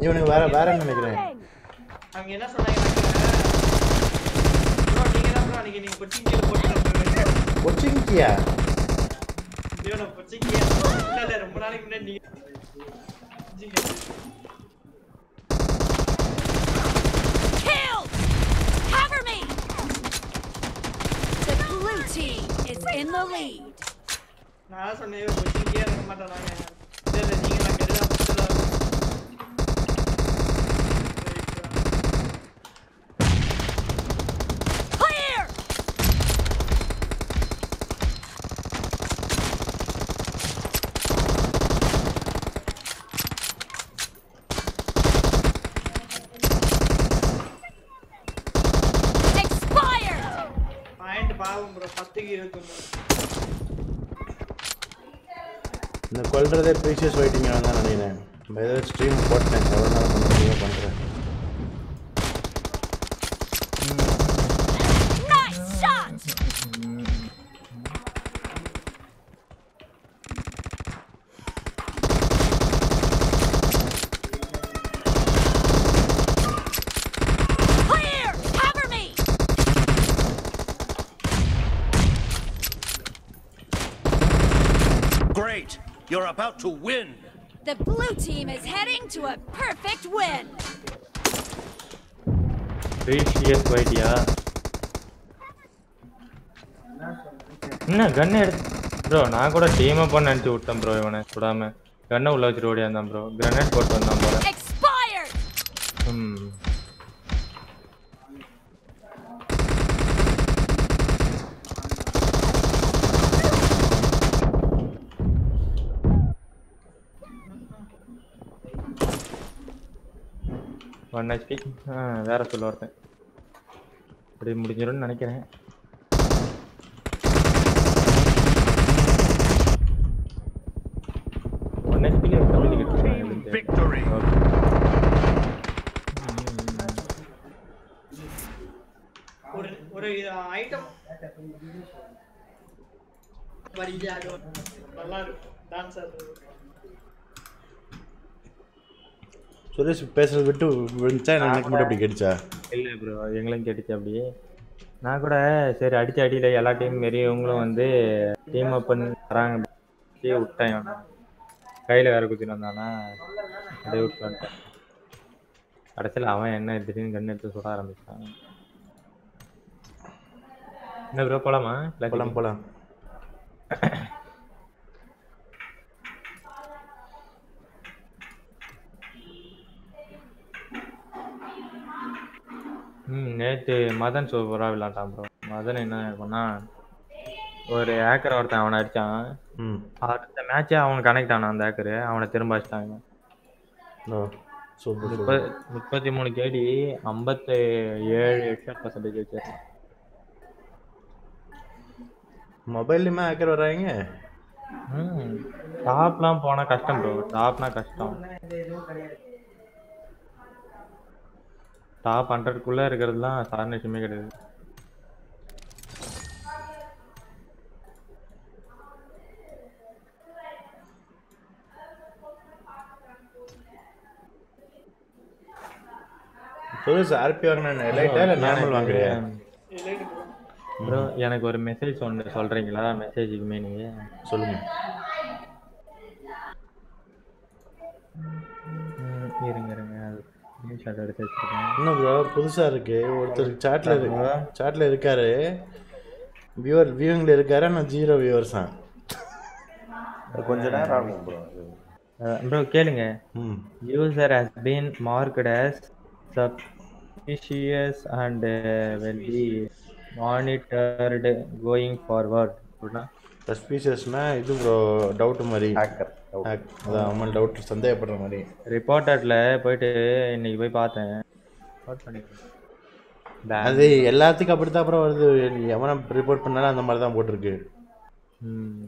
இவனுக்கு வேற வேற என்ன நினைக்கிறேன் அவங்க என்ன சொன்னாங்க ப்ரோ நீங்க தான் ப்ரோ அன்னைக்கு நீங்க கொச்சின் கீழ போட்டு கொச்சிங்கியா இவனை கொச்சின் கீழ இல்ல இல்ல ரொம்ப நாளைக்கு முன்னாடி நீங்க கொச்சின் கீழ. Killed! Cover me! The blue team is in the lead. நான் சொன்னேன் இவன் கொச்சின் கீழ இருக்க மாட்டானாங்க இல்ல இல்ல நீங்க நான் கெடுதா பத்துல Clear! Expired! பாயிண்ட் பாவம் ப்ரோ பத்துக்கு இருக்கும் இந்த கொல்றதே ப்ரீஷியஸ் வெயிட்டிங் தான் நினைக்கிறேன் ஏதோ ஸ்ட்ரீம் போட்டேன் எவ்வளோ நேரம் பண்ண முடியுமோ பண்ணுறேன் Nice shot! Clear! Cover me! Great! You're about to win! The blue team is heading to a perfect win. Precious ஒயிட்டியா என்ன கன் எடுத்து ப்ரோ நான் கூட டீம் அப் நினச்சி விட்டேன் ப்ரோ இவனை சுடாம கன்னை உள்ள வச்சுட்டு ஓடியாந்தான் ப்ரோ கிரனேட் போட்டு வந்தான் போல Expired! ம் ஒன் ஹெச்பி ஆ வேற சொல்ல ஒருத்தன் அப்படி முடிஞ்சிடும்னு நினைக்கிறேன் ஒன் ஹெச்பிலே Victory! ஒரு ஒரு ஐட்டம் வரியாக நல்லா இருக்கும் டான்ஸர் சுரேஷ் பேசுறது விட்டு விழுந்துச்சா இல்லை எனக்கு மட்டும் அப்படி கேட்டுச்சா இல்லை ப்ரோ எங்களும் கேட்டுச்சு அப்படியே நான் கூட சரி அடிச்ச அடியில் எல்லா டீம் மாரி இவங்களும் வந்து டீம் அப் பண்ணி வராங்க அப்படியே விட்டேன் இவனை. கையில் வேற குத்திட்டு வந்தானா அப்படியே விட்டு வந்துட்டேன் கடைசியில் அவன் என்ன திடீர்னு கண்ணு எடுத்து சுட ஆரம்பிச்சான் என்ன ப்ரோ போலாமா போலாம் போலாம் ம் நேற்று மதன் சூப்பராக விளாண்டான் ப்ரோ மதன் என்ன பண்ணா ஒரு ஏக்கர் ஒருத்தன் அவனை அடிச்சான் ம் அடுத்த மேட்சே அவனுக்கு கனெக்ட் ஆனான் அந்த ஏக்கரு அவனை திரும்ப அடிச்சிட்டாங்க ஓ சூப்பர் முப்ப சூப்பர் முப்பத்தி மூணு கேடி ஐம்பத்தி ஏழு ஹெட்ஷாட் பர்சன்டேஜ் வச்சிருக்கான் மொபைல்லையுமே ஹேக்கர் வர்றாங்க ம் டாப்லாம் போனால் கஷ்டம் ப்ரோ டாப்னா கஷ்டம் டாப் ஹண்ட்ரட்குள்ளே இருக்கிறதுலாம் சாதாரண விஷயமே கிடையாது சுரேஷ் ஆர்பி வாங்கினா லைட்டா இல்லை நார்மல் வாங்குறியா ப்ரோ எனக்கு ஒரு மெசேஜ் ஒன்று சொல்கிறீங்களா மெசேஜுக்குமே நீங்கள் சொல்லுங்க இருங்க இருங்க அது ஸ்க்ரீன்ஷாட் எடுத்து வச்சுருக்கேன் இன்னும் ப்ரோ புதுசா இருக்கு ஒருத்தர் சாட்ல இருக்கு சாட்ல இருக்காரு வியூவர் வியூவிங்ல இருக்காரு ஆனால் ஜீரோ வியூவர்ஸ் தான் கொஞ்ச நேரம் ஆகும் ப்ரோ ப்ரோ கேளுங்க ம் user has been marked as suspicious and uh, will be monitored going forward அப்படின்னா சஸ்பீஷியஸ்னா இது ப்ரோ டவுட் மாதிரி ஹேக்கர் Hack. அதான் அம்மா டவுட் சந்தேகப்படுற மாதிரி ரிப்போர்ட்டரில் போயிட்டு இன்னைக்கு போய் பார்த்தேன் report பண்ணிருக்கேன். Ban. அது எல்லாத்துக்கும் அப்படித்தான் அப்புறம் வருது எவனை ரிப்போர்ட் பண்ணாலும் அந்த மாதிரி தான் போட்டிருக்கு ம்.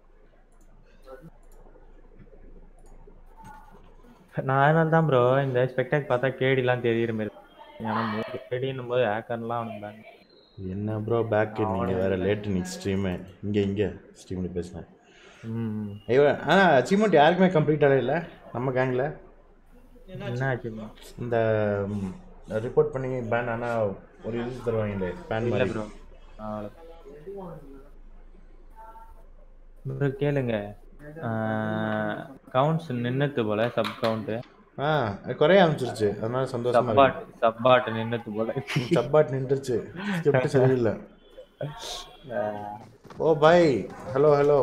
நான் அதனால தான் ப்ரோ இந்த ஸ்பெக்டாக் பார்த்தா கேடிலாம் தெரியுற மாதிரி ஏன்னா கேடின்னும் போது ஹேக்கர்லாம் அவனுக்கு பேன் என்ன ப்ரோ பேக் நீங்க வேற லேட் இன்னைக்கு ஸ்ட்ரீமு இங்க இங்க ஸ்ட்ரீமில் பேசினேன் ம் ஐயோ ஆனால் அச்சீவ்மெண்ட் யாருக்குமே கம்ப்ளீட் ஆகல இல்லை நம்ம கேங்கில் என்ன ஆச்சு இந்த ரிப்போர்ட் பண்ணி பேன் ஆனால் ஒரு இது தருவாங்களே பேன் இல்ல மாதிரி ப்ரோ ப்ரோ கேளுங்க கவுண்ட்ஸ் நின்னது போல சப் கவுண்ட் ஆ குறைய ஆரம்பிச்சிருச்சு அதனால சந்தோஷமா சப்பாட் இருக்கு சப்பாட் நின்னது போல சப்பாட் நின்றுச்சு ஸ்கிரிப்ட் சரியில்லை ஓ பாய் ஹலோ ஹலோ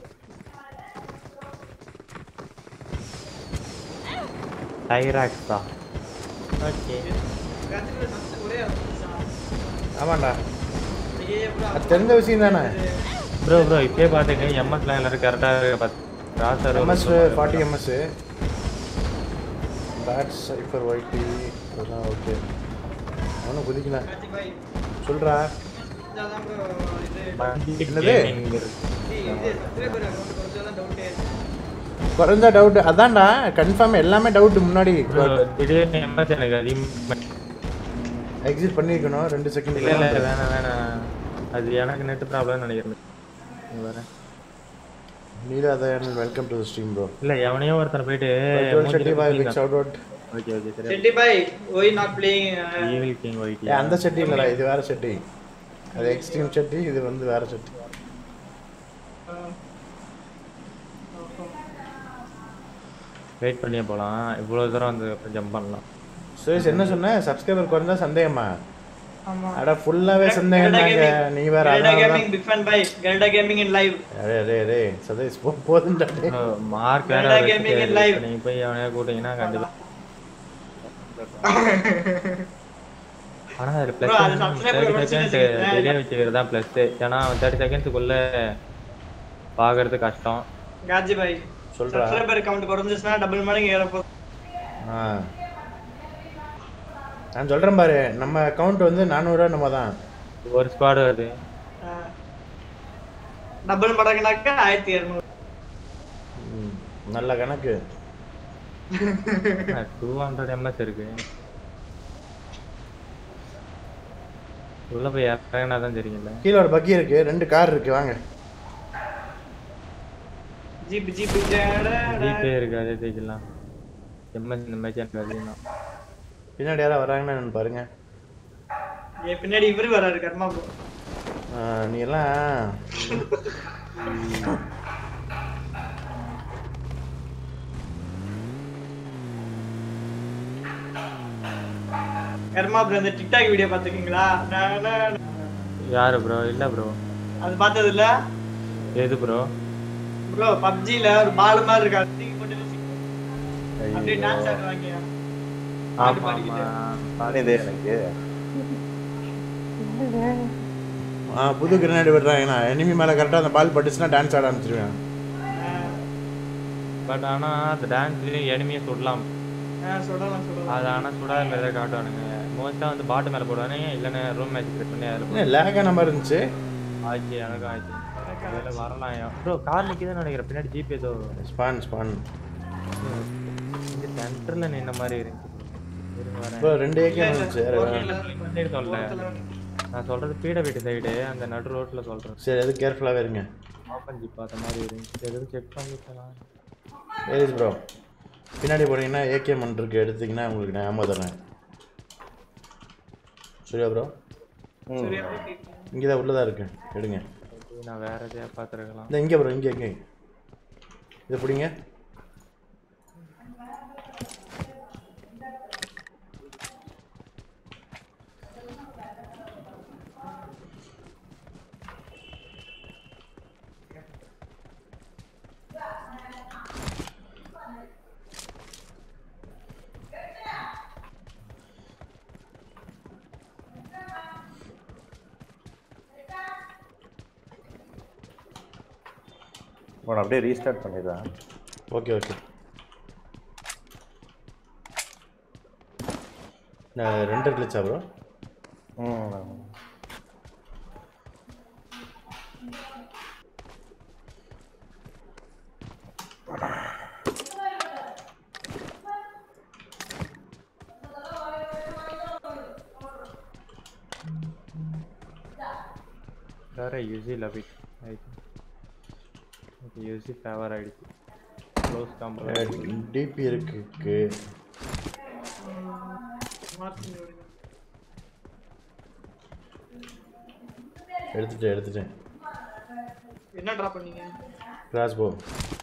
டைராக்ஸ் தான் ஓகே கத்துக்கிற சப்ஸ் ஒரே ஆரம்பிச்சான் ஆமாண்டா ஐயே bro, அது தெரிஞ்ச விஷயம் தானே ப்ரோ ப்ரோ இப்பயே பாத்துங்க எம்எஸ்லாம் எல்லாரும் கரெக்டாக பார்த்து ராசர் எம்எஸ் ஃபார்ட்டி எம்எஸ் பேட் சைஃபர் ஒய்டி அதெல்லாம் ஓகே அவனும் குதிக்கல கார்த்தி பாய் சொல்றா இதான் bro இது என்னது? டேய், இது subscriber account குறைச்சாதான் doubt ஏ. குறைஞ்ச டவுட் அதான்டா கன்ஃபார்ம் எல்லாமே டவுட் முன்னாடி திடீர்னு எம்எஸ் எனக்கு அதிகமாக எக்ஸிட் பண்ணிருக்கணும் ரெண்டு செகண்ட் இல்ல இல்ல வேணாம் வேணாம் அது எனக்கு நெட் ப்ராப்ளம் நினைக்கிறேன் இங்க வரேன் நீலாதயன் welcome to the stream bro இல்ல எவனையோ ஒருத்தனை போயிட்டு செட்டி பாய் big shout out okay okay சரி செட்டி பாய் why not playing uh, evil king white ஏ அந்த செட்டி இல்லடா இது வேற செட்டி அது எக்ஸ்ட்ரீம் செட்டி இது வந்து வேற செட்டி வெயிட் பண்ணியே போலாம் இவ்வளவு தூரம் வந்து ஜம்ப் பண்ணலாம் சுரேஷ் என்ன சொன்ன சப்ஸ்கிரைபர் குறைஞ்சா சந்தேகமா ஆமா. அட ஃபுல்லாவே சந்தேகம் Gelda தாங்க Gaming. நீ வேற Gelda அதனால Gaming, big fan by Gelda Gaming in live. அரே அரே அரே சதேஷ் போ போதும்டா டேய். மார்க் வேற Gelda வச்சுட்டு Gaming in live. இப்ப நீங்க போய் அவனையா கூட்டிங்கன்னா கண்டிப்பா ஆனா அது Bro, அது பிளஸ் subscriber தேர்ட்டி வச்சு செகண்ட் வச்சுக்கிறேன். வெளியே வச்சுக்கிறது தான் பிளஸ் ஏன்னா அவன் தேர்ட்டி செகண்ட்ஸுக்குள்ள பாக்குறது கஷ்டம் காஜி பாய் சொல்றா சப்ஸ்கிரைபர் கவுண்ட் குறைஞ்சிச்சுன்னா டபுள் மடங்கு ஏற போகுது ஆ நான் சொல்றேன் பாரு நம்ம அக்கவுண்ட் வந்து நானூறுரூவா நம்ம தான் ஒரு ஸ்குவாடு வருது டபுள் மடங்குனாக்கா ஆயிரத்தி இரநூறு ம், நல்ல கணக்கு டூ ஹண்ட்ரட் எம்எஸ் இருக்கு உள்ள போய் இறங்கினா தான் தெரியும்ல கீழே ஒரு பக்கி இருக்கு ரெண்டு கார் இருக்கு வாங்க ஜீப் ஜீப் ஜட ஜிபே இருக்கு அதே தேய்க்கலாம் எம்எஸ் இந்த மேட்ச் எனக்கு அதிகம் தான் பின்னாடி யாராவது வராங்கன்னு என்னன்னு பாருங்க என் பின்னாடி இவரு வராரு கர்மா ப்ரோ ஆ, நீ எல்லாம் கர்மா ப்ரோ இந்த டிக்டாக் வீடியோ பாத்துக்கீங்களா நான் நான் யாரு ப்ரோ இல்ல ப்ரோ அது பார்த்தது இல்ல எது ப்ரோ ப்ரோ பப்ஜில ஒரு பால் மாதிரி இருக்கு அது தூக்கி போட்டு வச்சு அப்படியே டான்ஸ் ஆடுறாங்க பாட்டு ஆமா பாடிக்கிட்டு. ஆமா இது எனக்கு ஆ புது கிரனேடு விடுறாங்கண்ணா எனிமி மேலே கரெக்டாக அந்த பால் பட்டுச்சுன்னா டான்ஸ் ஆட ஆரம்பிச்சிருவேன் பட் ஆனா அந்த டான்ஸ் எனிமையை சுடலாம் ஆ, சொல்லலாம் சொல்லலாம் அது ஆனா சுடாத மாதிரி தான் காட்டுவானுங்க மோஸ்டா வந்து பாட்டு மேல போடுவானுங்க இல்லைன்னா ரூம் மேட்ச் கிரியேட் பண்ணி அதில் என்ன லேகான மாதிரி இருந்துச்சு ஆச்சு எனக்கும் ஆச்சு அதில் வரலாம் ப்ரோ கார் நிற்கிதுன்னு நினைக்கிறேன் பின்னாடி ஜிபே ஏதோ ஸ்பான் ஸ்பான் இங்கே சென்டரில் நின்ன மாதிரி இருந்துச்சு bro. இருங்க வரேன் இப்போ ரெண்டு ஏக்கே வந்துச்சு வேற வேற. சைடு சொல்ல நான் சொல்றது பீட வீட்டு சைடு அந்த நடு ரோட்ல சொல்றேன் சரி அது கேர்ஃபுல்லாகவே இருங்க ஓப்பன் ஜிப் பார்த்த மாதிரி இருந்துச்சு எதுவும் செக் பண்ணிக்கலாம் ஏரிஸ் ப்ரோ பின்னாடி போனீங்கன்னா ஏகே ஒன் இருக்கு எடுத்தீங்கன்னா உங்களுக்கு நான் ஏமா தரேன் சரியா ப்ரோ சரியா ஓகே இங்கே தான் உள்ளதா இருக்கு எடுங்க நான் வேற எதையா பார்த்துருக்கலாம் இந்த இங்கே ப்ரோ இங்கே இங்கே இதை பிடிங்க உன அப்படியே ரீஸ்டார்ட் பண்ணிடுறேன் ஓகே ஓகே நான் ரெண்டு கிளிச்சா ப்ரோ ம் வேற யூசி லவ் இட் ஆயிடுச்சு ஓகே யூசி ஃபேவர் ஆயிடுச்சு க்ளோஸ் காம்போ டிபி இருக்கு மார்டின் விடுங்க. எடுத்துட்டேன் எடுத்துட்டேன் என்ன ட்ரா பண்ணீங்க கிராஸ் போ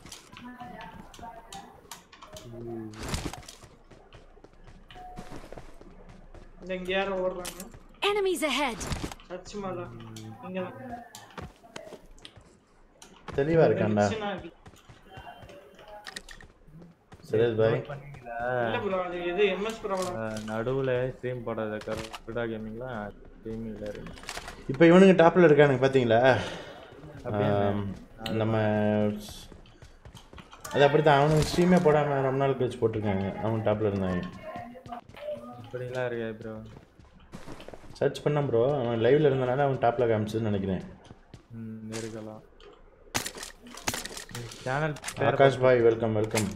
இந்த இங்க யாரும் ஓடுறாங்க Enemies ahead! சர்ச் மேல இங்க தெளிவா இருக்கான்டா சுரேஷ் பாய் இல்ல ப்ரோ அது எது எம்எஸ் ப்ராப்ளம் நடுவில் ஸ்ட்ரீம் போடாத கருடா கேமிங்லாம் ஸ்ட்ரீமிங்கில் இருக்கு இப்போ இவனுங்க டாப்ல இருக்கானுங்க பாத்தீங்களா ஆம், நம்ம அது அப்படித்தான் அவனுங்க ஸ்ட்ரீமே போடாம ரொம்ப நாள் கழிச்சு போட்டிருக்காங்க அவன் டாப்ல இருந்தாங்க இப்படிலாம் இருக்கா ப்ரோ சர்ச் பண்ண ப்ரோ அவன் லைவ்ல இருந்தனால அவன் டாப்ல காமிச்சதுன்னு நினைக்கிறேன் ம் இருக்கலாம் சேனல் ஆகாஷ் பாய் வெல்கம் வெல்கம்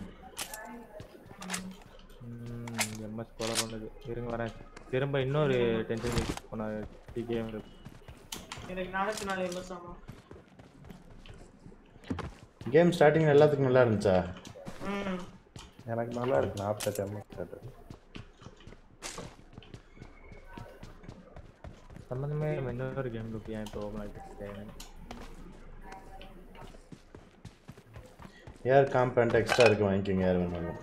எம்எஸ் கொலை பண்ணுது இருங்க வரேன் திரும்ப இன்னொரு டென்ஷன் பண்ண கேம் இருக்கு எனக்கு நானூத்தி நாலு எம்எஸ் ஆமா கேம் ஸ்டார்டிங் எல்லாத்துக்கும் நல்லா இருந்துச்சா ம் எனக்கு நல்லா இருக்கு நாற்பத்தெட்டு எம்எஸ் சம்மந்தமே இல்லாம இன்னொரு கேம் இருக்கு ஏன் இப்போ ஓப்பன் ஆகிட்டு ஏர் காம்பேண்ட் எக்ஸ்ட்ரா இருக்கு வாங்கிக்கோங்க யார் வேணாலும்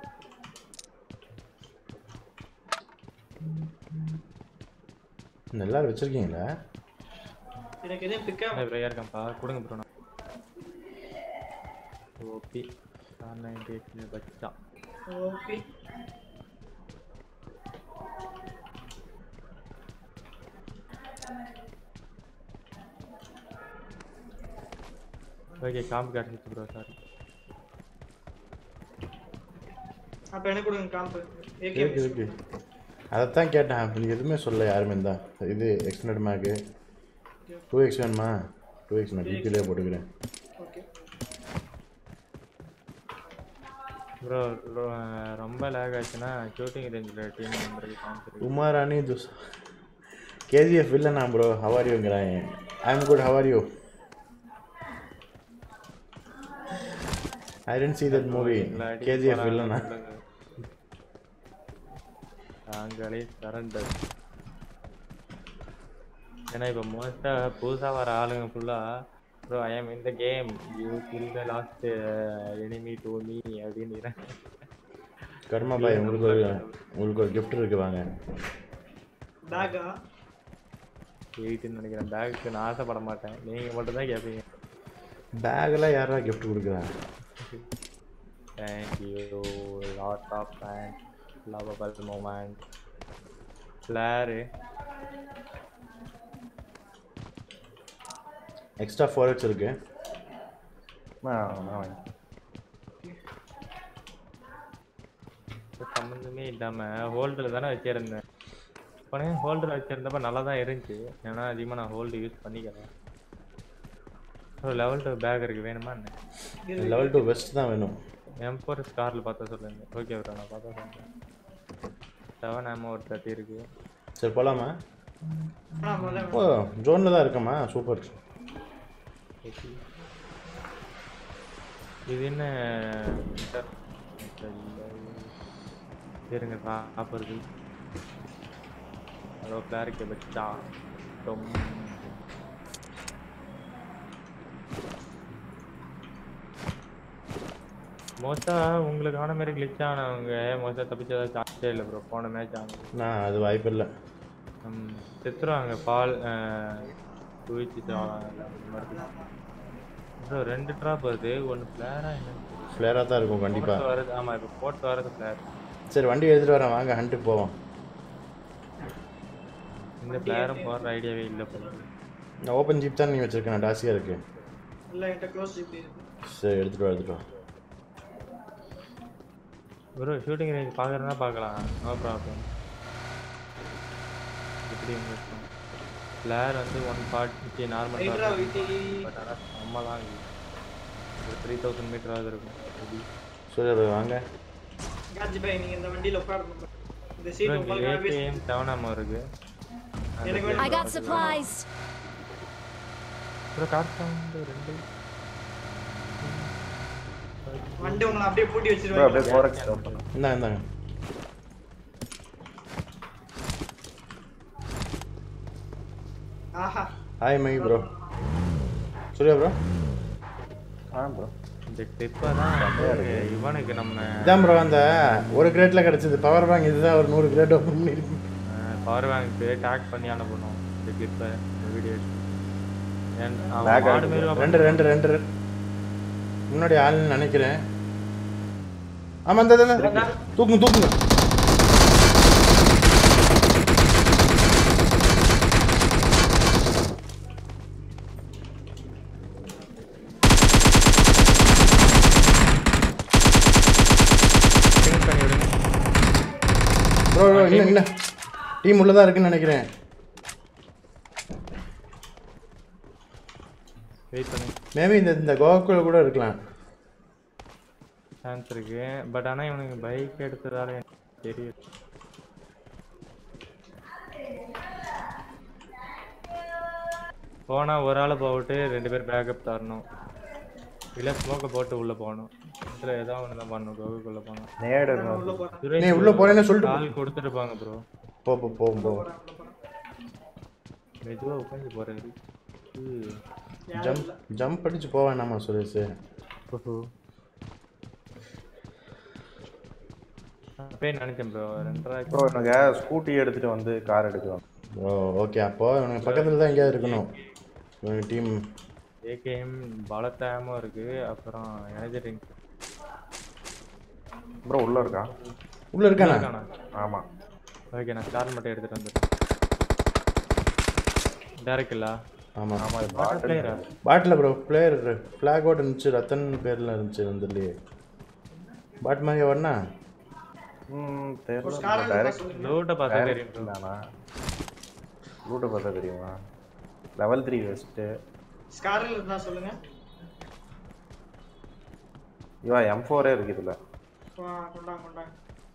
எல்லாரும் வச்சிருக்கீங்களா எனக்கு எதுவும் பிக்கா ப்ரோ இருக்கான்ப்பா கொடுங்க ப்ரோ நான் ஓபி ஆர் நைன்டி எயிட் வச்சான் ஓகே ஓகே காம்பு கிடச்சிச்சு ப்ரோ சார் அப்ப எனக்கு கொடுங்க காம்பு ஏகே இருக்கு இருக்கு அதைத்தான் கேட்டேன் அப்படி எதுவுமே சொல்ல யாருமே தான் இது எக்ஸ்டெண்டட் மேக்கு டூ எக்ஸ் வேணுமா டூ எக்ஸ் நான் டிபிலே போட்டுக்கிறேன் ஓகே ப்ரோ ரொம்ப லேக் ஆச்சுன்னா ஷூட்டிங் ரேஞ்சில் டீம் மெம்பருக்கு காமிச்சிருக்கு உமாராணி துஸ் கேஜிஎஃப் இல்லைண்ணா ப்ரோ ஹவாரியோங்கிறான் ஐ எம் குட் ஹவாரியோ I tend see that movie KGF இல்லைண்ணா நாங்களே சரண்டர் ஏன்னா இப்போ மோஸ்ட்டாக புதுசாக வர ஆளுங்க ஃபுல்லாக ப்ரோ ஐ எம் இந்த game you kill the last enemy to me அப்படின்னு கர்மா பாய் உங்களுக்கு ஒரு உங்களுக்கு ஒரு gift இருக்கு வாங்க பேக்கா எயிட்டுன்னு நினைக்கிறேன் பேக்கு நான் ஆசைப்பட மாட்டேன் நீங்கள் மட்டும் தான் கேட்பீங்க பேக்கெல்லாம் யாரா gift கொடுக்குறா thank you lot of thanks lovable moment flare extra four X இருக்கு நான் நான் வாங்கி சம்மந்தமே இல்லாமல் ஹோல்டரில் தானே வச்சிருந்தேன் இப்போ ஹோல்டர் வச்சிருந்தப்ப நல்லா தான் இருந்துச்சு ஏன்னா அதிகமாக நான் ஹோல்டு யூஸ் பண்ணிக்கிறேன் ஸோ லெவல் டூ பேக் இருக்கு வேணுமா என்ன லெவல் டூ பெஸ்ட் தான் வேணும் எம் ஃபோர் ஸ்காரில் பார்த்தா சொல்லுங்க ஓகே ப்ரோ நான் பார்த்தா சொல்கிறேன் செவன் ஆமோ ஒரு தேர்ட்டி இருக்கு சரி போகலாமா ஆ முதல்ல ஓ ஜோனில் தான் இருக்கமா சூப்பர் இது என்ன inter- இருங்க ட்ராப் இருக்கு ஹலோ கிளாரிக்கை வச்சா ரொம்ப மோஸ்ட்டாக உங்களுக்கு ஆன மாதிரி கிளிச் ஆனவங்க மோஸ்ட்டாக தப்பிச்சதா சான்ஸே இல்லை ப்ரோ போன மேட்ச் ஆனது நான் அது வாய்ப்பு இல்லை ம், செத்துருவாங்க பால் குவிச்சு ப்ரோ ரெண்டு ட்ராப் வருது ஒன்று ஃப்ளேரா என்ன ஃப்ளேராக தான் இருக்கும் கண்டிப்பாக போட்டு வரது ஆமாம் இப்போ போட்டு வரது ஃப்ளேர் சரி வண்டி எடுத்துகிட்டு வரேன் வாங்க ஹண்ட்டுக்கு போவோம் இந்த ஃப்ளேரும் போடுற ஐடியாவே இல்லை போல நான் ஓப்பன் ஜீப் தான் நீ வச்சிருக்கேன் டாஸியாக இருக்கு இல்ல என்கிட்ட க்ளோஸ் ஜிபி இருக்கு சரி எடுத்துகிட்டு வா எடுத்துகிட்டு வா ப்ரோ ஷூட்டிங் ரேஞ்ச் பார்க்குறதுனா பார்க்கலாம் நோ ப்ராப்ளம் எப்படி உங்களுக்கு ஃப்ளேர் வந்து ஒன் ஃபார்ட்டி நார்மல் ஹைட்ரா விட்டி பட் ஆனால் செம்மலாம் இருக்கு ஒரு த்ரீ தௌசண்ட் மீட்டராவது இருக்கும் மேபி சரி அப்ப வாங்க காஜி பாய் நீங்க இந்த வண்டியில உட்காரணும் இந்த சீட் உங்களுக்கு ஏகேஎம் செவன் ஆமாம் இருக்கு எனக்கு I got supplies. Bro car sound ரெண்டு வண்டி உங்களை அப்படியே பூட்டி ப்ரோ வச்சிருவாங்க அப்படியே ஃபோர் எக்ஸ் ஓப்பன் இந்தாங்க இந்தாங்க ஆஹா hi my bro Surya bro ஆ ப்ரோ இந்த டிப்பை தான் இவனுக்கு நம்ம இதான் ப்ரோ அந்த ஒரு கிரேட்டில் கிடச்சிது பவர் பேங்க் இதுதான் ஒரு நூறு கிரேட் ஓப்பன் பண்ணியிருக்கு பவர் பேங்க்கு டேக் பண்ணி அனுப்பணும் இந்த கிளிப்பை வீடியோ Lag மாடு ஆகுது. மாரி ரெண்டு ரெண்டு ரெண்டு முன்னாடி ஆளுன்னு நினைக்கிறேன் ஆமா இந்த இந்த, இந்த. தூக்குங்க தூக்குங்க finish பண்ணி விடுங்க ப்ரோ ப்ரோ இல்லை இல்லை டீம் உள்ளதா இருக்குன்னு நினைக்கிறேன் வெயிட் பண்ணி மேபி இந்த இந்த கோவாக்குள்ள கூட இருக்கலாம் சான்ஸ் இருக்கு பட் ஆனா இவனுக்கு பைக் எடுத்ததால எனக்கு தெரியும் போனா ஒரு ஆளை போட்டு ரெண்டு பேர் பேக்கப் தரணும் இல்ல ஸ்மோக்கை போட்டு உள்ள போகணும் இதுல ஏதாவது ஒன்று தான் பண்ணணும் கோகுக்குள்ள போகணும் நேடு உள்ள போறேன் சுரேஷ் நீ உள்ள போறேன்னு சொல்லிட்டு போ. கால் கொடுத்துருப்பாங்க ப்ரோ போ போ போகும் போ மெதுவா உட்காந்து போறாரு ஜம்ப் ஜம்ப் அடிச்சு போக வேணாமா சுரேஷ் அப்பயே நினைச்சேன் ப்ரோ ரெண்டரை ப்ரோ எனக்கு ஸ்கூட்டி எடுத்துட்டு வந்து கார் எடுக்கலாம் ஓ ஓகே அப்போ இவனுக்கு பக்கத்தில் தான் எங்கேயாவது இருக்கணும் இவனுக்கு டீம் ஏகேஎம் பலத்தாயமும் இருக்கு அப்புறம் எனர்ஜி ட்ரிங்க் ப்ரோ உள்ள இருக்கா உள்ள இருக்கானா இருக்கானா ஆமா ஓகே நான் ஸ்டார் மட்டும் எடுத்துட்டு வந்துடுறேன் டேரக்ட் இல்லா ஆமா ஆமா இது பாட்டில் பிளேயரா பாட்டில் ப்ரோ பிளேயர் ஃப்ளாகோட இருந்துச்சு ரத்தன் பேரில் இருந்துச்சு வந்துலையே பாட் மாதிரி வரனா ம் தெரியல ஸ்காரல் டைரக்ட் சொல்லுங்க லோட்டை பார்த்தா தெரியும் bro. தானா ரூட்டை பார்த்தா தெரியுமா லெவல் த்ரீ வெஸ்ட்டு ஸ்காரல் இருந்தா சொல்லுங்க இவா எம் ஃபோரே இருக்கு இதுல ஆ, கொண்டாங்க கொண்டாங்க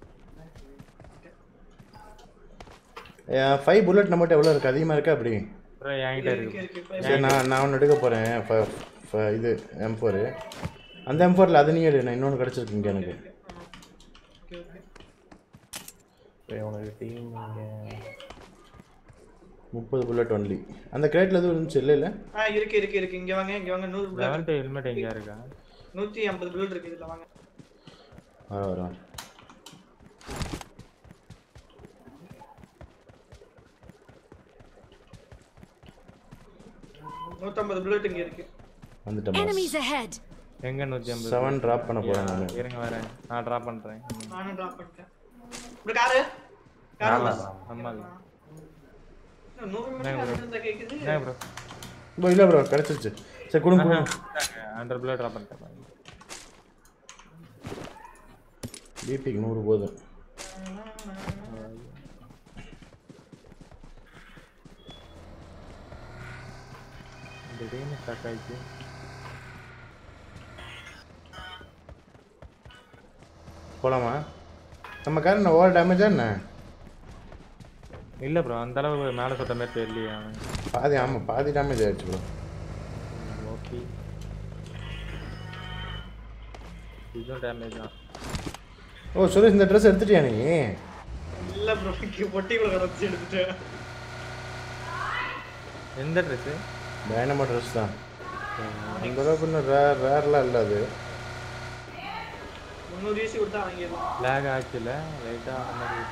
ஃபைவ் புல்லட் நம்மகிட்ட எவ்வளோ இருக்கு அதிகமாக இருக்கா அப்படி bro என்கிட்ட இருக்கு இருக்கு இருக்கு இப்ப சரி நான் நான் ஒன்று எடுக்க போகிறேன் இது எம் ஃபோரு அந்த எம் ஃபோரில் அது நீ எடு நான் இன்னொன்று கிடச்சிருக்கு இங்கே எனக்கு ஓகே ஓகே இப்போ இவனுக்கு டீம் இங்கே முப்பது புல்லட் ஒன்லி அந்த கிரேட்டில் எதுவும் இருந்துச்சு இல்லை இல்லை ஆ இருக்கு இருக்கு இருக்கு இங்க வாங்க இங்க வாங்க நூறு bullet. லெவன்த்து ஹெல்மெட் எங்கேயா இருக்கா நூத்தி ஐம்பது பில்ட் இருக்கு இதுல வாங்க வர வரோம் நூத்தம்பது புல்லட் இங்க இருக்கு வந்துட்டேன் Enemies ahead! எங்க நூற்றி ஐம்பது செவன் ட்ராப் பண்ண போகிறேன் நான் இருங்க வரேன் நான் ட்ராப் பண்றேன் நானும் டிராப் பண்ணிட்டேன் இப்படி காரு காரு அம்மா நூறு மீட்டர் இருந்தா கேக்குது என்ன ப்ரோ ப்ரோ இல்லை ப்ரோ கிடச்சிருச்சு சரி கொடுங்க கொடுங்க ஹண்ட்ரட் பிள்ளை ட்ராப் பண்ணிட்டேன் பிபிக்கு நூறு போதும் திடீர்னு ஸ்டக் ஆயிடுச்சு போகலாமா நம்ம கார் என்ன ஓவர் டேமேஜா என்ன இல்ல ப்ரோ அந்த அளவு மேலே சொட்ட மாதிரி தெரியலையே அவன் பாதி ஆமாம் பாதி டேமேஜ் ஆயிடுச்சு ப்ரோ ஓகே இதுவும் டேமேஜ் தான் ஓ சுரேஷ் இந்த ட்ரெஸ் எடுத்துட்டியா நீ இல்ல ப்ரோ பொட்டிக்குள்ள கடத்தி எடுத்துட்டேன் எந்த ட்ரெஸ்ஸு டைனமோ ட்ரெஸ் தான் அந்த அளவுக்கு இன்னும் ரேர் ரேர்லாம் இல்லை அது முந்நூறு ஈசி கொடுத்தா வாங்கிடலாம் லேக் ஆச்சுல லைட்டாக அந்த மாதிரி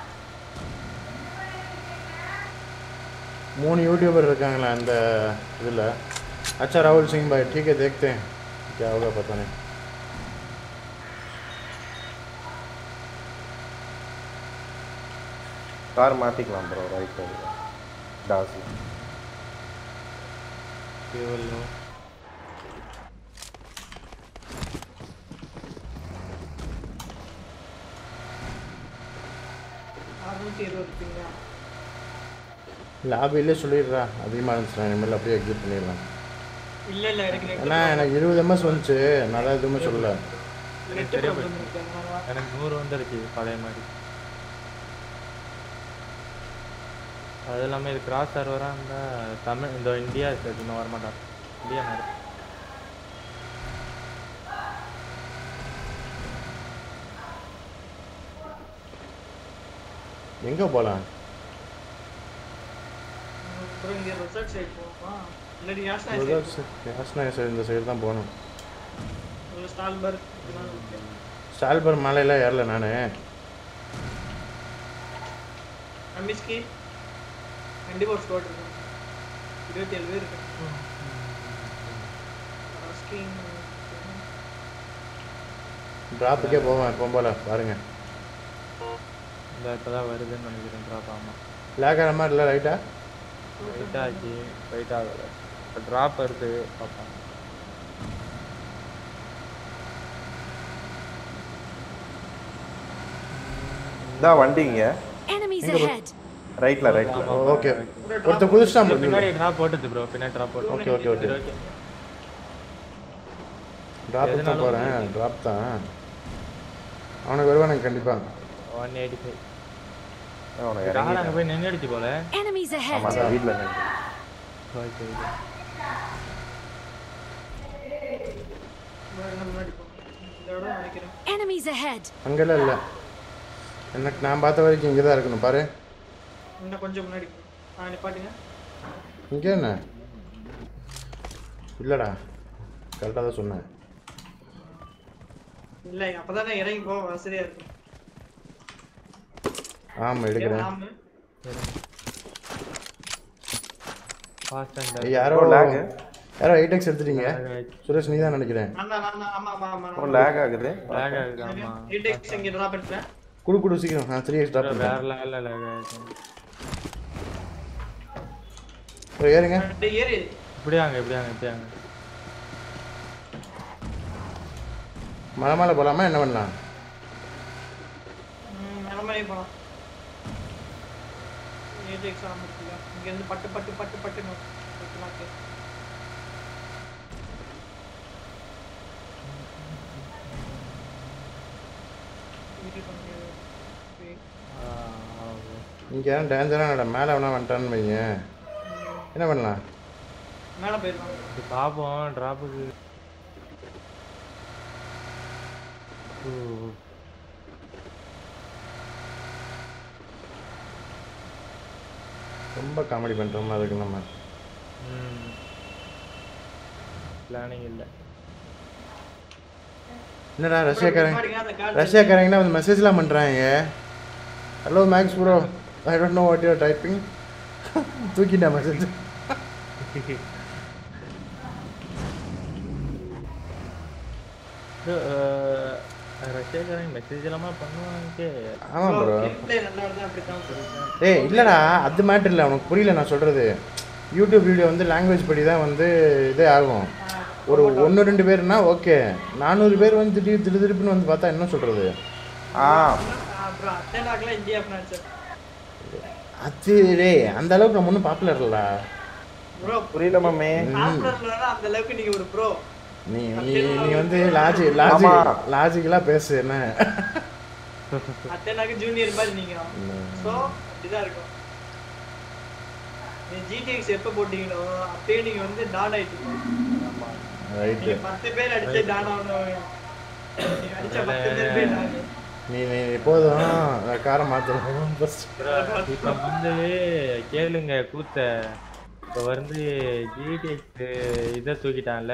மூணு यूट्यूबर இருக்காங்களே அந்த இதில் अच्छा राहुल सिंह भाई ठीक है देखते हैं क्या होगा पता नहीं கார் மாற்றிக்கலாம் ப்ரோ ரைட் சைடு டாசி fuel no. அறுநூத்தி இருபது இருக்குங்களா லாபிலே சொல்லிடுறா அதிகமாக இருந்துச்சு நான் இனிமேல் அப்படியே எக்ஸிட் பண்ணிடலாம் இல்ல இல்ல எனக்கு நெட் ஏன்னா எனக்கு இருபது எம்எஸ் வந்துச்சு நான் தான் எதுவுமே சொல்லல நெட் ப்ராப்ளம் இருக்கு அதனால எனக்கு நூறு வந்துருச்சு பழைய மாதிரி அது இல்லாமல் இது கிராஸ் சர்வராக இருந்தால் தமிழ் இந்த இந்தியா இருக்குது இன்னும் வரமாட்டான் இந்தியா மாதிரி எங்கே போகலாம் ப்ரோ bro, இங்க resort side போவோமா? இல்லாட்டி யாஸ்னா side யாஸ்னா சைடு இந்த சைடு தான் போகணும் ஒரு ஸ்டால்பர்க் இதெல்லாம் இருக்கு. ஸ்டால்பர் மலையெல்லாம் ஏறல நான் அமிஸ்கி கண்டிப்பா ஒரு ஸ்குவாட் இருக்கும் இருபத்தி ஏழு பேர் இருக்கு Asking, டிராப்புக்கே போவேன் எப்போ போல பாருங்க இந்த இப்பதான் வருதுன்னு நினைக்கிறேன் ட்ராப் ஆமா லேக் ஆகிற மாதிரி இல்லை லைட்டா வெயிட் ஆச்சு வெயிட் ஆகல இப்போ ட்ராப் வருது பார்ப்போம் இதான் வண்டிங்க Enemies Inga bro. ahead. ரைட்ல ரைட்ல ஓகே ஒருத்தர் குதிச்சிட்டான் bro, bro. பின்னாடி ட்ராப் போட்டுது ப்ரோ பின்னாடி ட்ராப் போட்டு okay okay okay okay drop தான் எதனால போகிறேன் ட்ராப் தான் அவனுக்கு வருவானுங்க கண்டிப்பாக ஒன் எயிட்டி ஃபைவ் அவனை கார் அங்கே இறங்கி போய் நின்றுடுச்சு போல Enemies ஆமா ahead. சார் வீட்டில் நின்று ஓகே ஓகே வேற என்ன முன்னாடி போகணும் இந்த இடம் நினைக்கிறேன் Enemies ahead. அங்கெல்லாம் இல்லை எனக்கு நான் பார்த்த வரைக்கும் இங்கே தான் இருக்கணும் பாரு இன்னும் கொஞ்சம் முன்னாடி போ. ஆ நிப்பாட்டுங்க இங்கே என்ன இல்லைடா கரெக்டாக தான் சொன்னேன் இல்ல அப்பதானே இறங்கி போக வசதியா இருக்கும் ஆமாம் எடுக்கிறேன் ஆமா ஃபாஸ்ட் ஏய், அண்ட் யாரோ lag. யாரோ எயிட் எக்ஸ் எடுத்துட்டீங்க சுரேஷ் நீ தான் நினைக்கிறேன் நான் தான், நான் தான். ஆமா ஆமா ஆமா ஓ லேக் ஆகுது லேக் ஆகுது ஆமா ரீடெக்ஸ் இங்க டிராப் பண்ணிட்டேன் குடு குடு சீக்கிரம் நான் த்ரீ எக்ஸ் ட்ராப் வேற பண்ணுறேன் லெவலில் லேக் ஆகுது ஏறுங்க டேய் ஏறு இப்படியாங்க இப்படியாங்க இப்படியாங்க மலை மேலே போகலாமா என்ன பண்ணலாம் ம், நிலமலை போலாம் ரீடெக்ஸ் ஆமா இருக்குல்ல இங்க இருந்து பட்டு பட்டு பட்டு பட்டுன்னு பட்டு மாத்து. இது கொஞ்சம் okay. ஆ, ஓகே. இங்கே டேஞ்சரான இடம் மேலே வேணா வந்துட்டான்னு வைங்க என்ன பண்ணலாம் மேல போயிருவாங்க இது பார்ப்போம் ட்ராப்புக்கு ரொம்ப காமெடி பண்ணுற மாதிரி இருக்கு நம்ம பிளானிங் இல்லை என்னடா ரஷ்யாக்காரங்க நிப்பாட்டுங்க, அந்த கார் ரஷ்யாக்காரங்கன்னா வந்து மெசேஜ்லாம் பண்ணுறாங்க hello Max bro I don't know what your typing தூக்கிட்டா மெசேஜ் ரஷ்யாக்காரங்க மெசேஜ் எல்லாமே பண்ணுவாங்க ஆமாம் ப்ரோ gameplay நல்லா இருந்தா அப்படித்தான் வரும். ஏய் இல்லைடா அது மேட்டர் இல்லை உனக்கு புரியல நான் சொல்கிறது யூடியூப் வீடியோ வந்து லாங்குவேஜ் படி தான் வந்து இதே ஆகும் ஒரு ஒன்று ரெண்டு பேர்னா ஓகே நானூறு பேர் வந்து திடீர் திடு திருப்புன்னு வந்து பார்த்தா என்ன சொல்கிறது ஆ அப்புறம் அட்டெண்டாக்லாம் இந்தியா ஃபினான்ஸ் அது டேய் அந்த அளவுக்கு நம்ம ஒன்றும் பாப்புலர் இல்லடா ப்ரோ புரியல மாமே பாப்புலர்ல அந்த அளவுக்கு நீங்க ஒரு ப்ரோ நீ நீ நீ வந்து லாஜி லாஜி ஆமா. லாஜிக்கலாக பேசு என்ன அட்டெண்டாக்கு ஜூனியர் மாதிரி நீங்க ஸோ அப்படிதான் இருக்கும் நீ ஜிடிஎக்ஸ் எப்போ போட்டீங்களோ அப்பயே நீங்க வந்து டான் ஆயிட்டீங்க ரைட்டு நீங்க பத்து பேர் அடிச்சு டான் ஆகணும் நீங்க அடிச்ச பத்து பேர் போய் டான் நீ நீ போதும் நான் காரை மாற்றிடுவோம் ஃபஸ்ட் இப்போ வந்து கேளுங்க கூத்த இப்போ வந்து ஜிடிஎக்ஸ் இதை தூக்கிட்டான்ல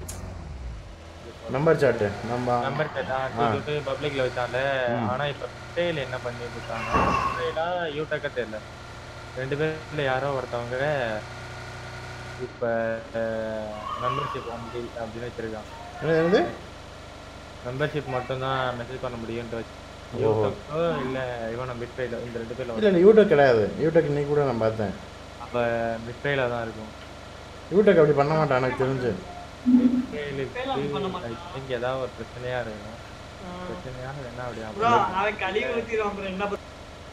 நம்பர் சாட்டு நம்ம நம்பர் கேட்டான் தூக்கிட்டு பப்ளிக்ல வச்சான்ல ஆனா இப்ப பிட்ரேல என்ன பண்ணி கொடுத்தாங்க பிட்ரேலா யூடக்க தெரியல ரெண்டு பேர்ல யாரோ ஒருத்தவங்க இப்ப மெம்பர்ஷிப் ஒன்லி அப்படின்னு வச்சிருக்காங்க என்ன என்னது மெம்பர்ஷிப் மட்டும் தான் மெசேஜ் பண்ண முடியும்னு வச்சு ஓஹோ. யூடக்கோ இல்ல இவன பிட்ரேல இந்த ரெண்டு பேர்ல இல்லை இல்லை யூடியூப் கிடையாது யூடியூப் இன்னைக்கு கூட நான் பார்த்தேன் அப்ப பிட்ரேல தான் இருக்கும் யூடியூப் அப்படி பண்ண மாட்டான் எனக்கு தெரிஞ்சு பிட்ரேலுக்கு ஐ திங்க் ஏதாவது ஒரு பிரச்சனையா இருக்கும் பிரச்சனையாக என்ன அப்படி ப்ரோ அவன் கழிவு ஊத்திடுவான் ப்ரோ என்ன பண்றது?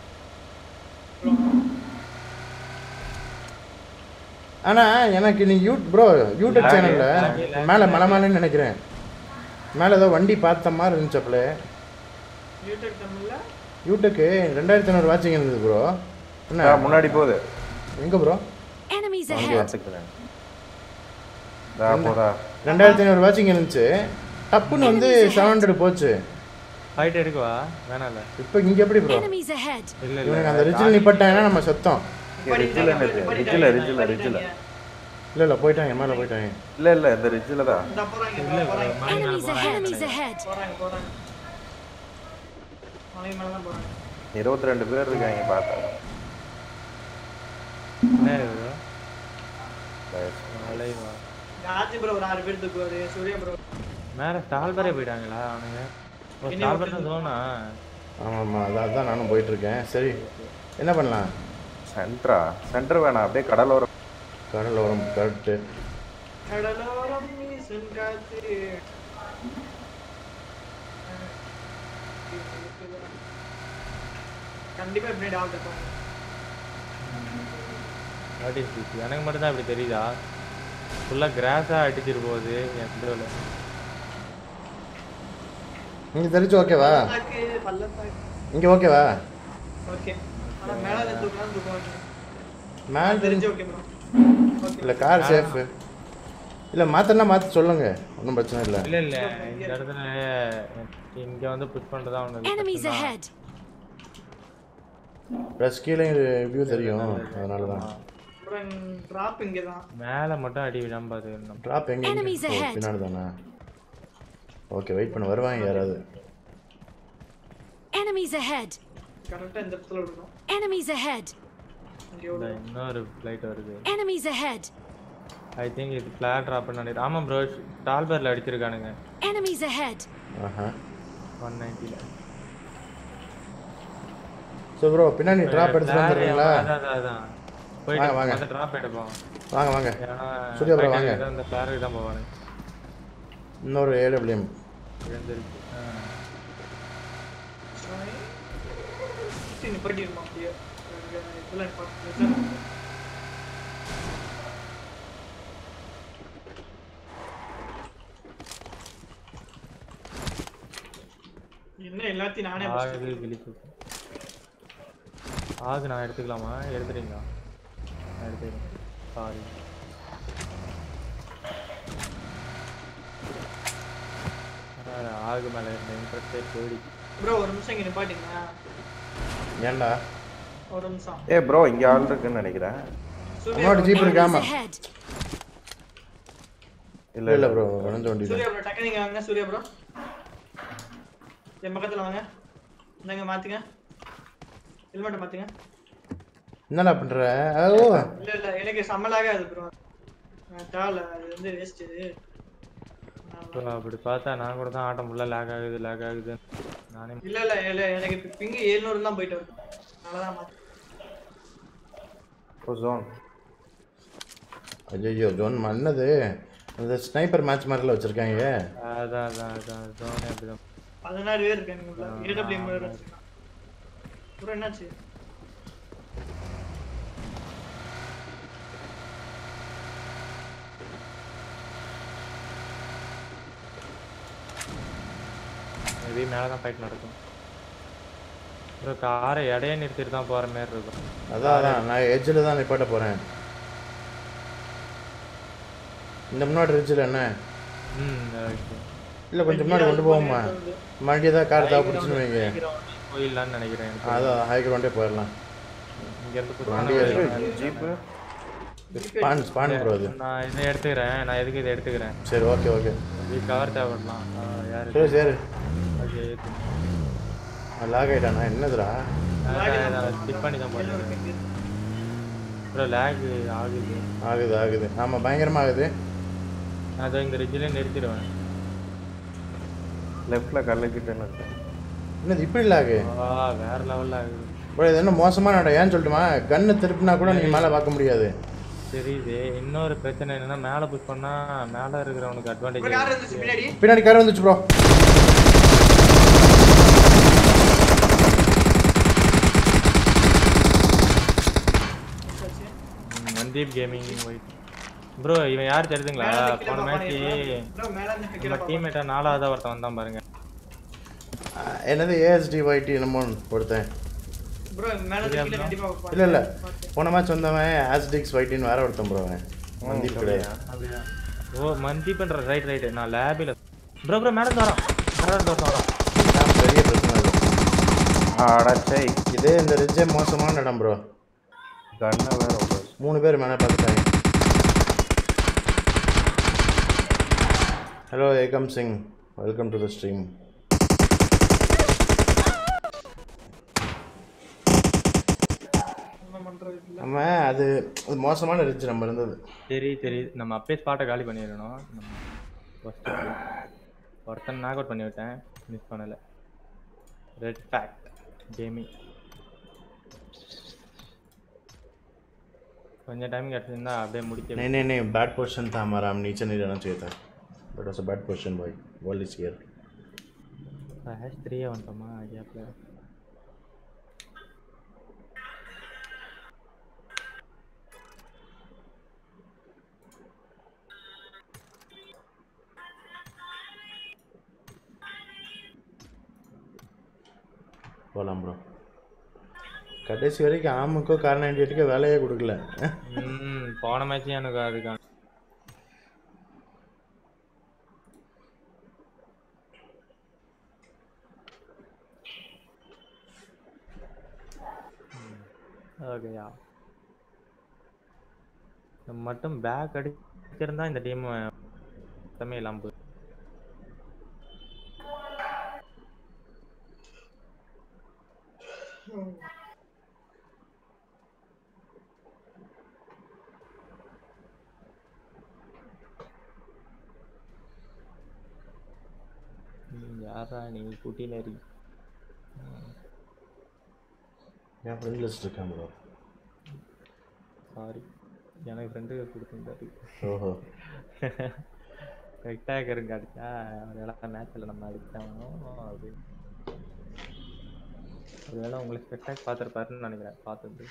ஆனால் எனக்கு நீ யூ ப்ரோ யூடியூப் சேனலில் மேலே மலை மேலேன்னு நினைக்கிறேன் மேலே ஏதோ வண்டி பார்த்த மாதிரி இருந்துச்சப்பல யூடியூப் தமிழ்ல யூடியூப்க்கு ரெண்டாயிரத்தி ஐநூறு வாட்சிங் இருந்தது ப்ரோ என்ன ஆ, முன்னாடி போகுது எங்கே ப்ரோ Enemies அங்கே ahead. பார்த்துக்கிறேன் தா போதா ரெண்டாயிரத்தி ஐநூறு வாட்சிங் இருந்துச்சு டப்புன்னு வந்து செவன் ஹண்ட்ரட் போச்சு ஃபைட் எடுக்கவா வேணாம்ல இப்போ இங்கே எப்படி ப்ரோ Enemies ahead. இல்ல இவனுக்கு இல்ல அந்த ரிச்சில் நிப்பட்டாங்கன்னா நம்ம செத்தோம் ரிட்ஜில் என்னது ரிட்ஜில் ரிட்ஜில் ரிட்ஜில் இல்லை இல்லை போயிட்டாங்க மேலே போயிட்டாங்க இல்லை இல்லை இந்த ரிட்ஜில் தான் இந்த போறாங்க bro, போறாங்க Enemies ahead. Enemies ahead. போறாங்க போறாங்க மலை மேல தான் போறாங்க இருபத்தி ரெண்டு பேர் இருக்காங்க பார்த்தா என்ன இது? மலைவா. ராஜி ப்ரோ ஒரு ஆறு பேர் தூக்குவாரு சூர்யா ப்ரோ மேல ஸ்டால்பரே போயிட்டாங்களா அவனுங்க ஓ இனி ஸ்டால்பர் ஒருத்தன் ஜோனா ஆமாம் ஆமாம் அதான் அதான் நானும் போயிட்டுருக்கேன் சரி என்ன பண்ணலாம் சென்ட்ரா சென்டர் வேணாம் அப்படியே கடலோரம் கடலோரம் கரெக்டு கடலோரம் வீசும் காத்து கண்டிப்பா இப்படி டாக்டர் இருப்பாங்க வாட் இஸ் திஸ் எனக்கு மட்டும் தான் இப்படி தெரியுதா ஃபுல்லா கிராஸா அடிச்சிட்டு போகுது என் இதுல இங்கே தெரிஞ்சு ஓகேவா பள்ளத்தாக்கு பள்ளத்தாக்கு இங்கே ஓகேவா ஓகே ஆனா மேல இருந்து தூக்கலாம் தூக்குவாங்க மேலே தெரிஞ்சு ஓகே ப்ரோ ஓகே இல்லை கார் சேஃபு இல்லை மாற்றனா மாற்றி சொல்லுங்க ஒன்றும் பிரச்சனை இல்லை இல்ல இல்ல இந்த இடத்துல இங்க வந்து புஷ் பண்றதா ஒண்ணு Enemies ahead. ப்ளஸ் கீழே வியூ தெரியும் அதனால தான் அப்புறம் டிராப் இங்க தான் மேல மட்டும் அடி விடாம பாத்துக்கணும் ட்ராப் எங்கே Enemies ஓ, ahead. பின்னாடி தானே ஓகே வெயிட் பண்ண வருவாங்க யாராவது Enemies ahead. கரெக்டா இந்த இடத்துல விடணும் Enemies ahead. இங்க இந்த எவ்வளவு இன்னொரு ஃப்ளைட் வருது Enemies ahead. ஐ திங்க் இது ஃபிளாட் ட்ராப் நினைக்கிறேன் ஆமா ப்ரோ ஸ்டால்பர்ல அடிச்சிருக்கானுங்க Enemies ahead. ஆஹா ஒன் நைன்ட்டில ஸோ ப்ரோ பின்னாடி ட்ராப் எடுத்துட்டு வந்துடுறீங்களா அதான் அதான், அதான் போயிட்டு வாங்க, வாங்க. அந்த ட்ராப் எடுப்போம் வாங்க வாங்க ஏன்னா சூர்யா bro, வாங்க. fighter அந்த ஃபிளாருக்கு தான் போவானுங்க இன்னொரு ஏடபிள்யூஎம் விழுந்துருச்சு ஆ. சுத்தி நிப்பாட்டிருமா அப்படியே இங்க இதெல்லாம் நிப்பாட்டு என்ன எல்லாத்தையும் நானே ஆகு கிழிச்சு ஆகு நான் எடுத்துக்கலாமா எடுத்துறீங்களா நான் எடுத்துக்கிறேன் சாரி ஆகு மேல இருந்த இன்ட்ரெஸ்டே போயிடுச்சு ப்ரோ ஒரு நிமிஷம் இங்க நிப்பாட்டிங்க ஏன்டா ஒரு நிமிஷம் ஏ ப்ரோ இங்கே ஆள் இருக்குன்னு நினைக்கிறேன் சூர்யா உன்னோட bro, ஜீப் Enemies இருக்காமா ahead. இல்லை இல்லை ப்ரோ வளர்ந்து வண்டி சூர்யா ப்ரோ டக்கு நீங்க வாங்க சூர்யா ப்ரோ என் பக்கத்துல வாங்க இந்தாங்க மாத்துங்க ஹெல்மெட்டை மாத்துங்க என்னடா பண்ற ஓ இல்ல இல்ல எனக்கு சம்மலாகாது ப்ரோ தேவையில்ல அது வந்து வேஸ்ட் இப்போ அப்படி பார்த்தா நான் கூட தான் ஆட்டம் ஃபுல்லாக லேக் ஆகுது லேக் ஆகுது நானே இல்ல இல்ல இல்ல எனக்கு இப்ப பிங்கு 700 தான் போயிட்டு வருது அதனாலதான் மாத்து ஓ ஜோன் ஐயோ ஜோன் மன்னது அந்த ஸ்னைப்பர் மேட்ச் மாதிரிலாம் வச்சுருக்காங்க அதான் அதான் அதான் ஜோனே அப்படிதான் பதினாறு பேர் இருக்காங்க உள்ள ஏடபிள்யூ வேற வச்சிருக்கான் ப்ரோ என்னாச்சு மேபி மேலே தான் ஃபைட் நடக்கும் அப்புறம் காரை இடையே நிறுத்திட்டு தான் போகிற மாதிரி இருக்கும் அதான் அதான் நான் எட்ஜில் தான் நிப்பாட்ட போகிறேன் இந்த முன்னாடி ரிட்ஜில் என்ன ம் ஓகே இல்லை கொஞ்சம் முன்னாடி கொண்டு போவோமா மறுபடியும் ஏதாவது கார் தேவைப்படுச்சுன்னு வைங்க போயிடலான்னு நினைக்கிறேன் எனக்கு. அதான் ஹை கிரவுண்டே போயிடலாம் இங்கேருந்து வண்டி புதுசான ஜீப்பு ஸ்பான் ஸ்பான் ப்ரோ அது நான் இதை எடுத்துக்கிறேன் நான் எதுக்கு இதை எடுத்துக்கிறேன் சரி ஓகே ஓகே இது கவர் தேவைப்படலாம் ஆ, யாரு சரி சரி ஓகே லாக் ஆகிட்டானா என்னதுடா ஸ்கிப் பண்ணி தான் போகிறேன் அப்புறம் லேக் ஆகுது ஆகுது ஆகுது ஆமாம் பயங்கரமாக ஆகுது நான் அதை இந்த ரிட்ஜிலே நிறுத்திடுவேன் லெஃப்டில் கல்லுக்கிட்டேன்னு இருக்கேன் என்னது இப்படி லாகு ஆ வேற லெவலில் ஆகுது ப்ரோ இது என்ன மோசமான இடம் ஏன்னு சொல்லட்டுமா கன்னு திருப்பினா கூட நீங்கள் மேலே பார்க்க முடியாது தெரியுது இன்னொரு பிரச்சனை என்னன்னா மேலே புஷ் பண்ணா மேலே இருக்கிறவனுக்கு ப்ரோ யார் அட்வான்டேஜ் இருந்துச்சு பின்னாடி பின்னாடி கார் வந்துச்சு bro Mandeep gaming white bro இவன் யார் தெரியுதுங்களா மேல இருந்து கீழே போன மேட்ச் ப்ரோ மேல இருந்து கீழே நம்ம டீம்மேட்டா நாலாவதா ஒருத்தன் வந்தான் பாருங்க அஹ், என்னது ஏஎஸ்டி ஒய்டி என்னமோ ஒருத்தன் ப்ரோ மேல இருந்து கீழே கண்டிப்பா வைப்பாங்க. இல்லை இல்லை போன மேட்ச் வந்தவன் ஆஸ்டிக்ஸ் ஒய்டின்னு வேற ஒருத்தன் ப்ரோ அவன் மந்தீப் கிடையாது அப்படியா ஓ மன்தீப்ன்ற ரைட் ரைட் நான் லேபில் ப்ரோ ப்ரோ மேடம் வரான் மேடம் ஒருத்தன் வரான் இதான் பெரிய பிரச்சனை அது அடச்சை இதே இந்த ரிட்ஜே மோசமான இடம் ப்ரோ கண்ணை வேற அவ்வளோ மூணு பேர் மேலே பார்த்துட்டாங்க hello Ekam Singh welcome to the stream நம்ம அது அது மோசமான இருந்துச்சு நம்ம இருந்தது தெரியுது தெரியுது நம்ம அப்பயே ஸ்பாட்டை காலி பண்ணிடணும் நம்ம first ஒருத்தன் நாக் அவுட் பண்ணி விட்டேன் மிஸ் பண்ணலை ரெட் ஃபேக்ட் கேமிங் கொஞ்சம் டைம் கிடச்சிருந்தா அப்படியே முடிக்க नहीं नहीं नहीं बैड पोजीशन था हमारा हम नीचे नहीं रहना चाहिए था but was a bad position भाई वर्ल्ड इज हियर ஹேஷ் த்ரீயே வந்துட்டோமா கேப்பில் போகலாம் ப்ரோ கடைசி வரைக்கும் ஆமுக்கோ கார் நைன்டி எட்டுக்கோ வேலையே கொடுக்கல ம் போன மேட்சே எனக்கு அதுக்கான ஓகேயா நம்ம மட்டும் பேக் அடிச்சிருந்தா இந்த டீம் மொத்தமே இல்லாம போகுது ம், யாரா நீ குட்டி நரி என் ஃப்ரெண்ட் லிஸ்ட் இருக்கேன் ப்ரோ சாரி எனக்கு ஃப்ரெண்டு கொடுத்துருந்தாரு ஓஹோ ரெக்டாகருங்க அடிச்சா அதெல்லாம் மேட்ச்சில் நம்ம அடிச்சாங்க அது ஒருவேளை உங்களுக்கு ஸ்பெக்டாக் பார்த்துருப்பாருன்னு நினைக்கிறேன் பார்த்தது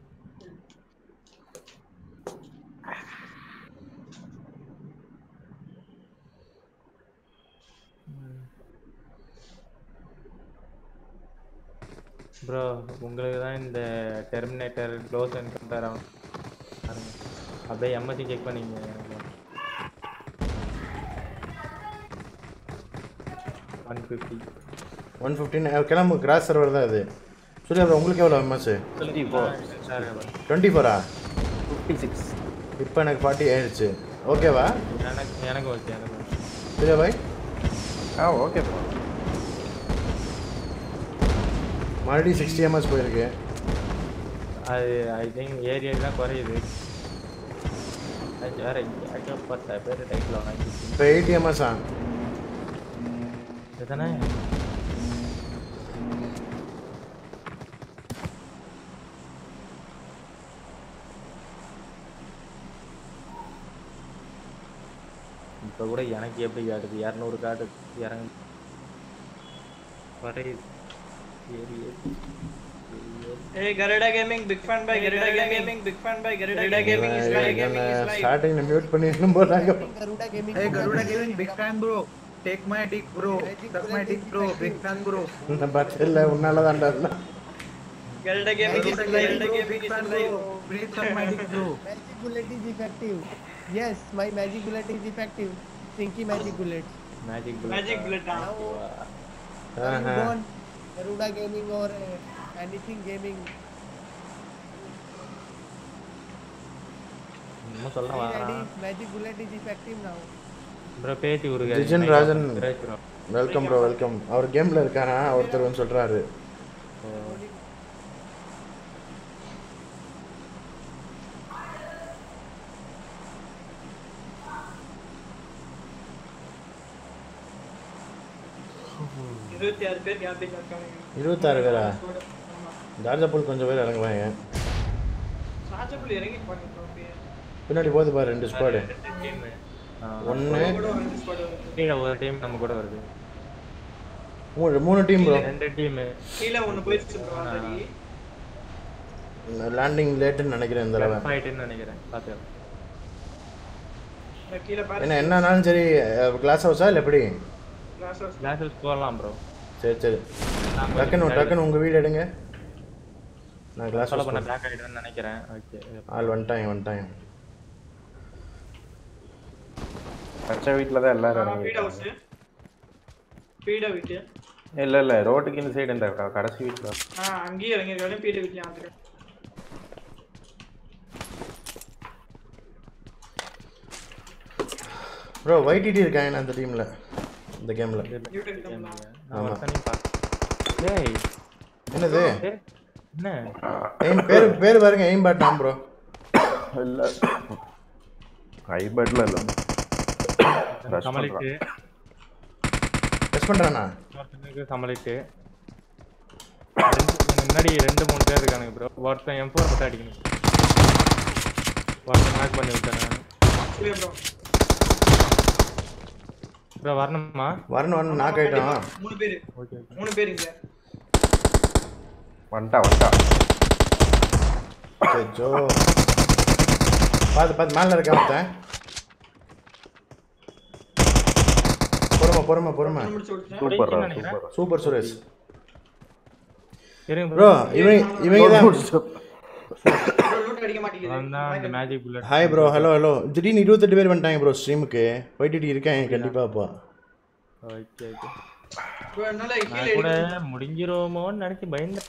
ப்ரோ உங்களுக்கு தான் இந்த டெர்மினேட்டர் க்ளோஸ் என்கவுண்டர் ஆகும் பாருங்க அப்படியே எம்எஸ்சி செக் பண்ணிங்க ஒன் ஃபிஃப்டி ஒன் ஃபிஃப்டின் கிளம்பு கிராஸ் சர்வர் தான் இது சூர்யா ப்ரோ உங்களுக்கு எவ்வளோ எம்எஸ் டுவெண்ட்டி ஃபோர் டுவெண்ட்டி ஃபோரா ஃபிஃப்டி சிக்ஸ் இப்போ எனக்கு ஃபார்ட்டி ஆயிடுச்சு ஓகேவா எனக்கு எனக்கு ஓகே எனக்கு okay. சூர்யா பாய் ஆ ஓகே ப்ரோ மறுபடியும் சிக்ஸ்டி எம்எஸ் போயிருக்கு அது ஐ திங்க் ஏரியா தான் குறையுது அது வேற ஏகப்பட்ட பேர் டைட்டில் வாங்கி இப்போ எயிட்டி எம்எஸ்ஸா இதுதானே இப்போ கூட எனக்கு எப்படி காட்டுது இரநூறு காட்டு இறங்கு குறையுது ஏறி ஏறி ஏறி ஏறி Hey, Garuda Gaming, big fan by Garuda Gaming, big fan by Garuda Gaming is live. Gaming is live. ஸ்டார்டிங்கில் மியூட் பண்ணிடணும் போறாங்க Hey, Garuda Gaming, big fan, bro. Take my dick, bro. Suck my dick, bro. Big fan, bro. இந்த பட்டில் உன்னால தான்டா Garuda Gaming is Garuda live. Gaming, Garuda bro. Gaming Big is fan, live. bro. Please suck my dick, bro. Magic bullet is effective. Yes, my magic bullet is effective. Stinky magic bullet. Magic Magic bullet. ah. Now, are you gone? Garuda Gaming or uh, anything gaming? இன்னும் சொல்ல Be வரான் ready. Magic bullet is effective now. Bro பேத்தி கொடுங்க Jijan Rajan bro welcome bro welcome அவர் கேமில் இருக்காரா ஒருத்தர் வந்து சொல்கிறாரு இருபத்தி ஆறு பேர் கேம்பிங் இருக்காங்க இருபத்தாறு பேரா ஜார்ஜாபுல் கொஞ்சம் பேர் இறங்குவாங்க சாச்சப்புள் இறங்கி பண்ணிருக்கோம் பின்னாடி போகுது பாரு ரெண்டு ஸ்குவாடு ஒன்று கூட ஒரு ரெண்டு squad வருது. கீழே ஒரு டீம் நம்ம கூட வருது மூணு மூணு டீம் ப்ரோ ரெண்டு டீம் கீழே ஒண்ணு போயிடுச்சு bro already. லேண்டிங் லேட்டுன்னு நினைக்கிறேன் இந்த தடவை ஆயிட்டுன்னு நினைக்கிறேன் பார்த்து நான் கீழே பாரு என்ன என்னன்னாலும் சரி கிளாஸ் ஹவுஸா இல்லை எப்படி Glass house. கிளாஸஸ் போடலாம் ப்ரோ சரி சரி டக்குன்னு டக்குன்னு உங்கள் வீடு எடுங்க நான் கிளாஸ் ஃபாலோ ஹவுஸ் பண்ண பேக் ஆயிடுன்னு நினைக்கிறேன் ஓகே ஆள் வந்துட்டாங்க வந்துட்டாங்க பச்சை வீட்டில் தான் எல்லாரும் ஆ, feed house. இறங்கி feed வீட்டு. இல்லை இல்லை ரோட்டுக்கு இந்த சைடு இந்த க- கடைசி வீட்டில் ஆ, அங்கேயும் இறங்கியிருக்காரு, feed வீட்லயும் ஆத்துக்கு. ப்ரோ ஒய்டிடி இருக்காங்க அந்த டீமில் இந்த கேமில் நான் ஒருத்தனையும் பார்க்க டேய் என்னது பேர் என்ன எய்ம் பேர் பேர் பாருங்க எய்ம் பாட்டாம் ப்ரோ இல்லை ஐபேட்டில் இல்லை Rush சமாளிட்டு டெஸ்ட் பண்ணுறானா ஒருத்தனுக்கு சமாளிட்டு ரெண்டு- இங்க முன்னாடி ரெண்டு மூணு பேர் இருக்கானுங்க ப்ரோ ஒருத்தன் எம் ஃபோர் மட்டும் அடிக்கணும் ஒருத்தன் மேக் பண்ணி விட்டேன் நான் இல்லையா ப்ரோ ப்ரோ வரணுமா வரணும் வரணும் நாக் ஆகிட்டோம் மூணு பேரு ஓகே ஓகே மூணு பேர் இங்க வந்துட்டா வந்துட்டா ஜோ பார்த்து பார்த்து மேலே இருக்க ஒருத்தன் பொறுமை பொறுமை பொறுமை முடிச்சு விட்டுட்டேன் சூப்பர் நினைக்கிறேன். சூப்பர் சூப்பர் சுரேஷ் இருங்க ப்ரோ இவங்க இவங்க தான் லூட் அடிக்க மாட்டேங்குது வந்தான் அந்த magic bullet hi bro hello hello திடீர்னு இருபத்தெட்டு பேர் வந்துட்டாங்க ப்ரோ ஸ்ட்ரீமுக்கு ஒய்டிடி இருக்கேன் கண்டிப்பாக அப்போ ஓகே ஓகே ப்ரோ என்னால நான் கீழே கூட எடுக்க முடிஞ்சிருவோமோன்னு நினைச்சு பயந்தேன்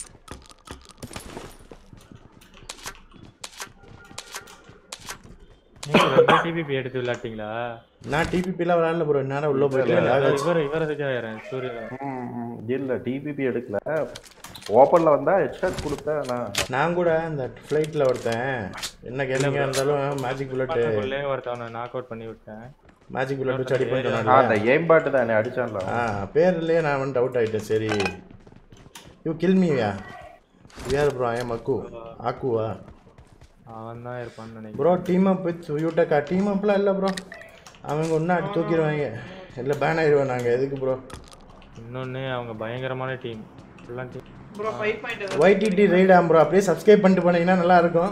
நீங்க ரெண்டு டிபிபி எடுத்து விளையாட்டீங்களா நான் டிபிபிலாம் விளாட்ல ப்ரோ நேரம் உள்ளே போயிட்டு இவர் இவர் இருக்காரு சூரிய இல்லை டிபிபி எடுக்கல ஓப்பனில் வந்தால் ஹெட்ஷாட் கொடுத்தேன் நான் நான் கூட இந்த ஃப்ளைட்டில் ஒருத்தன் என்ன கேள்விங்க இருந்தாலும் மேஜிக் புல்லட்டு உள்ளே ஒருத்தவனை நாக் அவுட் பண்ணி விட்டேன் மேஜிக் புல்லட் வச்சு அடி ஆ, பண்ணிட்டு அந்த எய்ம் பாட்டு தானே அடிச்சான்ல ஆ பேர்லயே நான் வந்து டவுட் ஆயிட்டேன் சரி யூ கில் மீயா யார் ப்ரோ ஐ எம் அக்கு ஆக்குவா அவன் தான் இருப்பான்னு நினைக்கிறேன் ப்ரோ டீம் அப் வித் யூட்டக்கா டீம் அப்லாம் இல்லை ப்ரோ அவங்க ஒன்றா அடி தூக்கிடுவாங்க இல்லை பேன் ஆயிடுவோம் நாங்கள் எதுக்கு ப்ரோ இன்னொன்னு அவங்க பயங்கரமான டீம் ஃபுல்லாக டீம் ப்ரோ ஃபைவ் பாயிண்ட் ஒய்டிடி ரைடாம் ப்ரோ அப்படியே சப்ஸ்கிரைப் பண்ணிட்டு போனீங்கன்னா நல்லா இருக்கும்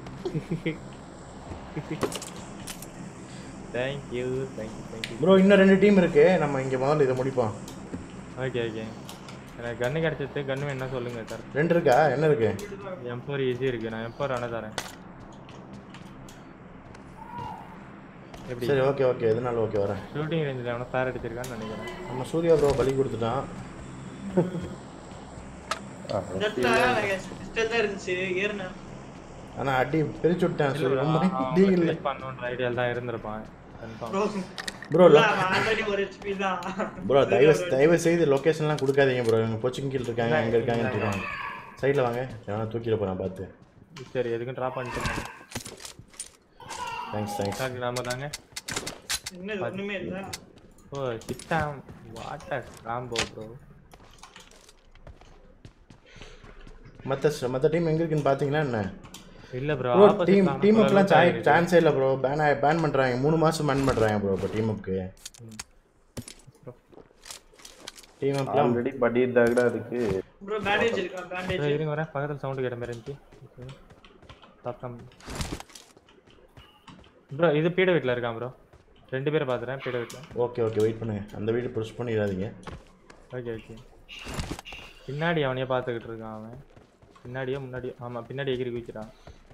தேங்க்யூ தேங்க்யூ தேங்க்யூ ப்ரோ இன்னும் ரெண்டு டீம் இருக்கு நம்ம இங்கே முதல்ல இதை முடிப்போம் ஓகே ஓகே எனக்கு கன்று கிடச்சிச்சு கன்று என்ன சொல்லுங்க சார் ரெண்டு இருக்கா என்ன இருக்கு எம் ஃபோர் ஈஸி இருக்கு நான் எம் ஃபோர் ஆனால் தரேன் எப்படி சரி ஓகே ஓகே எதனால ஓகே வரேன் ஷூட்டிங் ரேஞ்சில் எவனோ ஃபேர் அடிச்சிருக்கான்னு நினைக்கிறேன் நம்ம சூர்யா ப்ரோ பலி கொடுத்துட்டான் இந்த இடத்துல ஸ்டெல் தான் இருந்துச்சு ஏறினேன் ஆனால் அடி பிரிச்சு விட்டேன் இல்ல சூர்யா bro, ரொம்ப அவன் டீ இல்லை select பண்ணணுன்ற ஐடியாவில் தான் இருந்திருப்பான் கன்ஃபார்ம் ப்ரோ ப்ரோ ஆல்ரெடி ஒரு ஹெச்பி தான் ப்ரோ தயவு தயவு செய்து லொக்கேஷன்லாம் கொடுக்காதீங்க ப்ரோ இவங்க கோச்சிங் கீழ் இருக்காங்க அங்கே இருக்காங்கன்னு இருக்காங்க சைடில் வாங்க எவனா தூக்கிட போகிறேன் பார்த்து சரி எதுக்கும் ட்ராப் பண்ணிட்டு தேங்க்ஸ் தேங்க்ஸ் ஸ்டார்ட் நாம தாங்க இன்னும் ஒண்ணுமே இல்ல ஓ சிஸ்டம் வாட்டர் ராம்போ ப்ரோ மற்ற மற்ற டீம் எங்கே இருக்குன்னு பார்த்தீங்கன்னா என்ன இல்ல ப்ரோ ப்ரோ டீம் டீம் அப்லாம் சான்ஸே இல்லை ப்ரோ பேன் பேன் பண்ணுறாங்க மூணு மாதம் பேன் பண்ணுறாங்க ப்ரோ இப்போ டீம் அப்க்கு டீம் அப்லாம் ஆல்ரெடி படி தகடா இருக்கு ப்ரோ பேண்டேஜ் இருக்கா பேண்டேஜ் இருங்க வரேன் பக்கத்தில் சவுண்டு கேட்ட மாதிரி இருந்துச்சு பக்கம் ப்ரோ இது பீட வீட்டில் இருக்கான் ப்ரோ ரெண்டு பேரை பார்த்துறேன் பீட வீட்டில் ஓகே ஓகே வெயிட் பண்ணுங்க அந்த வீடு புஷ் பண்ணிடாதீங்க ஓகே ஓகே பின்னாடி அவனையே பார்த்துக்கிட்டு இருக்கான் அவன் பின்னாடியோ முன்னாடியோ ஆமாம் பின்னாடி எகிரி குதிக்கிறான்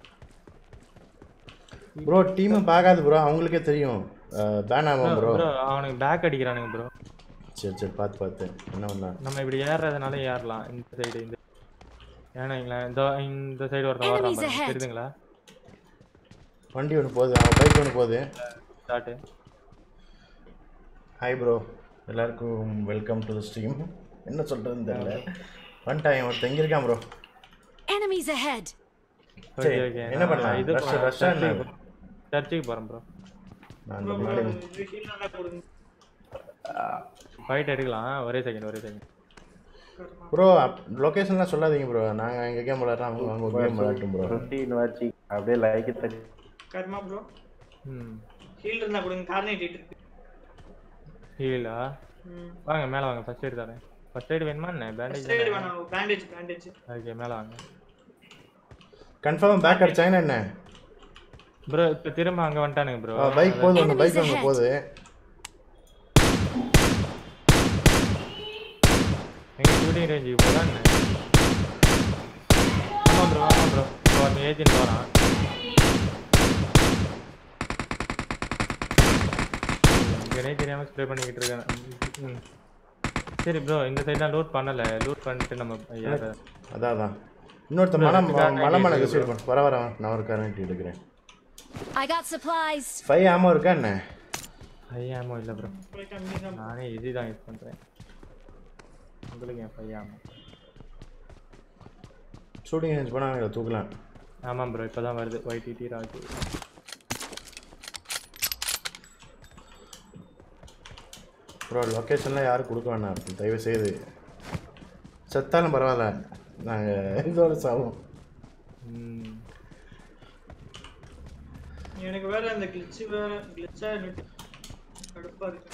ப்ரோ டீமை பார்க்காது ப்ரோ அவங்களுக்கே தெரியும் பேன் ஆகும் ப்ரோ ப்ரோ அவனுக்கு பேக் அடிக்கிறானுங்க ப்ரோ சரி சரி பார்த்து பார்த்து என்ன பண்ணா நம்ம இப்படி ஏறுறதுனால ஏறலாம் இந்த சைடு இந்த ஏன்னா இந்த இந்த சைடு ஒருத்தன் வர்றான் Enemies பாருங்க ahead. தெரியுதுங்களா வண்டி ஒன்று போகுது அவன் பைக் ஒன்று போகுது ஸ்டார்ட்டு ஹாய் ப்ரோ எல்லாருக்கும் வெல்கம் டு த ஸ்ட்ரீம் என்ன சொல்கிறதுன்னு தெரியல வந்துட்டான் ஒருத்தன் எங்கே இருக்கான் ப்ரோ Enemies ahead! ஓகே சரி, ஓகே என்ன பண்ணலாம்? இது Rush- rush ஆ என்ன? சர்ச்சுக்கு போகிறேன் ப்ரோ நான் அந்த முன்னாடி ஹீல் நல்லா கொடுங்க ஃபைட் எடுக்கலாம் ஒரே செகண்ட் ஒரே செகண்ட் ப்ரோ லொக்கேஷன்லாம் சொல்லாதீங்க ப்ரோ நாங்கள் எங்கள் கேம் விளாட்றோம் அவங்க அவங்க கேம் விளாட்டும் ப்ரோ ரொட்டீன் வாட்சி அப்படியே லைக் தட்டி கர்மா ப்ரோ ம் ஹீல் இருந்தா கொடுங்க கார்னேட் இருக்கு ஹீலா ம் வாங்க மேலே வாங்க ஃபர்ஸ்ட் எய்ட் தரேன் ஃபர்ஸ்ட் எய்ட் வேணுமா என்ன ஃபர்ஸ்ட் பேண்டேஜ் எய்ட் வேணாம் பேண்டேஜ் பேண்டேஜ் ஓகே மேலே வாங்க கன்ஃபார்ம் பேக் அடிச்சாங்கன்னா என்ன ப்ரோ இப்போ திரும்ப அங்கே வந்துட்டானுங்க ப்ரோ பைக் போகுது ஒன்று பைக் Enemies ஒன்று ahead. போகுது எங்க ஷூட்டிங் ரேஞ்சுக்கு போகலாம் என்ன ஆமாம் ப்ரோ ஆமாம் ப்ரோ ப்ரோ அந்த ஏஜென்ட் வரான் இங்கனே தெரியாமல் ஸ்ப்ரே பண்ணிக்கிட்டு இருக்கேன் ம். சரி ப்ரோ இந்த சைட்லாம் லூட் பண்ணலை லூட் பண்ணிட்டு நம்ம ஏற அதான் அதான் இன்னொருத்த மலை மலை மலை சைடு பண்ண வர வர நான் ஒரு கரண்ட் எடுக்கிறேன் I got supplies! ஃபைவ் ஆமாம் இருக்கா என்ன ஃபைவ் ஆமோ இல்லை ப்ரோ போய் கம்மி தான் நானே easy தான் யூஸ் பண்ணுறேன் உங்களுக்கு என் ஃபைவ் ஆமோ ஷூட்டிங் ரேஞ்ச் போனால் அவங்கள தூக்கலாம் ஆமாம் ப்ரோ இப்போ தான் வருது ஒய்டிடி ராஜு ப்ரோ லொக்கேஷன்லாம் யாரும் கொடுக்க வேணாம் தயவு செய்து செத்தாலும் பரவாயில்ல நாங்கள் இதோட சாவோம் ம் எனக்கு வேற அந்த கிளிச் வேற கிளிச்சா கடுப்பா இருக்கு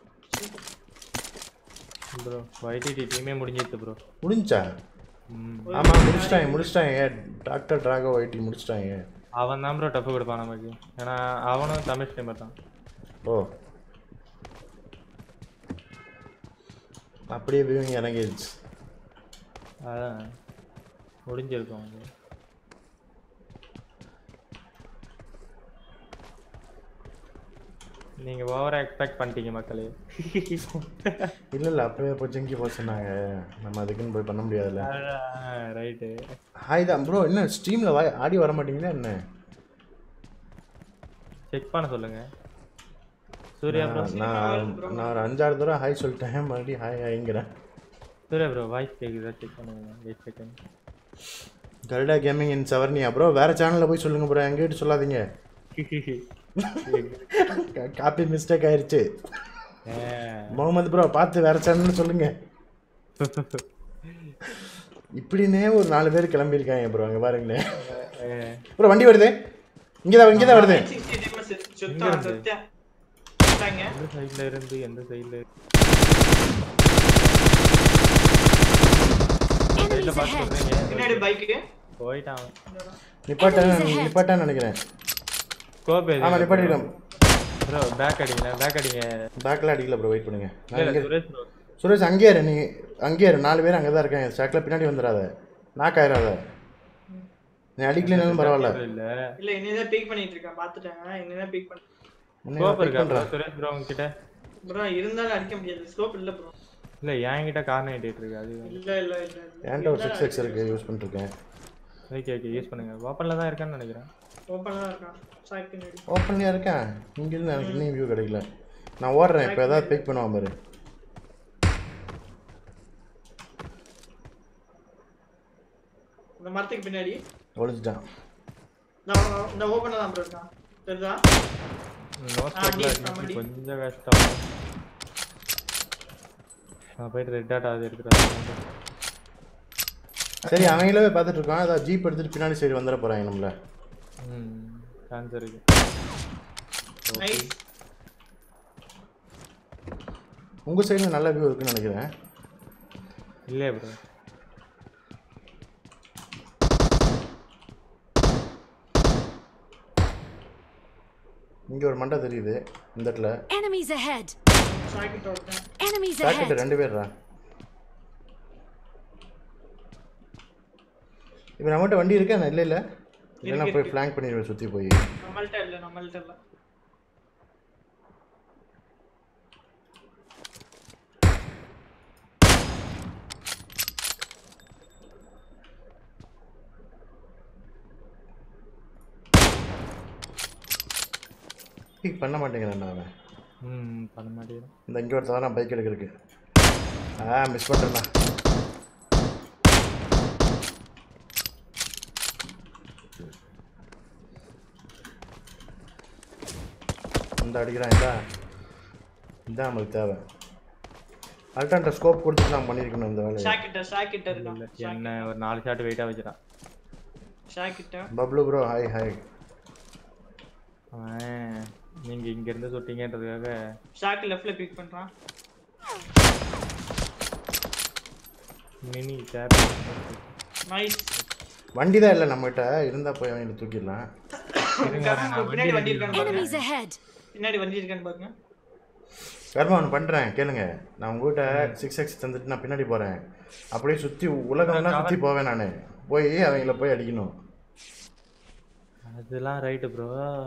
ப்ரோ ஒய்டிடி டீமே முடிஞ்சிருச்சு ப்ரோ முடிஞ்சா ம் ஆமாம் முடிச்சிட்டாங்க முடிச்சிட்டாங்க டாக்டர் ட்ராகோ ஒயிட்டி முடிச்சிட்டாங்க அவன் தான் ப்ரோ டஃப் கொடுப்பான் நமக்கு ஏன்னா அவனும் தமிழ் ஸ்ட்ரீமர் தான் ஓ அப்படியே வியூவிங் இறங்கிடுச்சு அதான் முடிஞ்சிருக்கும் அவங்க நீங்கள் ஓவராக எக்ஸ்பெக்ட் பண்ணிட்டீங்க மக்களே இல்லை இல்லை அப்பவே போய் ஜங்கி போக சொன்னாங்க நம்ம அதுக்குன்னு போய் பண்ண முடியாதுல்ல ரைட்டு ஹாய் தான் ப்ரோ என்ன ஸ்ட்ரீமில் வா ஆடி வர மாட்டீங்களா என்ன செக் பண்ண சொல்லுங்க சூர்யா ப்ரோ நான் நான் நான் ஒரு அஞ்சாறு தடவை ஹாய் சொல்லிட்டேன் மறுபடியும் ஹாய் ஹாய்ங்கிறேன் சூர்யா ப்ரோ வாய்ஸ் கேட்குதா செக் பண்ணுங்க வெயிட் செகண்ட் கருடா கேமிங் இன் சவர்னியா ப்ரோ வேறு சேனலில் போய் சொல்லுங்க ப்ரோ எங்கிட்ட சொல்லாதீங்க காப்பி மிஸ்டேக் ஆயிருச்சு முகமது ப்ரோ பார்த்து வேறு சேனல்னு சொல்லுங்க இப்படின்னே ஒரு நாலு பேர் கிளம்பியிருக்காங்க ப்ரோ அங்கே பாருங்களேன் ப்ரோ வண்டி வருது இங்கே தான் இங்கே தான் வருது சிக்ஸ்டி டைமஸ் சுத்தம் சுத்தம் சுத்தாங்க எந்த சைடில் இருந்து எந்த சைடில் சைடில் பார்த்து சொல்கிறீங்க பின்னாடி பைக்கு போயிட்டான் அவன். நிப்பாட்டான் நிப்பாட்டான்னு நினைக்கிறேன் ஸ்கோப் எது ஆமாம் நிப்பாட்டிருக்கேன் ப்ரோ பேக் அடிங்க பேக் அடிங்க பேக்கில் அடிக்கல ப்ரோ வெயிட் பண்ணுங்க நான் இல்ல, இங்கே சுரேஷ் ப்ரோ சுரேஷ் அங்கேயே இரு நீ அங்கேயே இரு நாலு பேர் அங்கே தான் இருக்காங்க ஸ்டாக்கில் பின்னாடி வந்துடாத நாக் ஆயிடாத நீ அடிக்கலைனாலும் பரவாயில்ல இல்ல இல்ல இனிதான் பீக் பண்ணிட்டு இருக்கேன் பாத்துட்டாங்க இனிதான் பீக் பண்ண முன்னே ஸ்கோப் pick இருக்கா bro? பண்றேன். சுரேஷ் ப்ரோ உங்ககிட்ட ப்ரோ இருந்தாலும் அடிக்க முடியாது ஸ்கோப் இல்ல ப்ரோ இல்ல என்கிட்ட கார்னர் எடிட் இருக்கு அது இல்ல இல்ல இல்ல என்கிட்ட ஒரு சிக்ஸ் எக்ஸ் இருக்கு யூஸ் பண்ணிருக்கேன் ஓகே ஓகே யூஸ் பண்ணுங்க ஓப்பன்ல தான் இருக்கான்னு நினைக்கிறேன் ஓப்பனா தான் இருக்கான் சாக் பின்னாடி ஓப்பன்லேயே இருக்கேன் இங்கிருந்து எனக்கு இன்னும் வியூ கிடைக்கல நான் ஓடுறேன் இப்போ ஏதாவது பிக் பண்ணுவான் பாரு இந்த மரத்துக்கு பின்னாடி ஒழிச்சிட்டான் நான் இந்த ஓப்பனா தான் ப்ரோ இருக்கான் தெரியுதா நோ ஆ, அடி, ஸ்கோப்ல ஆமாடி. கொஞ்சம் கஷ்டம் நான் போயிட்டு ரெட் டாட் அது எடுத்துட்டு சரி அவங்களே பார்த்துட்டு இருக்கான் அதான் ஜீப் எடுத்துட்டு பின்னாடி சைடு வந்துட போறாங்க நம்மள ம் சான்ஸ் இருக்கு நைஸ் உங்க சைடுல நல்ல வியூ இருக்குன்னு நினைக்கிறேன் இல்லையே ப்ரோ இங்க ஒரு மண்டை தெரியுது இந்த இடத்துல Enemies ahead! சாக்கிட்ட ஒருத்தன் Enemies ஜாக்கெட் ahead! ரெண்டு பேர்ரா இப்போ நம்மகிட்ட வண்டி இருக்கா இல்லை இல்லை இல்லைன்னா போய் ஃப்ளாங்க் பண்ணிடுவேன் சுற்றி போய் நம்மள்ட்ட இல்ல நம்மள்ட்ட இல்ல பிக் பண்ண மாட்டேங்கிறேன் நான் அவன் ம் பண்ண மாட்டேங்கிறேன் இந்த இங்கே ஒருத்தர் நான் பைக் எடுக்கிறதுக்கு ஆ மிஸ் பண்ணுறேண்ணா இந்த அடிக்கிறான் இதா இதான் நம்மளுக்கு தேவை அல்டான்ட்ட ஸ்கோப் கொடுத்துட்டு நான் பண்ணியிருக்கணும் இந்த வேலையை சாக்கிட்ட சாக்கிட்ட இருக்கான் இல்ல என்ன ஒரு நாலு ஷாட் வெயிட்டா வச்சிடான் சாக்கிட்ட பப்ளு ப்ரோ ஹாய் ஹாய் அவன் நீங்க இங்க இருந்து சுட்டீங்கன்றதுக்காக ஷாக் லெஃப்ட்ல பிக் பண்றான் மினி கேப் நைஸ் வண்டி தான் இல்லை நம்மகிட்ட இருந்தால் போய் அவங்களை தூக்கிடலாம் பின்னாடி வண்டி இருக்கான்னு பாருங்க Enemies ahead! பின்னாடி வண்டி இருக்கான்னு பாருங்க கர்மா ஒன்று பண்ணுறேன் கேளுங்க நான் உங்ககிட்ட சிக்ஸ் எக்ஸ் தந்துட்டு நான் பின்னாடி போகிறேன் அப்படியே சுற்றி உலகம்லாம் சுற்றி போவேன் நான் போய் அவங்கள போய் அடிக்கணும் அதெல்லாம் ரைட்டு ப்ரோ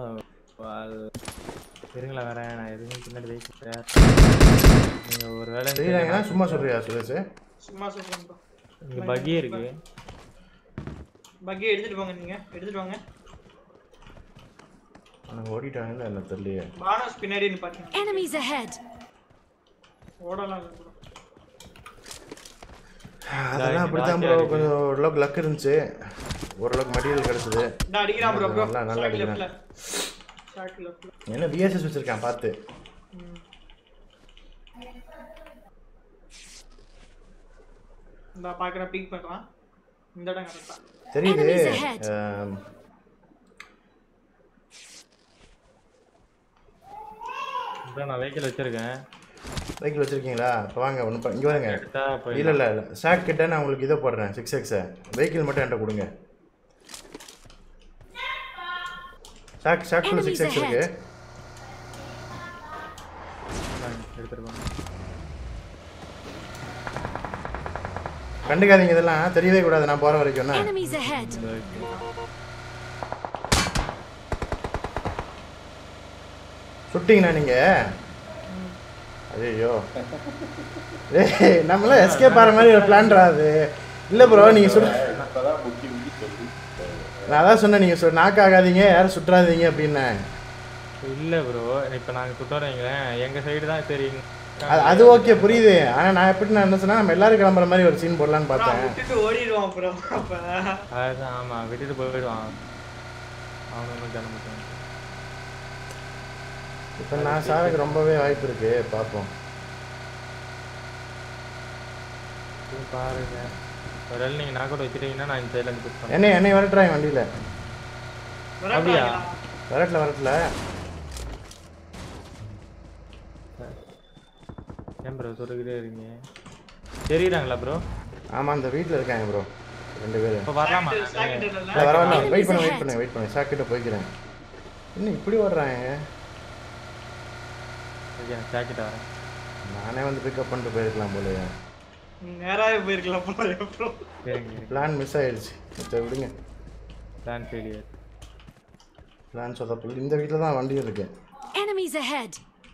இருங்களா வரேன் நான் எதுவும் பின்னாடி வைக்கிறேன் நீங்க ஒரு வேலை செய்கிறாங்கன்னா சும்மா சொல்றியா சுரேஷ் சும்மா சொல்றேன் bro. இங்க பகி இருக்கு பக்கி எடுத்துட்டு போங்க நீங்க எடுத்துட்டு வாங்க ஆனால் ஓடிட்டாங்கன்னு என்ன தெரியலையே பானஸ் பின்னாடி நிப்பாட்டுங்க Enemies ahead! ஓடலாம் இல்ல bro. அதெல்லாம் அப்படித்தான் ப்ரோ கொஞ்சம் ஓரளவுக்கு லக் இருந்துச்சு ஓரளவுக்கு மெட்டீரியல் கிடச்சிது இந்த அடிக்கிறான் ப்ரோ ப்ரோ நல்லா நல்லா ஷார்ட் அடிக்கிறான் லெஃப்ட்ல ஷார்ட் லெஃப்ட்ல என்ன பிஎஸ்எஸ் வச்சிருக்கேன் பார்த்து இந்த பாக்குற பிக் பண்றான் இந்த இடம் கரெக்டா தெரியுது Enemies ahead. ஆம், ப்ரோ நான் வெஹிக்கிள் வச்சிருக்கேன் சைக்கிள் வச்சிருக்கீங்களா இப்போ வாங்க ஒன்று இங்கே வாங்க எடுத்தா போய் இல்லை இல்லை இல்லை ஷாக் கிட்ட நான் உங்களுக்கு இதை போடுறேன் சிக்ஸ் எக்ஸை வெஹிக்கிள் மட்டும் என்கிட்ட கொடுங்க ஷாக் ஷாக்குள்ள Enemies சிக்ஸ் எக்ஸ் இருக்கு ahead. எடுத்துட்டு போங்க கண்டுக்காதீங்க இதெல்லாம் தெரியவே கூடாது நான் போகிற வரைக்கும் என்ன Enemies ahead! சுட்டிங்கண்ணா நீங்கள் ஐயோ ஏய் நம்மளாம் எஸ்கேப் ஆகிற மாதிரி ஒரு பிளான்டா அது இல்லை ப்ரோ நீங்கள் சுட் இப்பதான் முக்கி முக்கி சொல்லி நான் அதான் சொன்னேன் நீங்கள் சொ நாக்கு ஆகாதீங்க யாரும் சுற்றாதீங்க அப்படின்னேன் இல்ல ப்ரோ இப்ப நாங்க சுட்டு வைங்களேன் எங்க சைடு தான் சரி அது அது ஓகே புரியுது ஆனால் நான் எப்படி நான் என்ன சொன்னா நம்ம எல்லாரும் கிளம்புற மாதிரி ஒரு சீன் போடலான்னு ப்ரோ பார்த்தேன் விட்டுட்டு ஓடிடுவான் ப்ரோ அப்ப அதுதான் ஆமா விட்டுட்டு போயிடுவான் அவனும் கிளம்பிட்டான் இப்போ நான் சாருக்கு ரொம்பவே வாய்ப்பு இருக்கு பார்ப்போம் சரி, பாருங்க ஒரு நீங்க நான் கூட வச்சுட்டீங்கன்னா நான் இந்த சைடுல இருந்து புஷ் பண்ணேன் என்னை என்னை வரட்டுறாங்க வண்டியில் அப்படியா? வரட்டில் வரட்டில் ஏன் ப்ரோ சொல்லிக்கிட்டே இருக்கீங்க தெரியுறாங்களா ப்ரோ ஆமாம் அந்த வீட்டில் இருக்காங்க ப்ரோ ரெண்டு பேர் இப்போ வரலாமா இல்லை வர வரலாம் வெயிட் பண்ணு வெயிட் பண்ணு வெயிட் பண்ணு சாக்கிட்ட போய்க்கிறேன் இன்னும் இப்படி வர்றாங்க ஓகே ஜாக்கெட் வரேன் நானே வந்து பிக்கப் பண்ணிட்டு போயிருக்கலாம் போலயே நேராவே போயிருக்கலாம் போல ப்ரோ சரிங்க பிளான் மிஸ் ஆயிடுச்சு சரி விடுங்க பிளான் ஃபெயிலியர் பிளான் சொதப்பல் இந்த வீட்டில் தான் வண்டி இருக்கு Enemies ahead!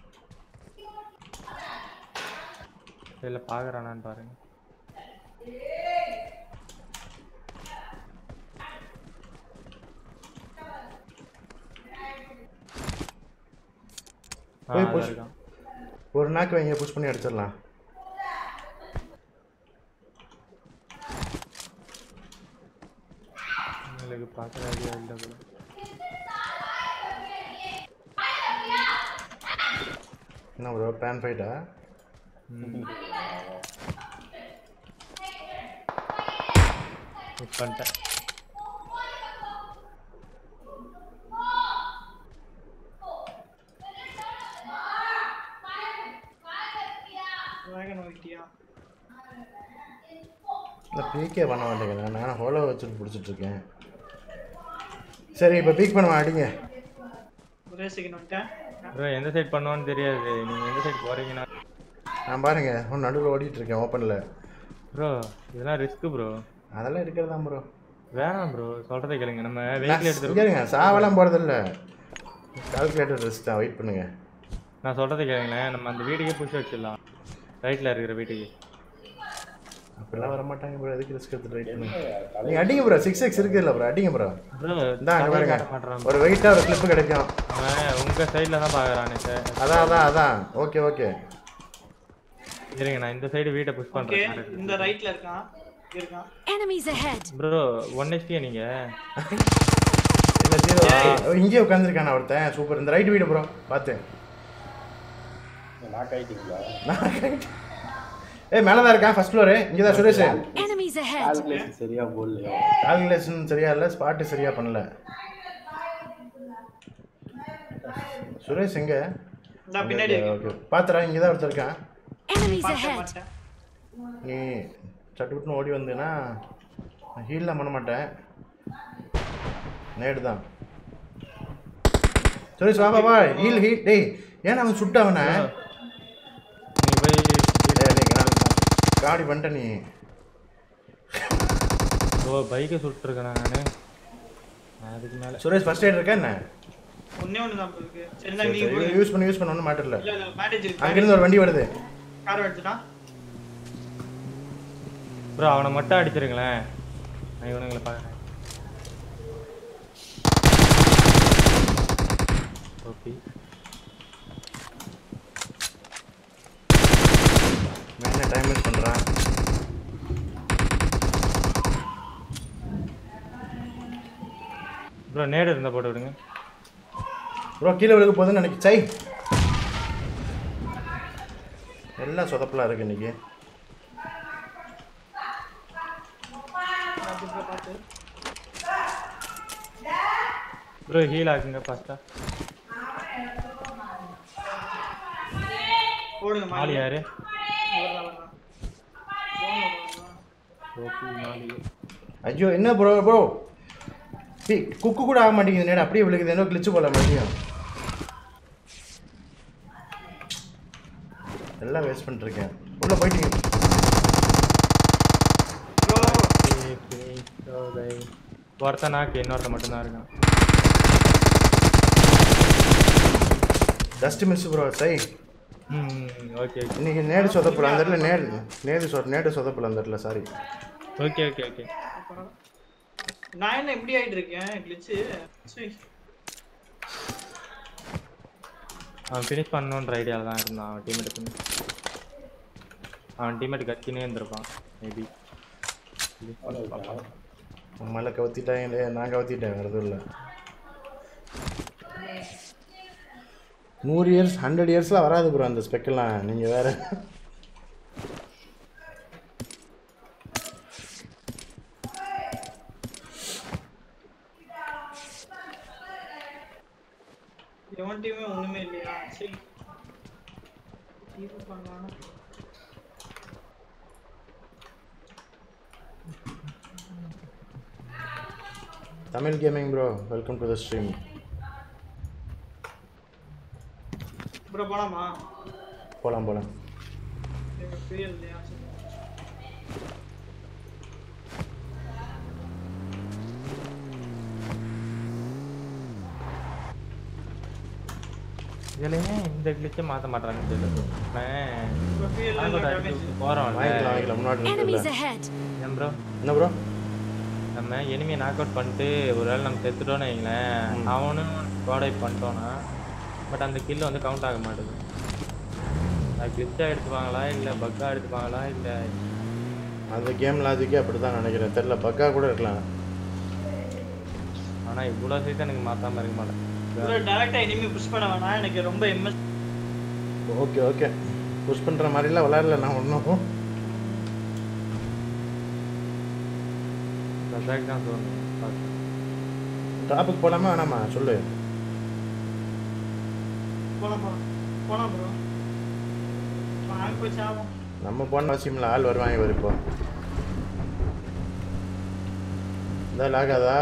இல்லை பார்க்குறானான்னு பாருங்க ஆ, போய் அதான் push. இருக்கான். ஒரு நாக்கு வைங்க புஷ் பண்ணி அடிச்சிடலாம் உங்களுக்கு பார்க்குற ஐடியா இல்லை ப்ரோ என்ன ப்ரோ பேன் ஃபைட்டா மிஸ் பண்ணிட்டேன் வேகன் ஓட்டியா இல்லை பீக்கே பண்ண மாட்டேங்கிறேன் நான் ஹோலோ வச்சுட்டு பிடிச்சிட்டு இருக்கேன் சரி இப்போ பீக் பண்ணுவேன் அடிங்க ஒரே செகண்ட் வந்துட்டேன் ப்ரோ எந்த சைடு பண்ணுவோன்னு தெரியாது நீங்கள் எந்த சைடு போகிறீங்கன்னா நான் பாருங்க ஒன்று நடுவில் ஓடிட்டு இருக்கேன் ஓப்பனில் ப்ரோ இதெல்லாம் ரிஸ்க்கு ப்ரோ அதெல்லாம் இருக்கிறதா ப்ரோ வேணாம் ப்ரோ சொல்கிறத கேளுங்க நம்ம வெஹிக்கிள் எடுத்துருக்கோம் கேளுங்க சாவெல்லாம் போகிறதில்ல கால்குலேட்டர் ரிஸ்க் தான் வெயிட் பண்ணுங்க நான் சொல்கிறத கேளுங்களேன் நம்ம அந்த வீட்டுக்கே புஷ் வச்சிடலாம் ரைட்டில் இருக்கிற வீட்டுக்கு அப்படிலாம் வர மாட்டாங்க ப்ரோ எதுக்கு ரிஸ்க் எடுத்து வெயிட் பண்ணுங்க நீங்கள் அடிங்க ப்ரோ சிக்ஸ் எக்ஸ் இருக்குல்ல ப்ரோ அடிங்க ப்ரோ ப்ரோ இந்தா அங்கே பாருங்க மாட்டான் ஒரு வெயிட்டாக ஒரு கிளிப்பு கிடைக்கும் அவன் உங்கள் சைடில் தான் பார்க்குறானே சார் அதான் அதான் அதான் ஓகே ஓகே இருங்க நான் இந்த சைடு வீட்டை புஷ் ஓகே பண்ணுறேன் இந்த ரைட்ல இருக்கான் இங்க இருக்கான் Enemies ahead! ப்ரோ ஒன் ஹெச்பியா நீங்கள் இல்லை ஜீரோ இங்கேயே உட்காந்துருக்கான ஒருத்தன் சூப்பர் இந்த ரைட் வீடு ப்ரோ பார்த்தேன் நாக் ஆயிட்டீங்களா ஏய் மேலே தான் இருக்கான் ஃபர்ஸ்ட் ஃப்ளோரு இங்கே தான் சுரேஷ் Enemies ahead! கால்குலேஷன் சரியா போடலையா கால்குலேஷன் சரியா இல்லை ஸ்பாட்டு சரியா பண்ணல சுரேஷ் எங்க இந்த பின்னாடி ஓகே ஓகே பாத்துறா இங்கே தான் ஒருத்தர் இருக்கான் Enemies மாட்டேன் ahead! மாட்டேன் நீ சட்டுப்புட்டுன்னு ஓடி வந்தேன்னா ஹீல்லாம் பண்ண மாட்டேன் நேடு தான் சுரேஷ் வா வா வா ஹீல் ஹீல் டேய் ஏன் அவன் சுட்ட அவனை நீ போய் டேய், டேய், நான் காடி பண்ணிட்ட நீ ஓ பைக்கை சுட்டுருக்கேன் நான் அதுக்கு மேலே சுரேஷ் ஃபர்ஸ்ட் எய்ட் இருக்கா என்ன ஒண்ணே ஒண்ணு தான் இருக்கு சரி இந்தா நீங்க போடுங்க. யூஸ் பண்ணி யூஸ் பண்ண ஒன்றும் மாட்டல இல்ல இல்ல பேண்டேஜ் இருக்கு அங்கிருந்து ஒரு வண்டி வருது கார் எடுத்துட்டான் ப்ரோ அவனை மட்டும் அடிச்சிருங்களேன் நான் இவனுங்களை பார்க்குறேன் ப்ரோ நேடு இருந்தால் போட்டு விடுங்க ப்ரோ கீழே விழுக போகுதுன்னு நினைக்க சை எல்லாம் சொதப்பலா இருக்கு இன்னைக்கு பார்த்து bro, பார்த்து ப்ரோ ஹீல் ஆகுங்க ஃபஸ்ட்டாக போடுங்க நாலு மாலி யாரு வரலாம் வரலாம் Zone ல வரலாம். ஓகே நாலு ஐயோ என்ன ப்ரோ ப்ரோ பி குக்கு கூட ஆக மாட்டேங்குது நேரம் அப்படியே விழுகுது என்ன கிழிச்சு போல மறுபடியும் எல்லாம் வேஸ்ட் பண்ணிருக்கேன் உள்ள போயிட்டீங்க Bro, ஒருத்தன் நாக்கு இன்னொருத்தன் மட்டும்தான் இருக்கான் டஸ்ட் மிஸ் ப்ரோ சை ம் ஓகே ஓகே இன்னைக்கு நேடு சொதப்பல அந்த இடத்துல நேடு நேடு சொ நேடு சொதப்பல அந்த இடத்துல சாரி ஓகே ஓகே ஓகே நான் என்ன இப்படி ஆயிட்டு இருக்கேன் கிளிச்சு அவன் ஃபினிஷ் பண்ணணுன்ற ஐடியாவில் தான் இருந்தான் அவன் டீமேட் பண்ணி அவன் டீமேட் கத்தினே இருந்திருப்பான் மேபி மேலே கவுத்திட்டாங்களே நான் கவுத்திட்டேன் வேறு எதுவும் இல்லை நூறு இயர்ஸ் ஹண்ட்ரட் இயர்ஸ்லாம் வராது ப்ரோ அந்த ஸ்பெக்கெல்லாம் நீங்கள் வேறு எவன் டீமே ஒண்ணுமே இல்லையா சரி இது பண்ணலாம் Tamil gaming bro welcome to the stream bro போலாமா போகலாம் போகலாம் எனக்கு புரியல இல்லையா சரி. இதில் ஏன் இந்த கிளிச்சை மாற்ற மாட்டாங்கன்னு தெரியல Bro, feel நான் இல்ல, கூட damage. அடிச்சு போகிறோம் வாங்கிக்கலாம் வாங்கிக்கலாம் முன்னாடி Enemies இருக்குல்ல ahead. ஏன் ப்ரோ என்ன ப்ரோ நம்ம எனிமியை நாக் அவுட் பண்ணிட்டு ஒரு வேளை நம்ம செத்துட்டோன்னு வைங்களேன் அவனும் கோடை பண்ணிட்டோன்னா பட் அந்த கில் வந்து கவுண்ட் ஆக மாட்டேது அது கிளிச்சாக எடுத்துப்பாங்களா இல்லை பக்காக எடுத்துப்பாங்களா இல்லை அந்த கேம் லாஜிக்கே அப்படி தான் நினைக்கிறேன் தெரில பக்கா கூட இருக்கலாம் ஆனால் இவ்வளோ சீசனுக்கு மாற்றாம இருக்க மாட்டேன் ப்ரோ டைரக்டா இனிமே புஷ் பண்ண வேணாம் எனக்கு ரொம்ப எம்எஸ் ஓகே ஓகே புஷ் பண்ணுற மாதிரிலாம் விளையாடல நான் ஒன்றும் பக்காக்கு தான் தோணும் டாபிக் போகலாமா வேணாமா சொல்லு போலாம் போலாம் போலாம் ப்ரோ வாங்க போய் சாவோம் நம்ம போன அவசியமில்ல ஆள் வருவாங்க இவர் இப்போ இந்த லாகாதா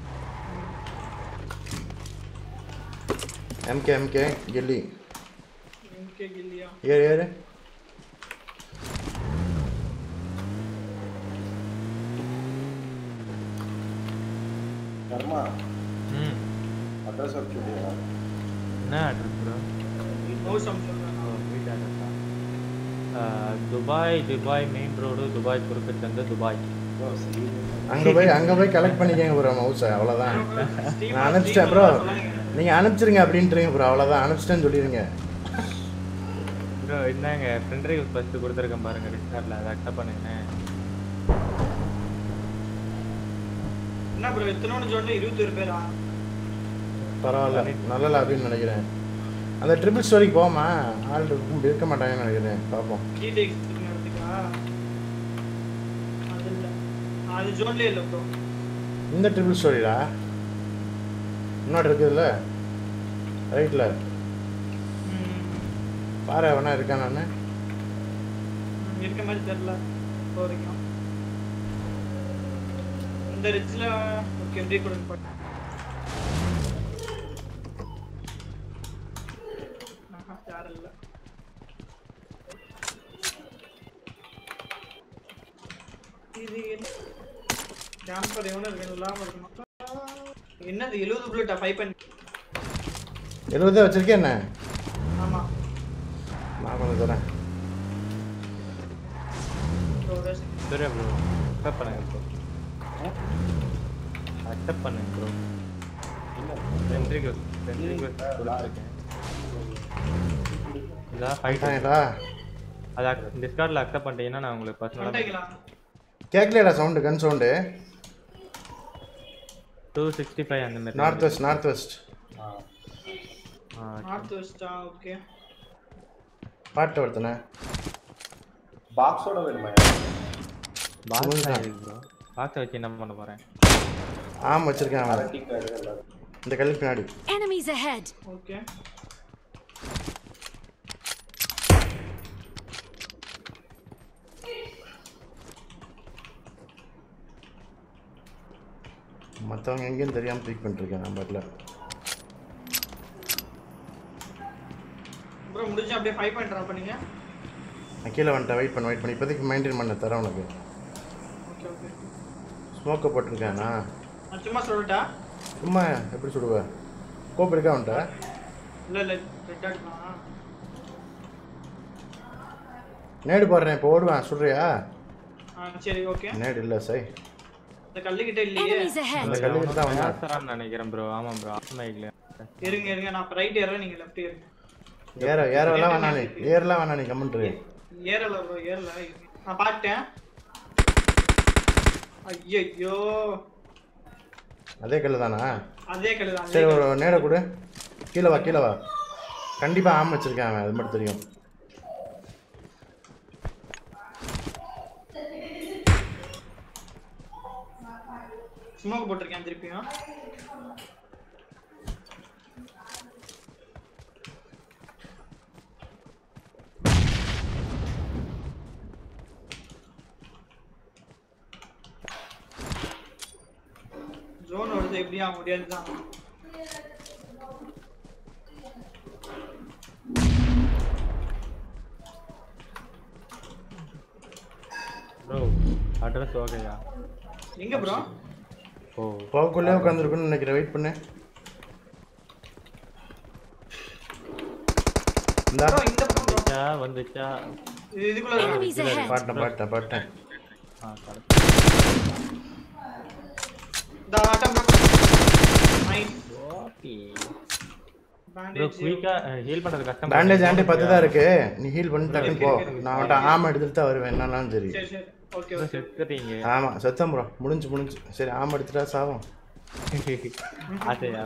எம்கே எம்கே கில்லி எம்கே கில்லியா ஏறு ஏறு கர்மா ம் அட்ரஸ் சொல்லியா என்ன அட்ரஸ் ப்ரோ மௌசம் சொல்றேன் வீட்டு அட்ரஸா Dubai Dubai main road Dubai குறுக்கு சந்து துபாய் அங்கே போய் அங்கே போய் கலெக்ட் பண்ணிக்கங்க ப்ரோ மவுஸை அவ்வளோதான் நான் அனுப்பிச்சிட்டேன் ப்ரோ நீங்கள் அனுப்பிச்சிருங்க அப்படின்றீங்க ப்ரோ அவ்வளோதான் அனுப்பிச்சிட்டேன்னு சொல்லிடுங்க ப்ரோ என்னங்க ஃப்ரெண்ட் ரிக்வஸ்ட் ஃபஸ்ட்டு கொடுத்துருக்கேன் பாருங்க டிஸ்கார்டில் அதை அக்செப்ட் பண்ணுங்க என்ன ப்ரோ எத்தனோன்னு சொன்ன இருபத்தொரு பேரா பரவாயில்ல நல்ல லாபின்னு நினைக்கிறேன் அந்த ட்ரிபிள் ஸ்டோரிக்கு போமா ஆள் இருக்கும் இருக்க மாட்டாங்கன்னு நினைக்கிறேன் பார்ப்போம் டிடெக்ஸ் எடுத்துக்கா அது இல்ல அது ஜோன்லயே இல்ல ப்ரோ இந்த ட்ரிபிள் ஸ்டோரிடா முன்னாடி இருக்குதுல்ல ரைட்டில் பாரு வேணா இருக்கான் நான் இருக்க மாதிரி தெரியல இப்போ வரைக்கும் இந்த ரிட்ஜ்ல ஓகே எப்படி கொடுங்க பாட்டு ஆஹா, யாரும் இல்ல இது கேம்பர் எவனும் இருக்கு இல்லாம இருக்கணும் என்னது எழுபது புல்லட்டா ஃபைவ் பண்ணி எழுபதே வச்சிருக்கேன் என்ன ஆமா நான் கொஞ்சம் தரேன் சரி ப்ரோ அக்செப்ட் பண்ணுங்க ப்ரோ அக்செப்ட் பண்ணுங்க bro friend request friend request கொடுத்துருக்கேன் இதான் ஃபைட் ஆயிட்டா அது டிஸ்கார்டில் அக்செப்ட் பண்ணிட்டீங்கன்னா நான் உங்களுக்கு பர்சனலாக பண்ணிக்கலாம் கேட்கலையடா sound gun sound two sixty five அந்த மாதிரி நார்த் வெஸ்ட் நார்த் வெஸ்ட் ஆ நார்த் வெஸ்டா ஓகே பாட்டு ஒருத்தனே பாக்ஸோட வேணுமா பாக்ஸ் இருக்கு ப்ரோ பாக்ஸை வச்சு என்ன பண்ண போகிறேன் ஆம் வச்சிருக்கேன் அவன் டீ கார்டு எல்லாம் இந்த கல்லுக்கு பின்னாடி Enemies ahead. ஓகே மற்றவங்க எங்கேயும் தெரியாமல் பீக் பண்ணிருக்கேன் நான் பாட்டில் ப்ரோ முடிஞ்சு அப்படியே ஃபைவ் பாயிண்ட் ட்ராப் பண்ணீங்க நான் கீழே வந்துட்டேன் வெயிட் பண்ண வெயிட் பண்ணி இப்போதைக்கு மெயின்டைன் பண்ண தரேன் உனக்கு ஓகே ஓகே ஸ்மோக்கை போட்டிருக்கேனா நான் சும்மா சொல்லட்டா சும்மா எப்படி சுடுவேன் கோப்பு இருக்கா வந்துட்ட இல்ல இல்ல ரெட் அடிக்கலாம் நேடு போடுறேன் இப்போ ஓடுவேன் சுடுறியா ஆ சரி ஓகே நேடு இல்லை சை இந்த கல்லுக்கிட்ட இல்லையே Enemies ahead. அந்த கல்லுக்கு தான் வந்தான் பேசுறான்னு நினைக்கிறேன் ப்ரோ ஆமாம் ப்ரோ ஆமாம் இருங்க இருங்க நான் ரைட் ஏறேன் நீங்க லெஃப்ட் ஏறுங்க ஏற ஏறலாம் வேணாம் நீ ஏறலாம் வேணாம் நீ கமெண்ட்ரு ஏறல ப்ரோ ஏறல நான் பாட்டேன் ஐயோ அதே கல்லு தானா அதே கல்லு தான் சரி ஒரு நேட கொடு கீழே வா கீழே வா கண்டிப்பாக ஆம் வச்சிருக்கேன் அவன் அது மட்டும் தெரியும் ஸ்மோக் போட்டிருக்கேன் திருப்பியும் ஜோன் வருது எப்படியா முடியாது தான் ப்ரோ அட்ரஸ் ஓகேயா எங்க ப்ரோ ஓ போகக்குள்ளே உட்காந்துருக்குன்னு நினைக்கிறேன் வெயிட் பண்ணு இந்தா ப்ரோ இந்த பக்கம் ப்ரோ வந்துச்சா வந்துச்சா இது இதுக்குள்ள இருக்கு. Enemies ahead. பாட்டேன் பாட்டேன் பாட்டேன் ஆ கரெக்ட் இந்த ஆட்டம் bro nice okay bro bandage குயிக்கா ஹீல் பண்றது கஷ்டம் பேண்டேஜ் ஆண்டி பத்து தான் இருக்கு நீ ஹீல் பண்ணி டக்குன்னு போ நான் அவன்கிட்ட ஆமாம் எடுத்துட்டு தான் வருவேன் என்னன்னாலும் சரி சரி சரி ஓகே ஓகே செத்துறீங்க ஆமாம் சத்தம் ப்ரோ முடிஞ்சு முடிஞ்சு சரி ஆமாம் எடுத்துட்டா சாவும் ஆசையா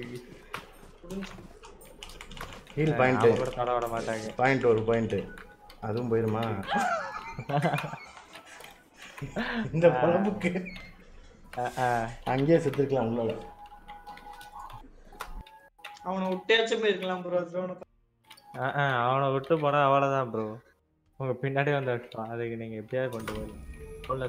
ஹீல் அவங்க பாயிண்ட்டு கூட தட விட மாட்டாங்க பாயிண்ட் ஒரு பாயிண்ட்டு அதுவும் போயிருமா இந்த பழப்புக்கு ஆ, ஆ. அங்கேயே செத்துருக்கலாம் உங்களோட அவனை விட்டேச்சும் போயிருக்கலாம் ப்ரோ ஜோனை ஆ, ஆ, அவனை விட்டு போனா அவ்வளவுதான் ப்ரோ உங்க பின்னாடி வந்து விட்டுறான் அதுக்கு நீங்க எப்படியாவது கொண்டு போயிடலாம் சொல்ல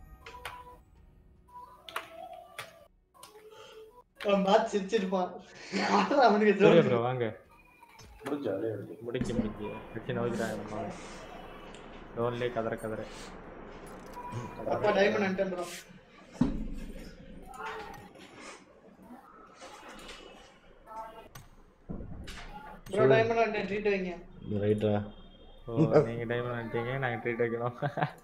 அவன் பார்த்து சிரிச்சிருப்பான் யாரா அவனுக்கு சூரிய ஜோன் ப்ரோ வாங்க முடிஞ்சு அதே எடுத்து முடிச்சு முடிச்சு வச்சு நோக்கிறாங்க லோன்லேயே கதற கதற அப்பா diamond Anton bro bro diamond Anton treat வைங்க ரைட்டா ஓ நீங்க டைமண்ட் வந்துட்டீங்க நாங்க ட்ரீட் வைக்கணும்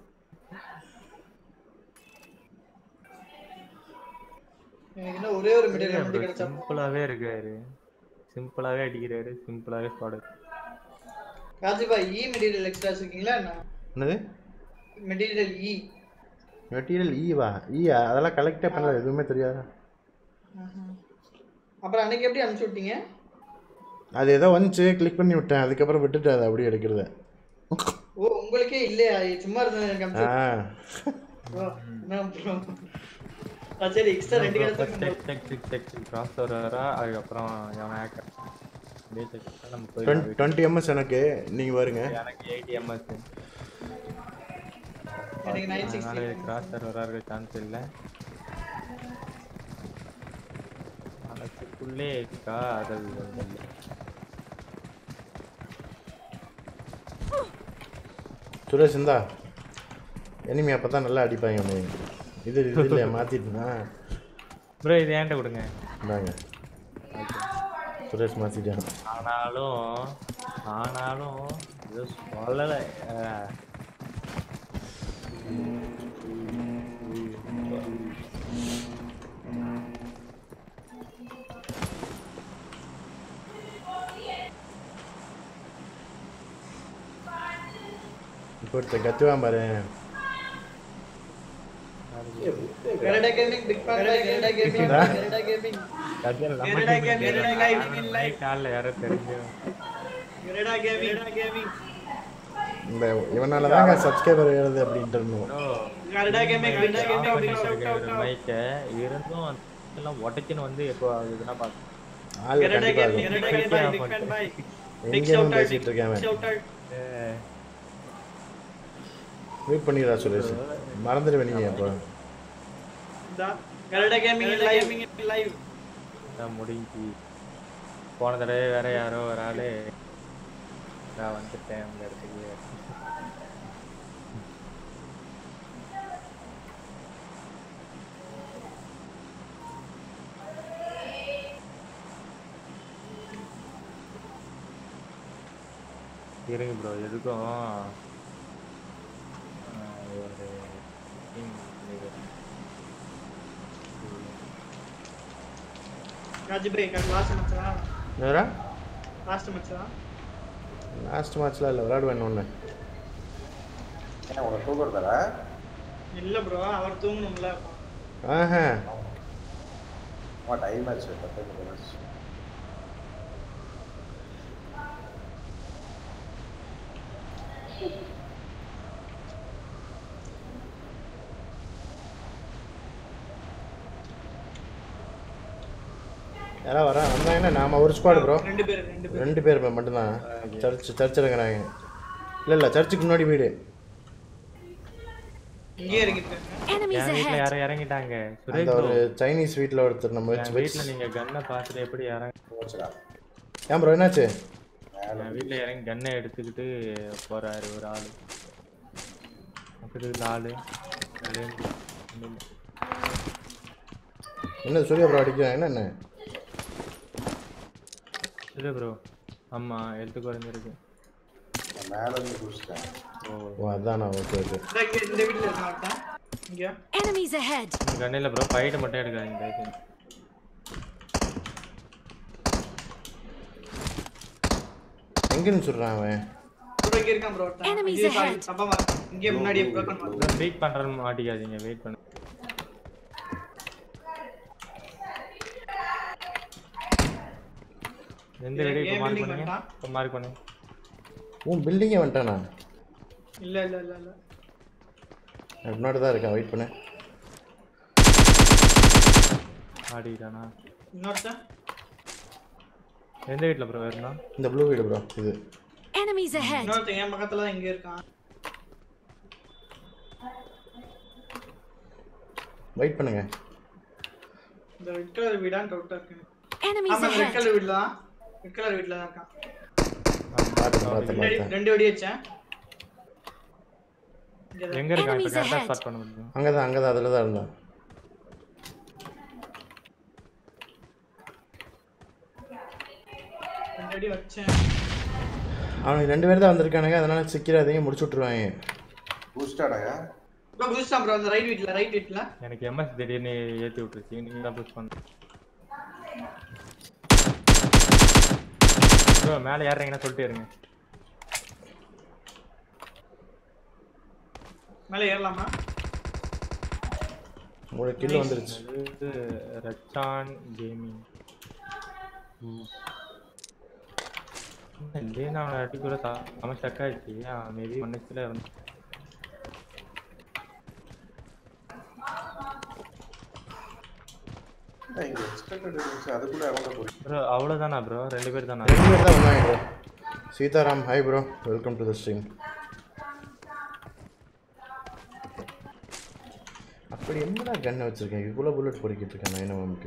எனக்கு இன்னும் ஒரே ஒரு மெட்டீரியல் மட்டும் கிடைச்சா சிம்பிளாவே இருக்காரு சிம்பிளாவே அடிக்கிறாரு சிம்பிளாவே ஸ்குவாடு ராஜுபா இ மெட்டீரியல் எக்ஸ்ட்ரா வச்சிருக்கீங்களா என்ன என்னது மெட்டீரியல் இ மெட்டீரியல் ஈவா ஈயா அதெல்லாம் கலெக்டே பண்ணல எதுவுமே தெரியாதா அப்புறம் அன்னைக்கு எப்படி அனுப்பிச்சு விட்டீங்க அது ஏதோ வந்துச்சு கிளிக் பண்ணி விட்டேன் அதுக்கப்புறம் விட்டுட்டு அதை அப்படியே எடுக்கிறத ஓ உங்களுக்கே இல்லையா சும்மா இருந்தது எனக்கு ஆ அனுப்பிச்சு ப்ரோ என்ன ப்ரோ ஆ சரி எக்ஸ்ட்ரா ரெண்டு கிடைச்சிருக்கும் check check check check check cross வரா அதுக்கப்புறம் எவன் ஹேக்கர் அப்படியே செக் பண்ணா நம்ம போய் டுவெண்ட்டி டுவெண்ட்டி எம்எஸ் எனக்கு நீங்கள் வருங்க எனக்கு எயிட்டி எம்எஸ் எனக்கு நைன் அதனால சிக்ஸ்டி கிராஸ் சர்வராக இருக்க சான்ஸ் இல்லை மனசுக்குள்ளே காதல் வந்து சுரேஷ் இந்தா எனிமி அப்போ தான் நல்லா அடிப்பாங்க உன்னை இது இது இல்லை மாற்றிட்டுனா ப்ரோ இது ஏன்ட்ட கொடுங்க இந்தாங்க சுரேஷ் மாற்றிட்டான் ஆனாலும் ஆனாலும் ஏதோ சொல்லலை அஹ், இப்போ ஒருத்தன் கத்துவான் பாரு அது Canada Gaming, big fan by Canada Gaming, Canada Gaming. Ghazal நம்ம Canada team Gaming, இல்ல. live, live. night காலைல யாரோ தெரிஞ்சு Canada Gaming, Canada Gaming. இந்த இவனால தாங்க சப்ஸ்கிரைபர் ஏறுது அப்படின்ட்டு இருந்தோம் Canada Gaming, Canada Gaming, பண்ணி big shout out, வச்சிருக்க out. மைக்க இருந்தும் எல்லாம் உடைச்சுன்னு வந்து எப்போ ஆகுதுன்னா பாக்க ஆள் Canada கண்டிப்பா Gaming, இருக்கும் Canada Gaming, big fan by. Big எங்க shout இருந்து out, பேசிட்டு big இருக்கான் shout out. வெயிட் பண்ணிடுறா சுரேஷ் மறந்துடுவேன் நீங்க அப்போ இந்த Canada Gaming live, live. நான் முடிஞ்சு போன தடவை வேற யாரோ ஒரு ஆளு நான் வந்துட்டேன் அந்த இடத்துக்கு இருங்க ப்ரோ எதுக்கும் ஆஹ், ஒரு team பண்ணிக்கிறேன். ராஜு bhai, last match ஆ? வேற Last match ஆ? லாஸ்ட் மேட்ச்ல இல்லை விளையாடுவேன் ஒன்று என்ன உனக்கு தூக்கம் வருதாடா இல்ல bro, அவர் தூங்கணும்ல ஆஹா ஆமா டைம் ஆச்சு பத்து மேட்ச் யாராவது வரா வந்தாங்கன்னா நாம ஒரு ஸ்குவாடு ப்ரோ ரெண்டு பேர் ரெண்டு பேர் ரெண்டு பேர் மட்டும்தான் சர்ச் சர்ச் இறங்குறாங்க இல்லை இல்லை சர்ச்சுக்கு முன்னாடி வீடு இங்கேயே இறங்கிருக்காங்க Enemies என் வீட்ல ahead! யாரோ இறங்கிட்டாங்க சுரேஷ் அந்த bro, ஒரு சைனீஸ் வீட்டில் ஒருத்தர் நம்ம என் வச்சு வீட்ல வச்சு நீங்க கன்னை பார்த்துட்டு எப்படி இறங்க போச்சுடா ஏன் ப்ரோ என்னாச்சு என் வீட்ல இறங்கி கன்னை எடுத்துக்கிட்டு போறாரு ஒரு ஆளு பக்கத்துல ஆளு ரெண்டு, ரெண்டு. என்ன சூர்யா ப்ரோ அடிக்கிறான் என்ன என்ன இல்ல ப்ரோ ஆமா எழுத்து குறைஞ்சிருக்கு நான் மேல இருந்து குடிச்சிட்டேன் ஓ அதானா ஓகே ஓகே இந்த இங்க இந்த வீட்ல இருக்க மாட்டான் இங்க Enemies ahead! கண்ணில் ப்ரோ ஃபைட்டு மட்டும் எடுக்காதீங்க தயவு செஞ்சு. எங்கன்னு சொல்கிறான் அவன் bro இங்க இருக்கான் bro ஒருத்தன். Enemies இது sorry, ahead. தப்பா மாறு. இங்கே முன்னாடியே broken மாறு. ப்ரோ பீக் பண்றேன்னு மாட்டிக்காதீங்க வெயிட் பண்ணு எந்த ஏன் வீடியோ இப்போ மார்க் building பண்ணுங்க வேண்டாம்? இப்போ மார்க் பண்ணுங்க உன் பில்டிங்கே வந்துட்டானா இல்ல இல்ல இல்ல இல்ல நான் முன்னாடி தான் இருக்கேன் வெயிட் பண்ணு ஆடிட்டானா இன்னொருத்தன் எந்த வீட்டில் ப்ரோ வரணும் இந்த ப்ளூ வீடு ப்ரோ இது Enemies ahead! இன்னொருத்தன் என் பக்கத்துல தான் இங்க இருக்கான் வெயிட் பண்ணுங்க இந்த ரெட் கலர் வீடான்னு டவுட்டா இருக்கு Enemies ஆமா ரெட் ahead! கலர் வீட்ல தான் ரெட் கலர் வீட்ல தான் இருக்கான் பார்த்து பார்த்து ரெண்டு அடி- பார்த்தேன் ரெண்டு வெடி வச்சேன் இங்க தான். எங்க இருக்கான் இப்போ Enemies கரெக்டாக ahead. ஸ்டார்ட் பண்ண முடியும் அங்கே தான் அங்கே தான் அதில் தான் இருந்தான் ரெண்டு அடி வச்சேன் அவனுக்கு ரெண்டு பேர் தான் வந்திருக்கானுங்க அதனால சிக்கிறாதீங்க முடிச்சு விட்ருவாங்க பூஸ்டாடாங்க ப்ரோ குதிச்சான் ப்ரோ அந்த ரைட் வீட்ல ரைட் வீட்ல எனக்கு எம்எஸ் திடீர்னு ஏற்றி விட்டுருச்சு நீங்கள் தான் புஷ் பண்ண ப்ரோ மேலே ஏறுறீங்கன்னா சொல்லிட்டே இருங்க மேல ஏறலாமா மூணு கில் வந்துருச்சு இது ரச்சான் கேமிங் இல்லையே நான் அவனை அடி கூட செம ஸ்டக் ஆயிடுச்சு அவன் மேபி ஒன்றுல வந்து இங்க எக்ஸ்டெண்டட் இருந்துச்சு அதுக்குள்ள இறங்க போய் ப்ரோ அவ்வளோதானா ப்ரோ ரெண்டு பேர் தானா ரெண்டு பேர் தான் வந்தாங்க bro Sitaram hi bro welcome to the stream அப்படி என்னடா கன்னை வச்சிருக்கேன் இவ்வளோ புல்லட் பொறுக்கிட்டு இருக்கேன் நைன் எம்எம்க்கு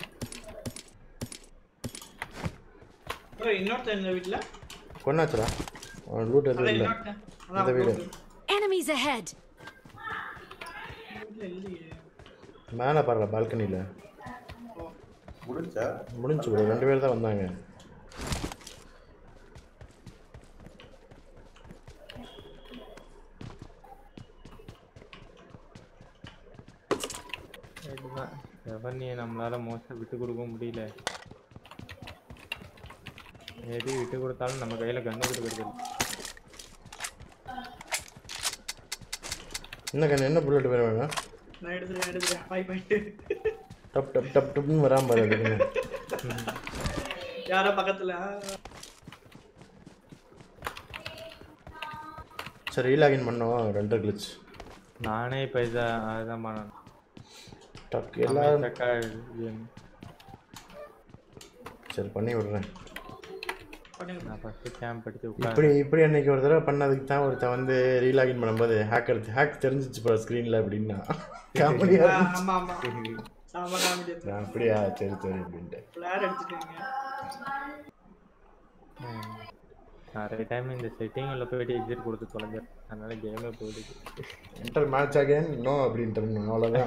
ப்ரோ இன்னொருத்தன் இந்த வீட்ல கொண்டாச்சுடா அவன் லூட் எதுவும் அதான் இல்லை இன்னொருத்தன் இந்த அதான் வீடு bro. Enemies ahead! வீட்ல இல்லையே மேலே பாருங்க பால்கனியில் முடிஞ்சா முடிஞ்சு ப்ரோ ரெண்டு பேர் தான் வந்தாங்க இதுதான் செவனியை நம்மளால மோஸ்ட்டாக விட்டு கொடுக்க முடியல மேபி விட்டு கொடுத்தாலும் நம்ம கையில கண்ணு கொடுக்கறது இல்ல. என்ன கண்ணு என்ன புல்லட் வேணும் வேணும் நான் எடுத்துறேன் எடுத்துறேன் ஃபைவ் பாயிண்ட் டப் டப் டப் டப்னு வராம பாரு அதுக்குன்னு யாரோ பக்கத்துல சரி ரீலாகின் பண்ணோம் ரெண்டரை கிளிச் நானே இப்போ இதான் அதுதான் பண்ணேன் டக் எல்லாரும் தக்கா game. சரி பண்ணி விடுறேன் பண்ணுங்க நான் ஃபஸ்ட்டு கேம்ப் அடிச்சு உட்கார் இப்படி இப்படி அன்னைக்கு ஒரு தடவை பண்ணதுக்கு தான் ஒருத்தன் வந்து ரீலாகின் பண்ணும்போது ஹேக்கர் ஹேக் தெரிஞ்சிச்சு போல ஸ்க்ரீனில் அப்படின்னா காமெடியாக ஆ, ஆமா ஆமா சாம காமெடி நான் அப்படியா சரி சரி அப்படின்ட்டு பிளேயர் அடிச்சிட்டீங்க நிறைய டைம் இந்த செட்டிங்கில் போயிட்டு எக்ஸிட் கொடுத்து தொலைஞ்சிடும் அதனால கேமே போயிடுது என்டர் மேட்ச் அகைன் நோ அப்படின்ட்டு அவ்வளோதான்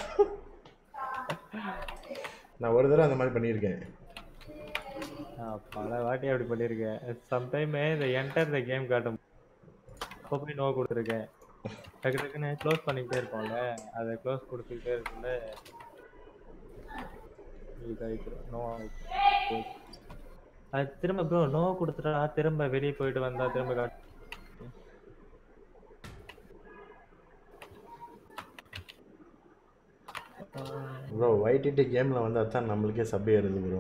நான் ஒரு தடவை அந்த மாதிரி பண்ணியிருக்கேன் நான் பல வாட்டி அப்படி பண்ணியிருக்கேன் சம்டைம் இந்த என்டர் இந்த கேம் காட்டும் அப்போ போய் நோ கொடுத்துருக்கேன் டக்கு டக்குன்னு க்ளோஸ் பண்ணிக்கிட்டே இருப்போம்ல அதை க்ளோஸ் கொடுத்துக்கிட்டே இருக்கும்ல இதாகிக்கிறோம் நோ அது திரும்ப ப்ரோ நோ கொடுத்துட்டா திரும்ப வெளியே போயிட்டு வந்தா திரும்ப காட்டு ப்ரோ ஒயிட்டிட்டு கேமில் வந்து அதான் நம்மளுக்கே சப் ஏறுது ப்ரோ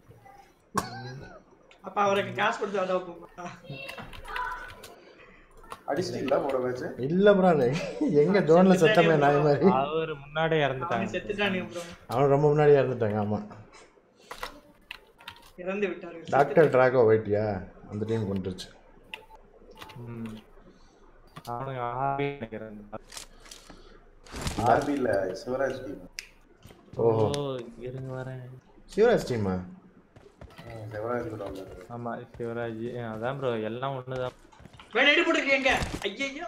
அப்ப அவருக்கு காசு கொடுத்து அதான் போமா அடிச்சிட்டீங்களா போட மேட்ச் இல்லை ப்ரோ எங்க ஜோனில் சத்தமே நாய் மாதிரி அவர் முன்னாடியே இறந்துட்டாங்க செத்துட்டானுங்க ப்ரோ அவன் ரொம்ப முன்னாடியே இறந்துட்டாங்க ஆமாம் இறந்து விட்டாரு டாக்டர் ட்ராகோ ஒயிட்டியா அந்த டீம் கொண்டுருச்சு ம். அவனுங்க ஆவி நினைக்கிறேன் ஆர்பி இல்ல சிவராஜ் டீம் ஓ ஓஹோ இருங்க வரேன் சிவராஜ் டீமா சிவராஜ் கூட வந்தாரு ஆமா சிவராஜ் அதான் ப்ரோ எல்லாம் ஒண்ணுதான் வேணா எடு போட்டுருக்கீங்க ஐயோ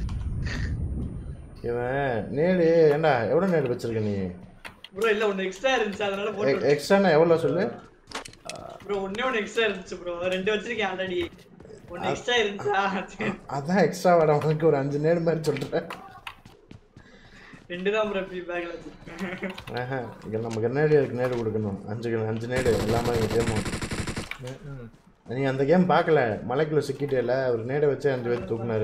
இவன் நேடு ஏண்டா எவ்வளோ நேடு வச்சிருக்க நீ ப்ரோ இல்ல ஒன்னு எக்ஸ்ட்ரா இருந்துச்சு அதனால போட்டு எக்ஸ்ட்ரானா எவ்வளோ சொல்லு ப்ரோ ஒண்ணே ஒன்னு எக்ஸ்ட்ரா இருந்துச்சு ப்ரோ ரெண்டு வச்சிருக்கேன் ஆல்ரெடி ஒன்னு எக்ஸ்ட்ரா இருந்துச்சா சரி. அதான் எக்ஸ்ட்ரா வர உனக்கு ஒரு அஞ்சு நேடு மாதிரி சொல்கிறேன் ரெண்டு தான் ப்ரோ ஃப்ரீ பேக்ல வச்சிருக்கேன் ஆஹா இங்கே நமக்கு நேடு இருக்கு நேடு கொடுக்கணும் அஞ்சு அஞ்சு நேடு எல்லாமே இங்கே கேமும் நீ அந்த கேம் பார்க்கல மலைக்குள்ள சிக்கிட்டேல அவர் நேடை வச்சு அஞ்சு பேர் தூக்குனாரு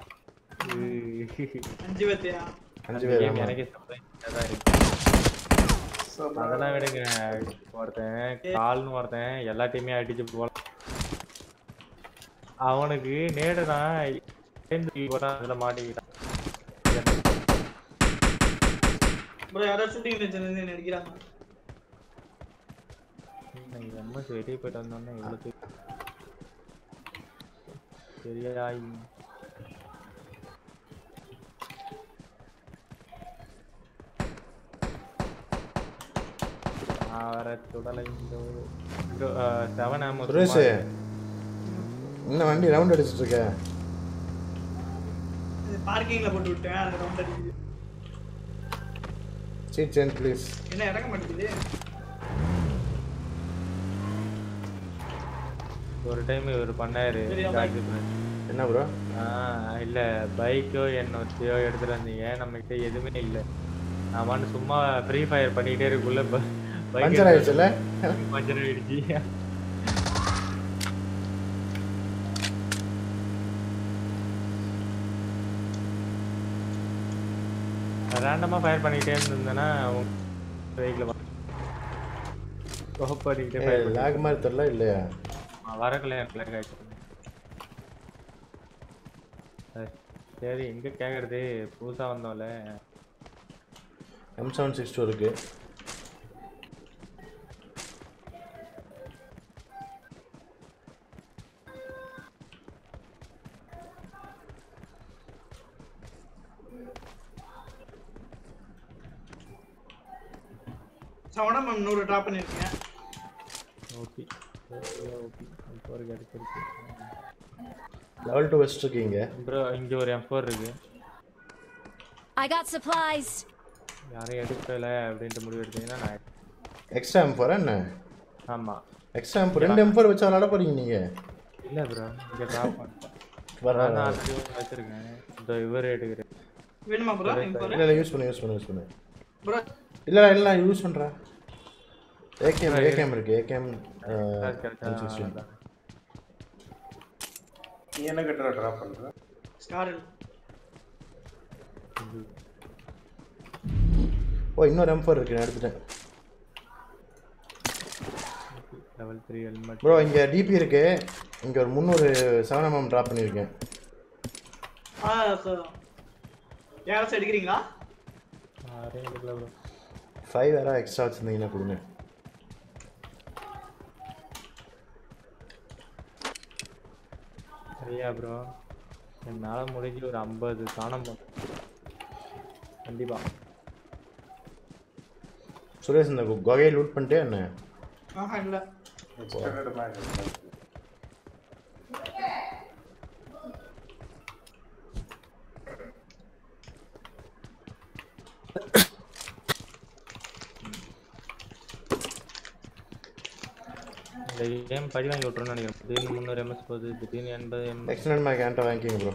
அஞ்சு பத்தியா அஞ்சு பேர் கேம் ஆமா. எனக்கே surprise தான் இருக்கு அதெல்லாம் விடுங்க ஒருத்தன் கால்னு ஒருத்தன் எல்லா டீமையும் அடிச்சு போல அவனுக்கு நேடுதான் சேர்ந்து போறான் அதுல மாட்டிக்கிட்டான் ப்ரோ யாரோ ஷூட்டிங் ரேஞ்சில இருந்து நடிக்கிறாங்க எம்எஸ் வெளியே போயிட்டு வந்தோன்னே இவ்வளோ சரியா அவரை சுடலை செவன் ஆமோ சுரேஷ் இன்னும் வண்டி ரவுண்ட் அடிச்சிட்டு இருக்க பார்க்கிங்ல போட்டு விட்டேன் அது ரவுண்ட் அடிக்குது சீட் சேஞ்ச் ப்ளீஸ் என்ன இறங்க மாட்டேங்குது ஒரு டைம் இவர் பண்ணாரு சரியா, ஜார்ஜ் பிரதர். என்ன ப்ரோ ஆ இல்ல பைக்கோ என்னத்தையோ எடுத்துட்டு வந்தீங்க நம்ம கிட்ட எதுவுமே இல்ல நான் வந்து சும்மா ஃப்ரீ ஃபயர் பண்ணிக்கிட்டே இருக்குள்ள பைக் பஞ்சர் ஆயிடுச்சுல பஞ்சர் ஆயிடுச்சு ரேண்டமா ஃபயர் பண்ணிக்கிட்டே இருந்தேன்னா பைக்ல கோப் பண்ணிக்கிட்டே ஃபயர் லேக் மாதிரி தெரியல இல்லையா வரக்கல எனக்கு lag ஆயிடுச்சு அஹ், சரி எங்க கேக்குறது புதுசா வந்தோம்ல எம் செவன் சிக்ஸ் டூ இருக்கு சவனா மேம் நூறு ட்ராப் பண்ணிருக்கேன் ஓகே ஓகே இப்போ ஒரு கிடைச்சிருக்கு லெவல் டூ வெஸ்ட் இருக்கீங்க ப்ரோ இங்க ஒரு எம்4 இருக்கு I got supplies. யாரையும் எடுக்கல அப்படின்ட்டு முடிவு எடுத்தீங்கன்னா நான் எக்ஸ்ட்ரா எம் ஃபோர் என்ன ஆமா எக்ஸ்ட்ரா எம் ரெண்டு எம் ஃபோர் வச்சு விளாட போறீங்க நீங்க இல்ல ப்ரோ இங்க டிராப் பண்ணிட்டேன் வர நான் ஆல்ரெடி வச்சிருக்கேன் இந்த இவர் எடுக்கிறேன் வேணுமா ப்ரோ இல்ல இல்ல யூஸ் பண்ணு யூஸ் பண்ணு யூஸ் பண்ணு ப்ரோ இல்ல இல்ல யூஸ் பண்றேன் ஏகேஎம் ஏகேஎம் இருக்கு ஏகேஎம் நீ என்ன கட்டுற ட்ராப் பண்ற ஸ்காரல் ஓ இன்னொரு எம் ஃபோர் இருக்கு நான் எடுத்துட்டேன் லெவல் த்ரீ ஹெல்மெட் ப்ரோ இங்கே டிபி இருக்கு இங்கே ஒரு முந்நூறு செவன் எம்எம் ட்ராப் பண்ணியிருக்கேன் ஆ சார் யாராச்சும் எடுக்கிறீங்களா யாரையும் எடுக்கல ப்ரோ ஃபைவ் வேறு எக்ஸ்ட்ரா வச்சுருந்தீங்கன்னா கொடுங்க சரியா ப்ரோ என்னால் முடிஞ்சு ஒரு ஐம்பது காணம் கண்டிப்பா சுரேஷ் இந்த கு- குகையை லூட் பண்ணிட்டே என்ன ஆஹா இல்ல எக்ஸ்டெண்டட் மேக் இந்த கேம் படி வாங்கி விட்றோம்னு நினைக்கிறேன் திடீர்னு முந்நூறு எம்எஸ் போகுது திடீர்னு எண்பது எம் எக்ஸ்டெண்ட் மேக் என்கிட்ட வாங்கிக்கிங்க ப்ரோ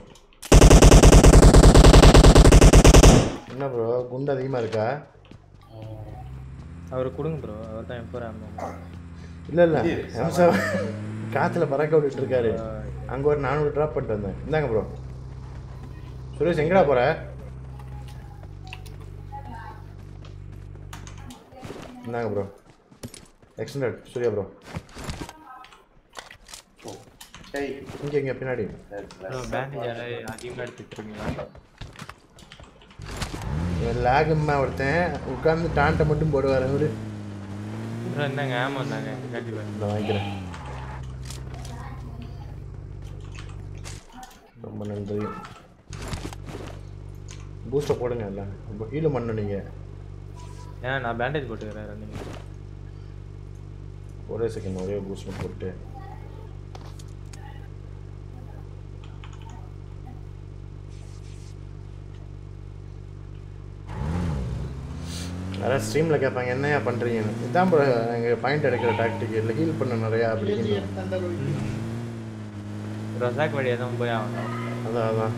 என்ன ப்ரோ குண்டு அதிகமாக இருக்கா அவர் கொடுங்க ப்ரோ அவர் தான் எம்பர் இல்லை இல்லை எம்சா காற்றுல பறக்க விட்டுட்டு இருக்காரு அங்கே ஒரு நானூறு ட்ராப் பண்ணிட்டு வந்தேன் இந்தாங்க ப்ரோ சுரேஷ் எங்கடா போற இந்தாங்க ப்ரோ எக்ஸ்டெண்டட் சூர்யா ப்ரோ சரி இங்கே இங்கே பின்னாடி ப்ரோ பேண்டேஜ் யாராவது அதிகமாக எடுத்துட்டு இருக்கீங்களா லேகும்மா ஒருத்தன் உட்காந்து டான்ட்டை மட்டும் போடுவார் அவரு ப்ரோ என்னங்க ஆமாம் இருந்தாங்க கண்டிப்பாக நான் வாங்கிக்கிறேன் ரொம்ப நன்றி பூஸ்டை போடுங்க எல்லாம் ரொம்ப ஹீலும் பண்ணணும் நீங்கள் ஏன்னா நான் பேண்டேஜ் போட்டுக்கிறேன் நீங்கள் ஒரே செகண்ட் ஒரே பூஸ்ட் போட்டு யாராவது ஸ்ட்ரீமில் கேட்பாங்க என்னையா பண்ணுறீங்கன்னு இதான் ப்ரோ எங்கள் பாயிண்ட் எடுக்கிற டாக்டிக் இல்லை ஹீல் பண்ண நிறையா அப்படின்னு ரொசாக் வழியாக தான் போய் ஆகணும் அதான் அதான்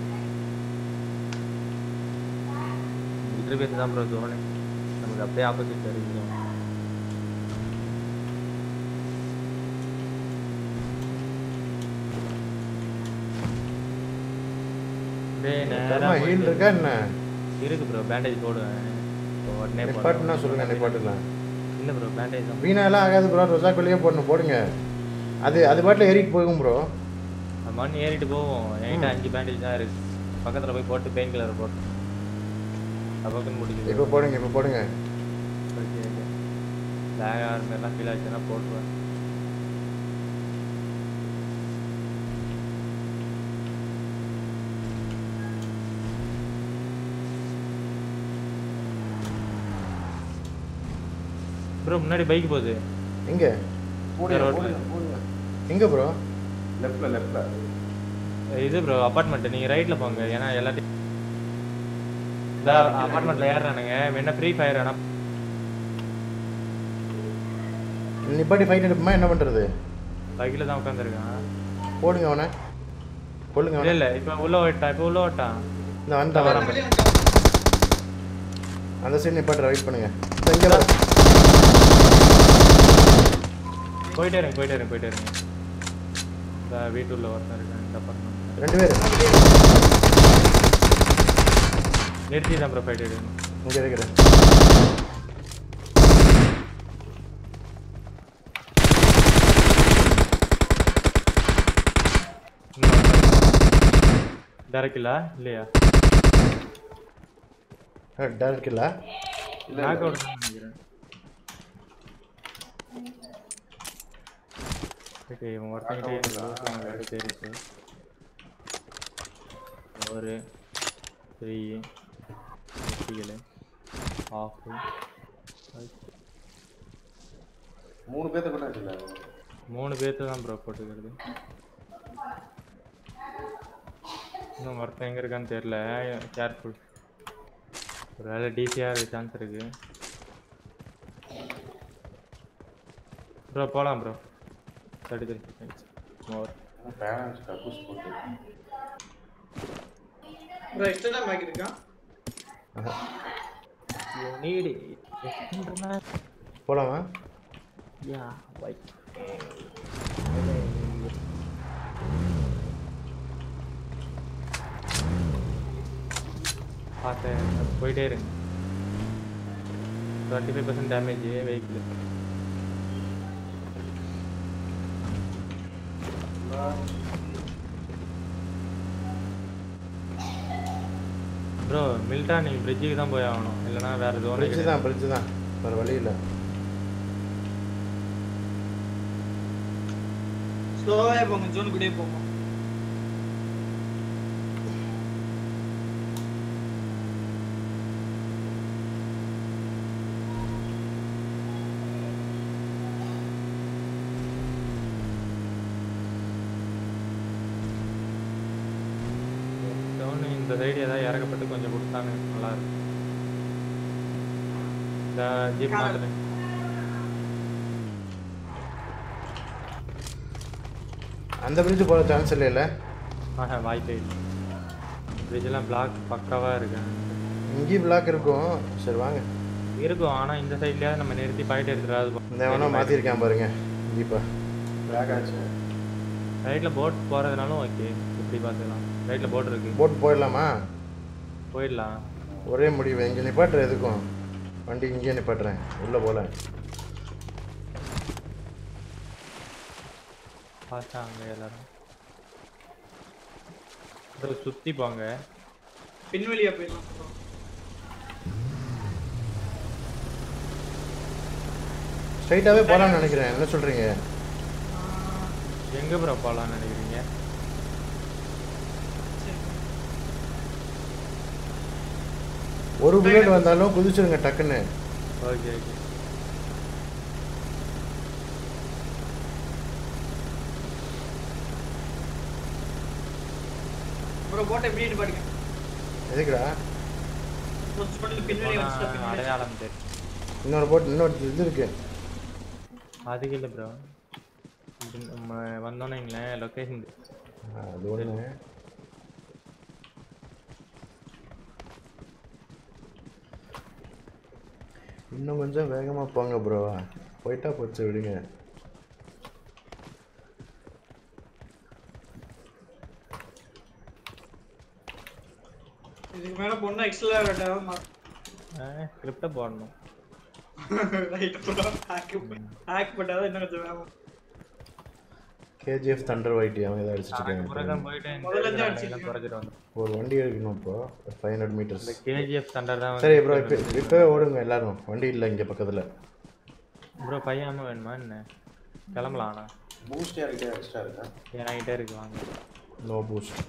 இன்டர் பேஸ் தான் ப்ரோ தோணு நமக்கு அப்படியே ஆப்போசிட் தெரியும் டேய் நேரா ஹீல் போயிட்டு- இருக்கா என்ன இருக்கு ப்ரோ பேண்டேஜ் போடுவேன் இப்போ உடனே நிப்பாட்டுனா சொல்லுங்க நிப்பாட்டுலாம் இல்லை ப்ரோ பேண்டேஜ் தான் வீணாலாம் ஆகாது ப்ரோ ரொசாக் வெளியே போடணும் போடுங்க அது அது பாட்டில் ஏறிட்டு போகும் ப்ரோ அந்த மண் ஏறிட்டு போவோம் என்கிட்ட அஞ்சு பேண்டேஜ் தான் இருக்கு பக்கத்தில் போய் போட்டு பெயின் கில்லர் போட்டு பக்கம்னு முடிக்குது இப்போ போடுங்க இப்போ போடுங்க ஓகே ஓகே லேக் ஆகிற மாதிரிலாம் ஃபீல் ஆச்சுன்னா போட்டுருவேன் ப்ரோ முன்னாடி பைக் போகுது எங்கே போடுங்க road போடுங்க போடுங்க எங்கே ப்ரோ லெஃப்ட்ல லெஃப்ட்ல இது ப்ரோ அப்பார்ட்மெண்ட் நீங்கள் ரைட்டில் போங்க ஏன்னா எல்லாத்தையும் இந்த அப்பார்ட்மெண்ட்டில் ஏறுறானுங்க வேணா ஃப்ரீ ஃபயர் ஆனால் நிப்பாட்டி ஃபைட் எடுப்போமா என்ன பண்ணுறது பைக்கில் தான் உட்காந்துருக்கான் போடுங்க அவனை கொள்ளுங்க இல்லை அவனை இல்லை இப்போ உள்ள ஓட்டான் இப்போ உள்ள ஓட்டான் இந்த வந்துட்டான் வரேன் அந்த சைடு நிப்பாட்டு ரைட் பண்ணுங்க இந்த இங்கே வர போயிட்டே இருங்க போயிட்டே இருங்க போயிட்டே இருங்க இந்த வீட்டுள்ள ஒருத்தன் இருக்கேன் இந்த அப்பார்ட்மெண்ட் ரெண்டு பேர் நிறுத்தி தான் ப்ரோ ஃபைட் எடுக்கணும் இங்கே இருக்கிறேன் டேரக்ட் இல்லா இல்லையா டேரக்ட் இல்லை நாக் அவுட் நினைக்கிறேன் ஓகே இவன் ஒருத்தங்கிட்டே தெரியுது ஒரு த்ரீ எட்டிகள் ஆஃப் மூணு பேர்த்த கூட வச்சுல மூணு பேர்த்து தான் ப்ரோ போட்டுக்கிறது இன்னும் ஒருத்தன் எங்கே இருக்கான்னு தெரில கேர்ஃபுல் ஒரு வேலை டிசியாக இருக்க சான்ஸ் இருக்கு ப்ரோ போகலாம் bro thirty three seconds more balance கக்கூஸ் போட்டு ப்ரோ எக்ஸ்ட்ரா பேக் இருக்கா யூ நீட் போலாமா யா வை பார்த்தேன் அது போயிட்டே இருங்க twenty five percent damage vehicle bro மில்டா நீங்கள் பிரிட்ஜுக்கு தான் போய் ஆகணும் இல்லைனா வேறு ஜோன் பிரிட்ஜு தான் பிரிட்ஜு தான் வேறு வழி இல்லை ஸ்லோவாக போங்க ஜோனு கூடயே போங்க ஜோன் இந்த சைடு ஏதாவது இறக்கப்பட்டு கொஞ்சம் கொடுத்தாங்க நல்லா இருக்கும் இந்த ஜீப் மாத்துறேன் அந்த பிரிட்ஜு போகிற சான்ஸ் இல்லைல்ல ஆஹா வாய்ப்பே இல்லை பிரிட்ஜெல்லாம் பிளாக் பக்காவாக இருக்கு இங்கேயும் பிளாக் இருக்கும் சரி வாங்க இருக்கும் ஆனால் இந்த சைட்லேயாவது நம்ம நிறுத்தி பாயிண்ட் எடுத்துடாது இந்த எவனோ மாற்றிருக்கான் பாருங்க ஜீப்பா பேக் ஆச்சு ரைட்டில் போட் போகிறதுனாலும் ஓகே இப்படி பார்த்துக்கலாம் ரைட்டில் போட் இருக்கு போட் போயிடலாமா போயிடலாம் ஒரே முடிவு இங்கே நிப்பாட்டுற எதுக்கும் வண்டி இங்கேயே நிப்பாட்டுறேன் உள்ளே போகல ஃபாஸ்ட்டாக அங்கே எல்லாரும் ப்ரோ சுற்றி போங்க பின்வழியா போயிடலாம் ஸ்ட்ரைட்டாகவே போகலான்னு நினைக்கிறேன் என்ன சொல்கிறீங்க எங்கே ப்ரோ போகலான்னு நினைக்கிறீங்க ஒரு புல்லட் வந்தாலும் குதிச்சிருங்க டக்குன்னு ஓகே ஓகே ப்ரோ போட்டை எப்படி நிப்பாட்டுங்க எதுக்குடா கொஞ்சம் மட்டும் பின்னாடி வந்துச்சு பின்னாடி அடையாளம் தெரியும் இன்னொரு போட் இன்னொரு இது இருக்கு அதுக்கு இல்லை ப்ரோ நம்ம வந்தோன்னே லொக்கேஷன் ஆ, அது ஒன்று இன்னும் கொஞ்சம் வேகமாக போங்க ப்ரோ போயிட்டா போச்சு விடுங்க இதுக்கு மேல பொண்ணு எக்ஸலரேட் ஆகும் ஸ்கிரிப்டை போடணும் ரைட் ப்ரோ ஹேக் ஹேக் பண்ணாதான் இன்னும் கொஞ்சம் வேகம் கேஜிஎஃப் தண்டர் ஒயிட்டி அவங்க இதை அடிச்சிட்டு புறக்கம் இருக்காங்க போயிட்டு இந்த முதல்ல இருந்தே இதெல்லாம் அடிச்சிட்டு குறைச்சிட்டு வந்தோம் ஒரு வண்டி எடுக்கணும் இப்போ ஃபைவ் ஹண்ட்ரட் மீட்டர்ஸ் இந்த கேஜிஎஃப் தண்டர் தான் சரி ப்ரோ இப்போ இப்போவே ஓடுங்க எல்லாரும் வண்டி இல்லை இங்கே பக்கத்தில் ப்ரோ பையன் வேணுமா என்ன கிளம்பலாம் ஆனா பூஸ்ட் யார்கிட்ட எக்ஸ்ட்ரா இருக்கா என்கிட்ட இருக்கு வாங்க நோ பூஸ்ட்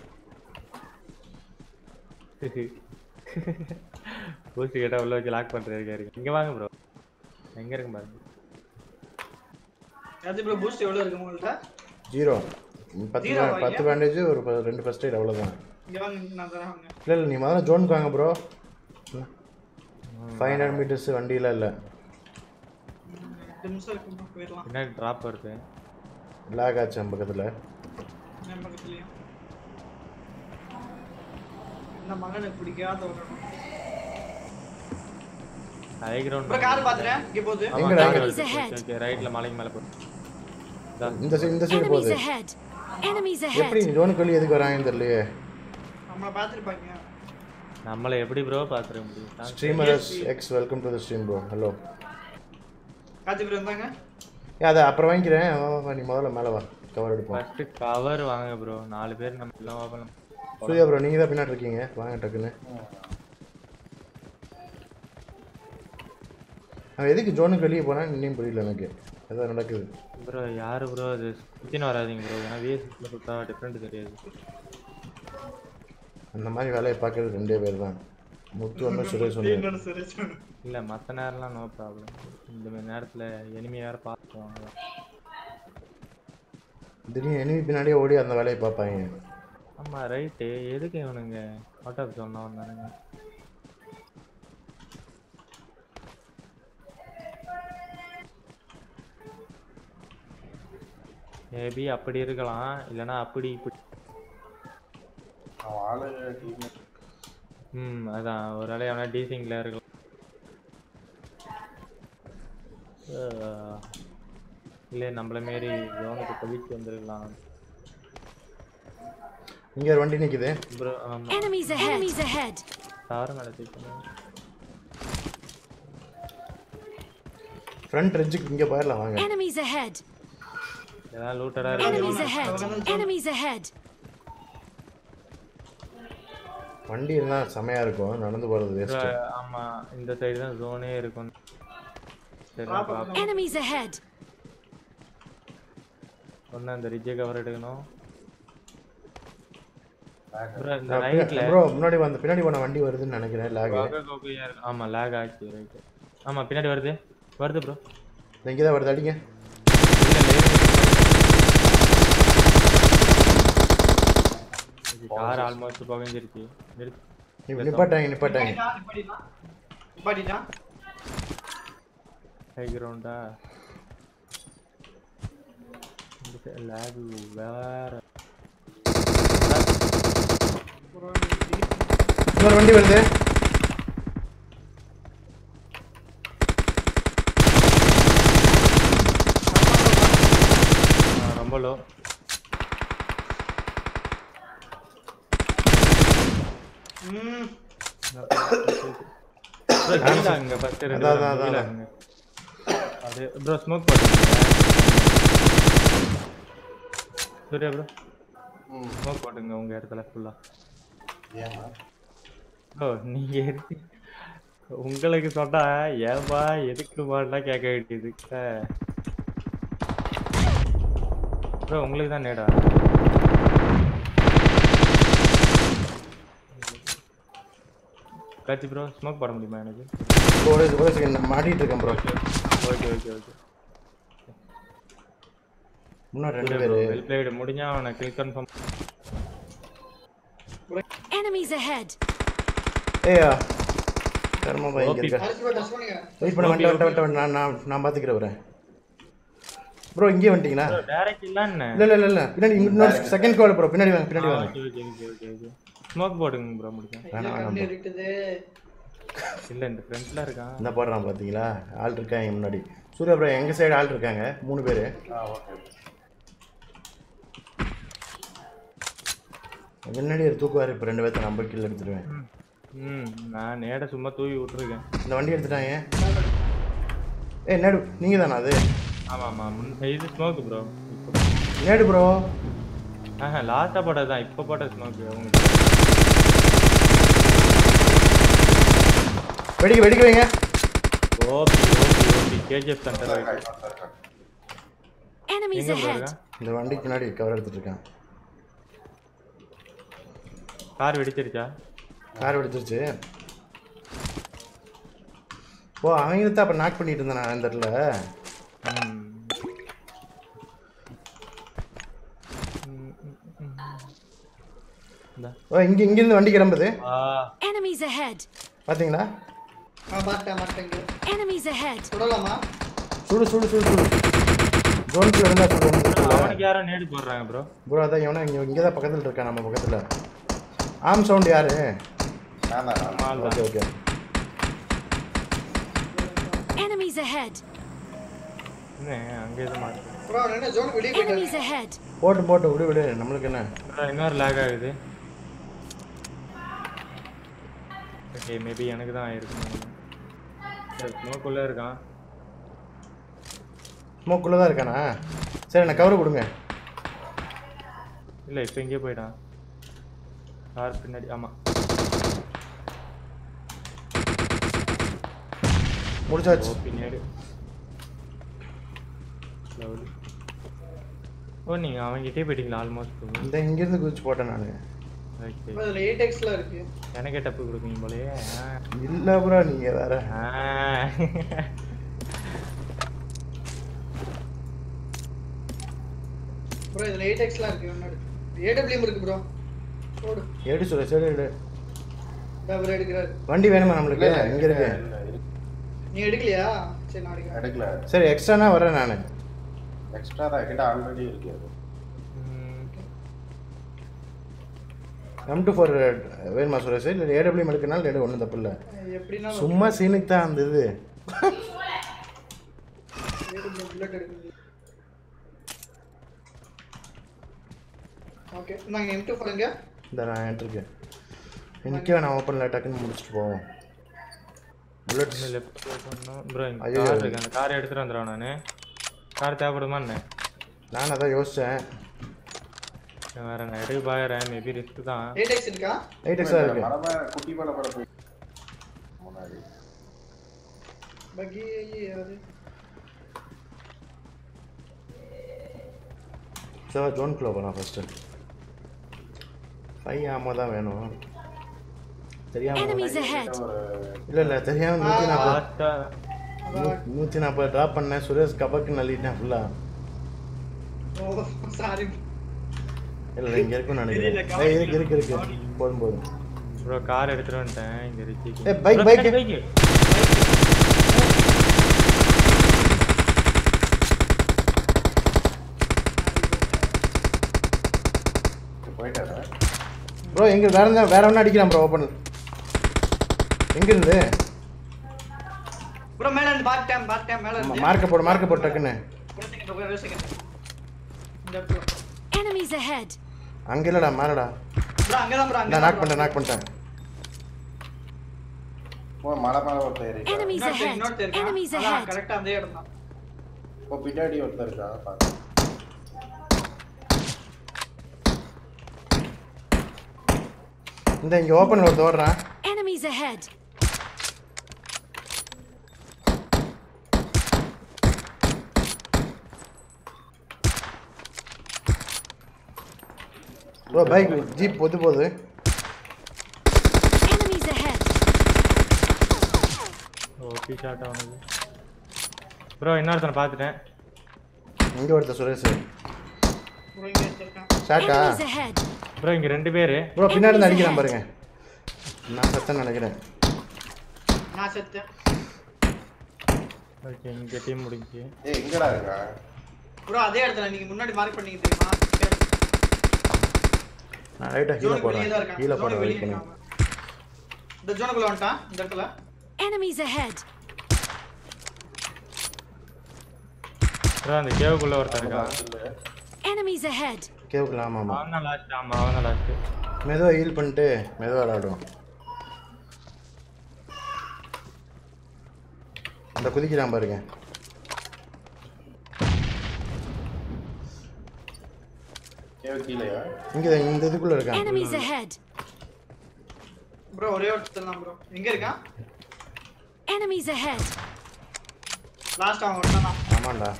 பூஸ்ட் கேட்டால் உள்ள வச்சு லாக் பண்ணுறது இருக்கு இங்கே வாங்க ப்ரோ எங்கே இருக்கு பாருங்க அது ப்ரோ பூஸ்ட் எவ்வளவு இருக்கு உங்கள்ட்ட ஜீரோ பத்து Zero ba- வா பத்து பேண்டேஜ் ஒரு ப- ரெண்டு ஃபர்ஸ்ட் எய்ட் அவ்வளோதான் இங்க வாங்க நான் தரேன் வாங்க இல்லை இல்லை நீ முதல்ல ஜோனுக்கு வாங்க ப்ரோ ஃபைவ் ஹண்ட்ரட் மீட்டர்ஸ் வண்டியில் இல்லை ரெண்டு நிமிஷம் இருக்கு bro, போயிடலாம் பின்னாடி ட்ராப் வருது லாக் ஆச்சு நம்ம பக்கத்தில் என் பக்கத்துலயும் இந்த மகனுக்கு பிடிக்காத ஒரு ஹை கிரவுண்ட் ப்ரோ கார் பாத்துறேன் இங்க போகுது எங்கடா? Enemies ahead. ஓகே ரைட்டில் மலைக்கு மேலே போகுது இதா. இந்த சைடு இந்த சைடு Enemies போகுது ahead. Enemies எப்படி ahead. ஜோனுக்கு வெளியே எதுக்கு வராங்கன்னு தெரியலையே நம்மள பாத்துருப்பாங்க நம்மளை எப்படி ப்ரோ பார்த்துக்க முடியும் தான் streamers X welcome to the stream bro hello காத்தி ப்ரோ இருந்தாங்க ஏ அதை அப்புறம் வாங்கிக்கிறேன் வா, வா, வா, நீ முதல்ல மேலே வா கவர் எடுப்போம் ஃபர்ஸ்ட் கவர் வாங்க ப்ரோ நாலு பேர் நம்ம எல்லாம் ஓப்பன் சூர்யா ப்ரோ நீங்கள் தான் பின்னாடி இருக்கீங்க வாங்க டக்குன்னு அவன் எதுக்கு ஜோனுக்கு வெளியே போனான்னு இன்னும் புரியல எனக்கு ஏதோ நடக்குது ப்ரோ யாரு ப்ரோ அது சுற்றின்னு வராதீங்க ப்ரோ ஏன்னா விஎஸ்எஸ்ல சுத்தா டிஃப்ரெண்ட் தெரியாது அந்த மாதிரி வேலையை பார்க்கறது ரெண்டே பேர் தான் முத்து ஒன்று சுரேஷ் ஒன்று இன்னொன்னு சுரேஷ் ஒண்ணு. இல்லை மற்ற நேரம்லாம் நோ ப்ராப்ளம் இந்த மாதிரி நேரத்தில் எனிமி வேறு பார்த்துவாங்க திடீர்னு enemy பின்னாடியே ஓடி அந்த வேலையை பார்ப்பாங்க ஆமாம் ரைட்டு எதுக்கு இவனுங்க அவுட் ஆஃப் ஜோன் வந்தானுங்க மேபி அப்படி இருக்கலாம் இல்லைன்னா அப்படி இப்படி அவன் ஆளு டீம் ம் அதான் ஒரு வேளை எவனா டீசிங்கில் இருக்கலாம் இல்லை நம்மள மாரி ஜோனுக்கு பழிச்சு வந்துருக்கலாம் இங்கே ஒரு வண்டி நிற்குது ப்ரோ ஆமாம் Enemies ahead. Enemies ahead. தவறு மேலே தூக்கணும் ஃப்ரண்ட் ரெஜுக்கு இங்கே போயிடலாம் வாங்க Enemies ahead! ஏதாவது லூட்டடா Enemies இருக்கு ahead! Enemies ahead! வண்டி இருந்தால் செமையாக இருக்கும் நடந்து போகிறது வேஸ்ட்டு ஆமா இந்த சைடு தான் ஜோனே இருக்கும் சரி நான் பாப்போம். Enemies ahead! ஒண்ணு அந்த ரிஜ்ஜை கவர் எடுக்கணும் bro, இந்த ரைட்ல ப்ரோ முன்னாடி வந்த பின்னாடி போன வண்டி வருதுன்னு நினைக்கிறேன் லேக் வகை கோகையா இருக்கு ஆமா லேக் ஆச்சு ரைட் ஆமா பின்னாடி வருது வருது ப்ரோ இங்கே தான் வருது அடிங்க கார் ஆல்மோஸ்ட் புகைஞ்சிருச்சு நிறுத்து இப்ப நிப்பாட்டாங்க நிப்பாட்டாங்க நிப்பாட்டிட்டான் நிப்பாட்டிட்டான் ஹை கிரவுண்டா லேக் வேற இன்னொரு வண்டி வருது ஆ, ரொம்ப லோ ம் அங்க ஃபர்ஸ்ட் ரெண்டு அதான், பேரும் அதான், கீழ அதான். இருங்க. அது ப்ரோ ஸ்மோக் போடுங்க சூர்யா ப்ரோ ஸ்மோக் போட்டுங்க உங்க இடத்துல ஃபுல்லா ப்ரோ நீங்க எதுக்கு உங்களுக்கு சொன்னா ஏன்பா எதுக்கு மாடலாம் கேட்க வேண்டியது ப்ரோ உங்களுக்கு தான் நேடா காட்சி ப்ரோ ஸ்மோக் போட முடியுமா எனக்கு ஒரு ஒரு செகண்ட் நான் மாட்டிட்டு இருக்கேன் ப்ரோ ஓகே ஓகே ஓகே இன்னும் ரெண்டு பேர் வெல் பிளேடு முடிஞ்சா அவனை கிளிக் கன்ஃபார்ம் Enemies ahead! ஏயா கர்மா பாய் இங்கே ஓபி. இருக்க அரிசி போட்டு டச் பண்ணுங்க வெயிட் பண்ண வந்துட்டு வந்துட்டு வந்துட்டு நான் நான் நான் பார்த்துக்கிறேன் வரேன் ப்ரோ இங்கே வந்துட்டீங்களா டைரக்ட் இல்ல என்ன இல்லை இல்லை இல்லை இல்லை பின்னாடி இங்க இன்னொரு செகண்ட் கால் ப்ரோ பின்னாடி வாங்க பின்னாடி வாங்க okay okay okay okay okay smoke போடுங்க ப்ரோ முடிஞ்சா வேணாம் வேணாம் கண்ணு bro. இருக்குது இல்ல இந்த ஃப்ரண்ட்ல இருக்கான் இந்த போடுறான் பார்த்தீங்களா ஆள் இருக்காங்க முன்னாடி சூர்யா ப்ரோ எங்கள் சைடு ஆள் இருக்காங்க மூணு பேர் முன்னாடி ஒரு தூக்குவார் இப்போ ரெண்டு பேர்த்த நம்பர் கீழே எடுத்துருவேன் ம் நான் நேட சும்மா தூவி விட்டுருக்கேன் இந்த வண்டி எடுத்துட்டாங்க ஏ நேடு நீங்கள் தானா அது ஆமா ஆமா முன் இது ஸ்மோக் ப்ரோ நேடு ப்ரோ ஆஹா லாஸ்டா போட்டது தான் இப்போ போட்ட ஸ்மோக் உங்களுக்கு வெடிக்க வெடிக்க வைங்க OP OP OP KGF center right Enemies எங்க ப்ரோ ahead! இருக்கா இந்த வண்டிக்கு பின்னாடி கவர் எடுத்துட்டு இருக்கான் கார் வெடிச்சிருச்சா கார் வெடிச்சிருச்சு ஓ அவங்க தான் அப்போ நாக் பண்ணிட்டு இருந்தேன் நான் இந்த இடத்துல ம் ம், ம், ம். இந்தா. ஓ இங்கே இங்கேருந்து வண்டி கிளம்புது ஆ Enemies ahead! பார்த்தீங்களா ஆ மாட்டேன் மாட்டேங்க Enemies ahead! சுடலாமா சுடு சுடு சுடு சுடு ஜோன்குள்ள இருந்தா சுடு அவனுக்கு யாரோ நேடு போடுறாங்க ப்ரோ ப்ரோ அதான் இவனா இங்கே இங்கே தான் பக்கத்தில் இருக்கான் நம்ம பக்கத்தில் ஆம் சவுண்ட் யாரு நான் தான் நான் ஓகே ஓகே Enemies ahead! என்ன அங்க இது மாட்டு ப்ரோ என்ன ஜோன் வெளியே Enemies போயிட்டாங்க ahead! போட்டு போட்டு விடு விடு நம்மளுக்கு என்ன இன்னொரு லேக் ஆகுது ஓகே மேபி எனக்கு தான் ஆயிருக்கும் ஸ்மோக்குள்ளே இருக்கான் ஸ்மோக்குள்ளே தான் இருக்கானா சரி நான் கவர் கொடுங்க இல்லை இப்போ இங்கே போயிட்டான் கார் பின்னாடி ஆமாம் முடிச்சாச்சு ஓ பின்னாடி Lovely. ஓ நீங்கள் அவங்ககிட்டே போயிட்டீங்களா ஆல்மோஸ்ட் இந்த இங்கேருந்து குதிச்சு போட்டேன் நான் ஓகே அதுல எயிட் எக்ஸ்ல இருக்கு எனக்கே டப்பு கொடுப்பீங்க போலயே ஆ. இல்லை ப்ரோ நீங்கள் வேற ஆ. ப்ரோ இதுல எயிட் எக்ஸ்ல இருக்கு முன்னாடி ஏடபிள்யூஎம் இருக்கு ப்ரோ போடு எடு சொல்ல சரி எடு டபுள் எடுக்கிறாரு வண்டி வேணுமா நம்மளுக்கு இங்கே இருக்கு நீ எடுக்கலையா சரி நான் எடுக்கிறேன் எடுக்கல சரி எக்ஸ்ட்ரானா வரேன் நான் எக்ஸ்ட்ரா தான் என்கிட்ட ஆல்ரெடி இருக்கு அது ம். எம் டூ ஃபோர் வேணுமா சுரேஷ் இல்லை ஏடபிள்யூ எடுக்கனால எடு ஒன்றும் தப்பு இல்லை எப்படின்னா சும்மா சீனுக்கு தான் அந்த இது ஏடபிள்யூஎம் புல்லட் எடுக்க ஓகே நாங்க எம் டூ போடுங்க இந்த நான் என்ட்ருக்கேன் இன்னைக்கே நான் ஓப்பனில் டக்குன்னு முடிச்சுட்டு போவோம் புல்லட்ஸ் லெஃப்ட் பண்ணணும் ப்ரோ இந்த ஐயோ. கார் இருக்கு அந்த காரை எடுத்துட்டு வந்துடுறேன் நான் கார் தேவைப்படுமா என்ன நான் அதான் யோசித்தேன் வேற நான் எடுக்க பாக்குறேன் மேபி ரிஸ்க் தான் எயிட் எக்ஸ் இருக்கா எயிட் எக்ஸாக இருக்கு மலை குட்டி மலை படம் போய் முன்னாடி பக்கி அது சார் ஜோன்குள்ளே போகலாம் ஃபஸ்ட்டு ஃபைவ் ஆமாம் தான் வேணும் தெரியாம Enemies ahead! இல்லை இல்லை தெரியாம நூற்றி நாற்பது லாஸ்டா நூற்றி நாற்பது ட்ராப் பண்ணேன் சுரேஷ் கபக்கு நள்ளிட்டேன் ஃபுல்லாக ஓ சாரி இல்லை இங்கே இருக்குன்னு நினைக்கிறேன் ஏய் இருக்கு இருக்கு இருக்கு போதும் போதும் ப்ரோ கார் எடுத்துட்டு வந்துட்டேன் இங்க ரிச்சிக்கு ஏய், bike, bike. பைக் போயிட்டாரா ப்ரோ எங்கே வேற இருந்தா வேற ஒன்றும் அடிக்கலாம் ப்ரோ ஓப்பன் எங்கே இருந்து ப்ரோ மேல இருந்து பாத் டைம் பாத் டைம் மேல இருந்து மார்க்க போடு மார்க்க போடு டக்குன்னு ஒரு செகண்ட் ஒரு செகண்ட் இந்த ப்ரோ Enemies ahead! அங்கே இல்லைடா மேலடா ப்ரோ அங்க தான் ப்ரோ அங்க நான் நாக் பண்ணிட்டேன் நாக் பண்ணிட்டேன் ஓ மலை மேலே ஒருத்தர் ஏறி Enemies ahead! இன்னொருத்தர் Enemies இருக்கான் ahead! கரெக்ட்டா அந்த இடம் தான் இப்போ பின்னாடி ஒருத்தர் இருக்கா பாருங்க இந்த இங்கே ஓப்பனில் ஒரு ஓடுறான் Enemies ahead! Bro bike jeep பொது போகுது Enemies ahead! ஓகே ஷாட் ஆனது ப்ரோ இன்னொருத்தனை பார்த்துட்டேன் இங்கே ஒருத்தர் சுரேஷ் ப்ரோ இங்க வச்சிருக்கான் ஷாட்டா Enemies ahead! ப்ரோ இங்க ரெண்டு பேரு ப்ரோ பின்னாடி இருந்து அடிக்கிறான் பாருங்க நான் சத்தம் நினைக்கிறேன் நான் செத்தேன் ஓகே இங்க டீம் முடிஞ்சு ஏய் எங்கடா இருக்கா ப்ரோ அதே இடத்துல நீங்க முன்னாடி மார்க் பண்ணீங்க தெரியுமா நான் ரைட்டாக கீழே ஜோனுக்கு வெளியே போகிறேன் தான் இருக்கான் கீழே ஜோனுக்கு போகிறேன் வெளியே வெயிட் பண்ணி இருக்கான் அவன். இந்த ஜோனுக்குள்ள வந்துட்டான் இந்த இடத்துல Enemies ahead! ப்ரோ அந்த கேவுக்குள்ள ஒருத்தன் இருக்கான் Enemies ahead! கேவுக்குள்ள ஆமாம் ஆமாம் அவன் தான் லாஸ்ட் ஆமா அவன் தான் லாஸ்ட் மெதுவாக ஹீல் பண்ணிட்டு மெதுவாக விளாடுவோம் அந்த குதிக்கிறான் பாருங்க கேவ் கீழேயா இங்கே இந்த இதுக்குள்ளே இருக்கான் Enemies ahead! ப்ரோ ஒரே ஒருத்தர் தான் ப்ரோ எங்க இருக்கான் Enemies ahead! லாஸ்ட் அவன் ஒருத்தன் தான் ஆமாண்டா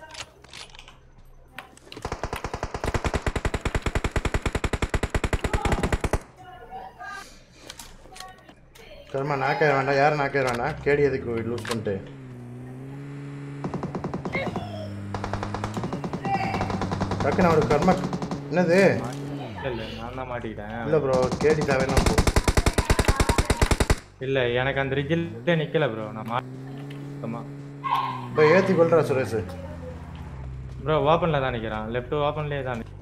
கர்மா நாக்காயிர வேண்டாம் யாரும் நாக்காயிர வேண்டாம் கேடி எதுக்கு லூஸ் பண்ணிட்டு டக்குன்னு அவருக்கு கர்மா என்னது இல்ல இல்ல நான் தான் மாட்டிக்கிட்டேன் இல்லை ப்ரோ கேடி தேவையெல்லாம் போ இல்ல எனக்கு அந்த ரிஜில் நிக்கல ப்ரோ நான் மாட்டமா இப்போ ஏற்றி கொள்றா சுரேஷ் ப்ரோ ஓப்பன்ல தான் நிக்கிறான் லெஃப்ட் ஓப்பன்லயே தான் நிக்கிறான்.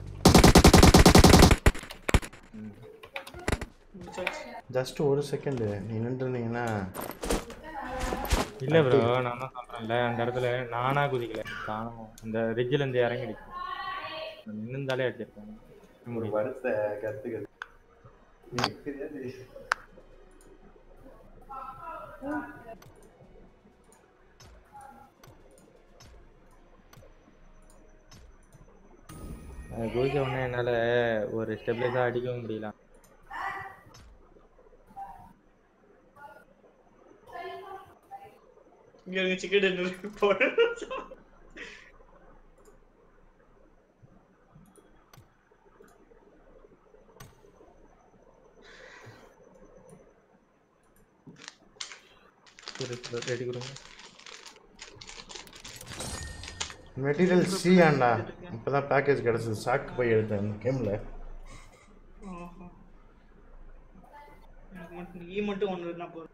ஜஸ்ட் ஒரு செகண்டு நீ நின்றுருந்தீங்கன்னா இல்ல ப்ரோ நான் தான் சொல்றேன்ல அந்த இடத்துல நானா குதிக்கல காணும் அந்த ரிஜில் இருந்து இறங்கிடுச்சு நின்னுந்தாலே அடிச்சிருக்காங்க ஒரு முடியும் வருஷ கத்துக்கிறது குதிச்ச உடனே என்னால ஒரு ஸ்டெபிலைஸா அடிக்கவும் முடியல இங்க இருக்க சிக்கன் டின்னர் போடு ரெடி கொடுங்க மெட்டீரியல் சி ஆண்டா இப்போ தான் பேக்கேஜ் கிடச்சிது சாக்கு போய் எடுத்தேன் இந்த கேமில் ஆஹா. எனக்கு மட்டும் ஈ மட்டும் ஒன்று இருந்தா போதும்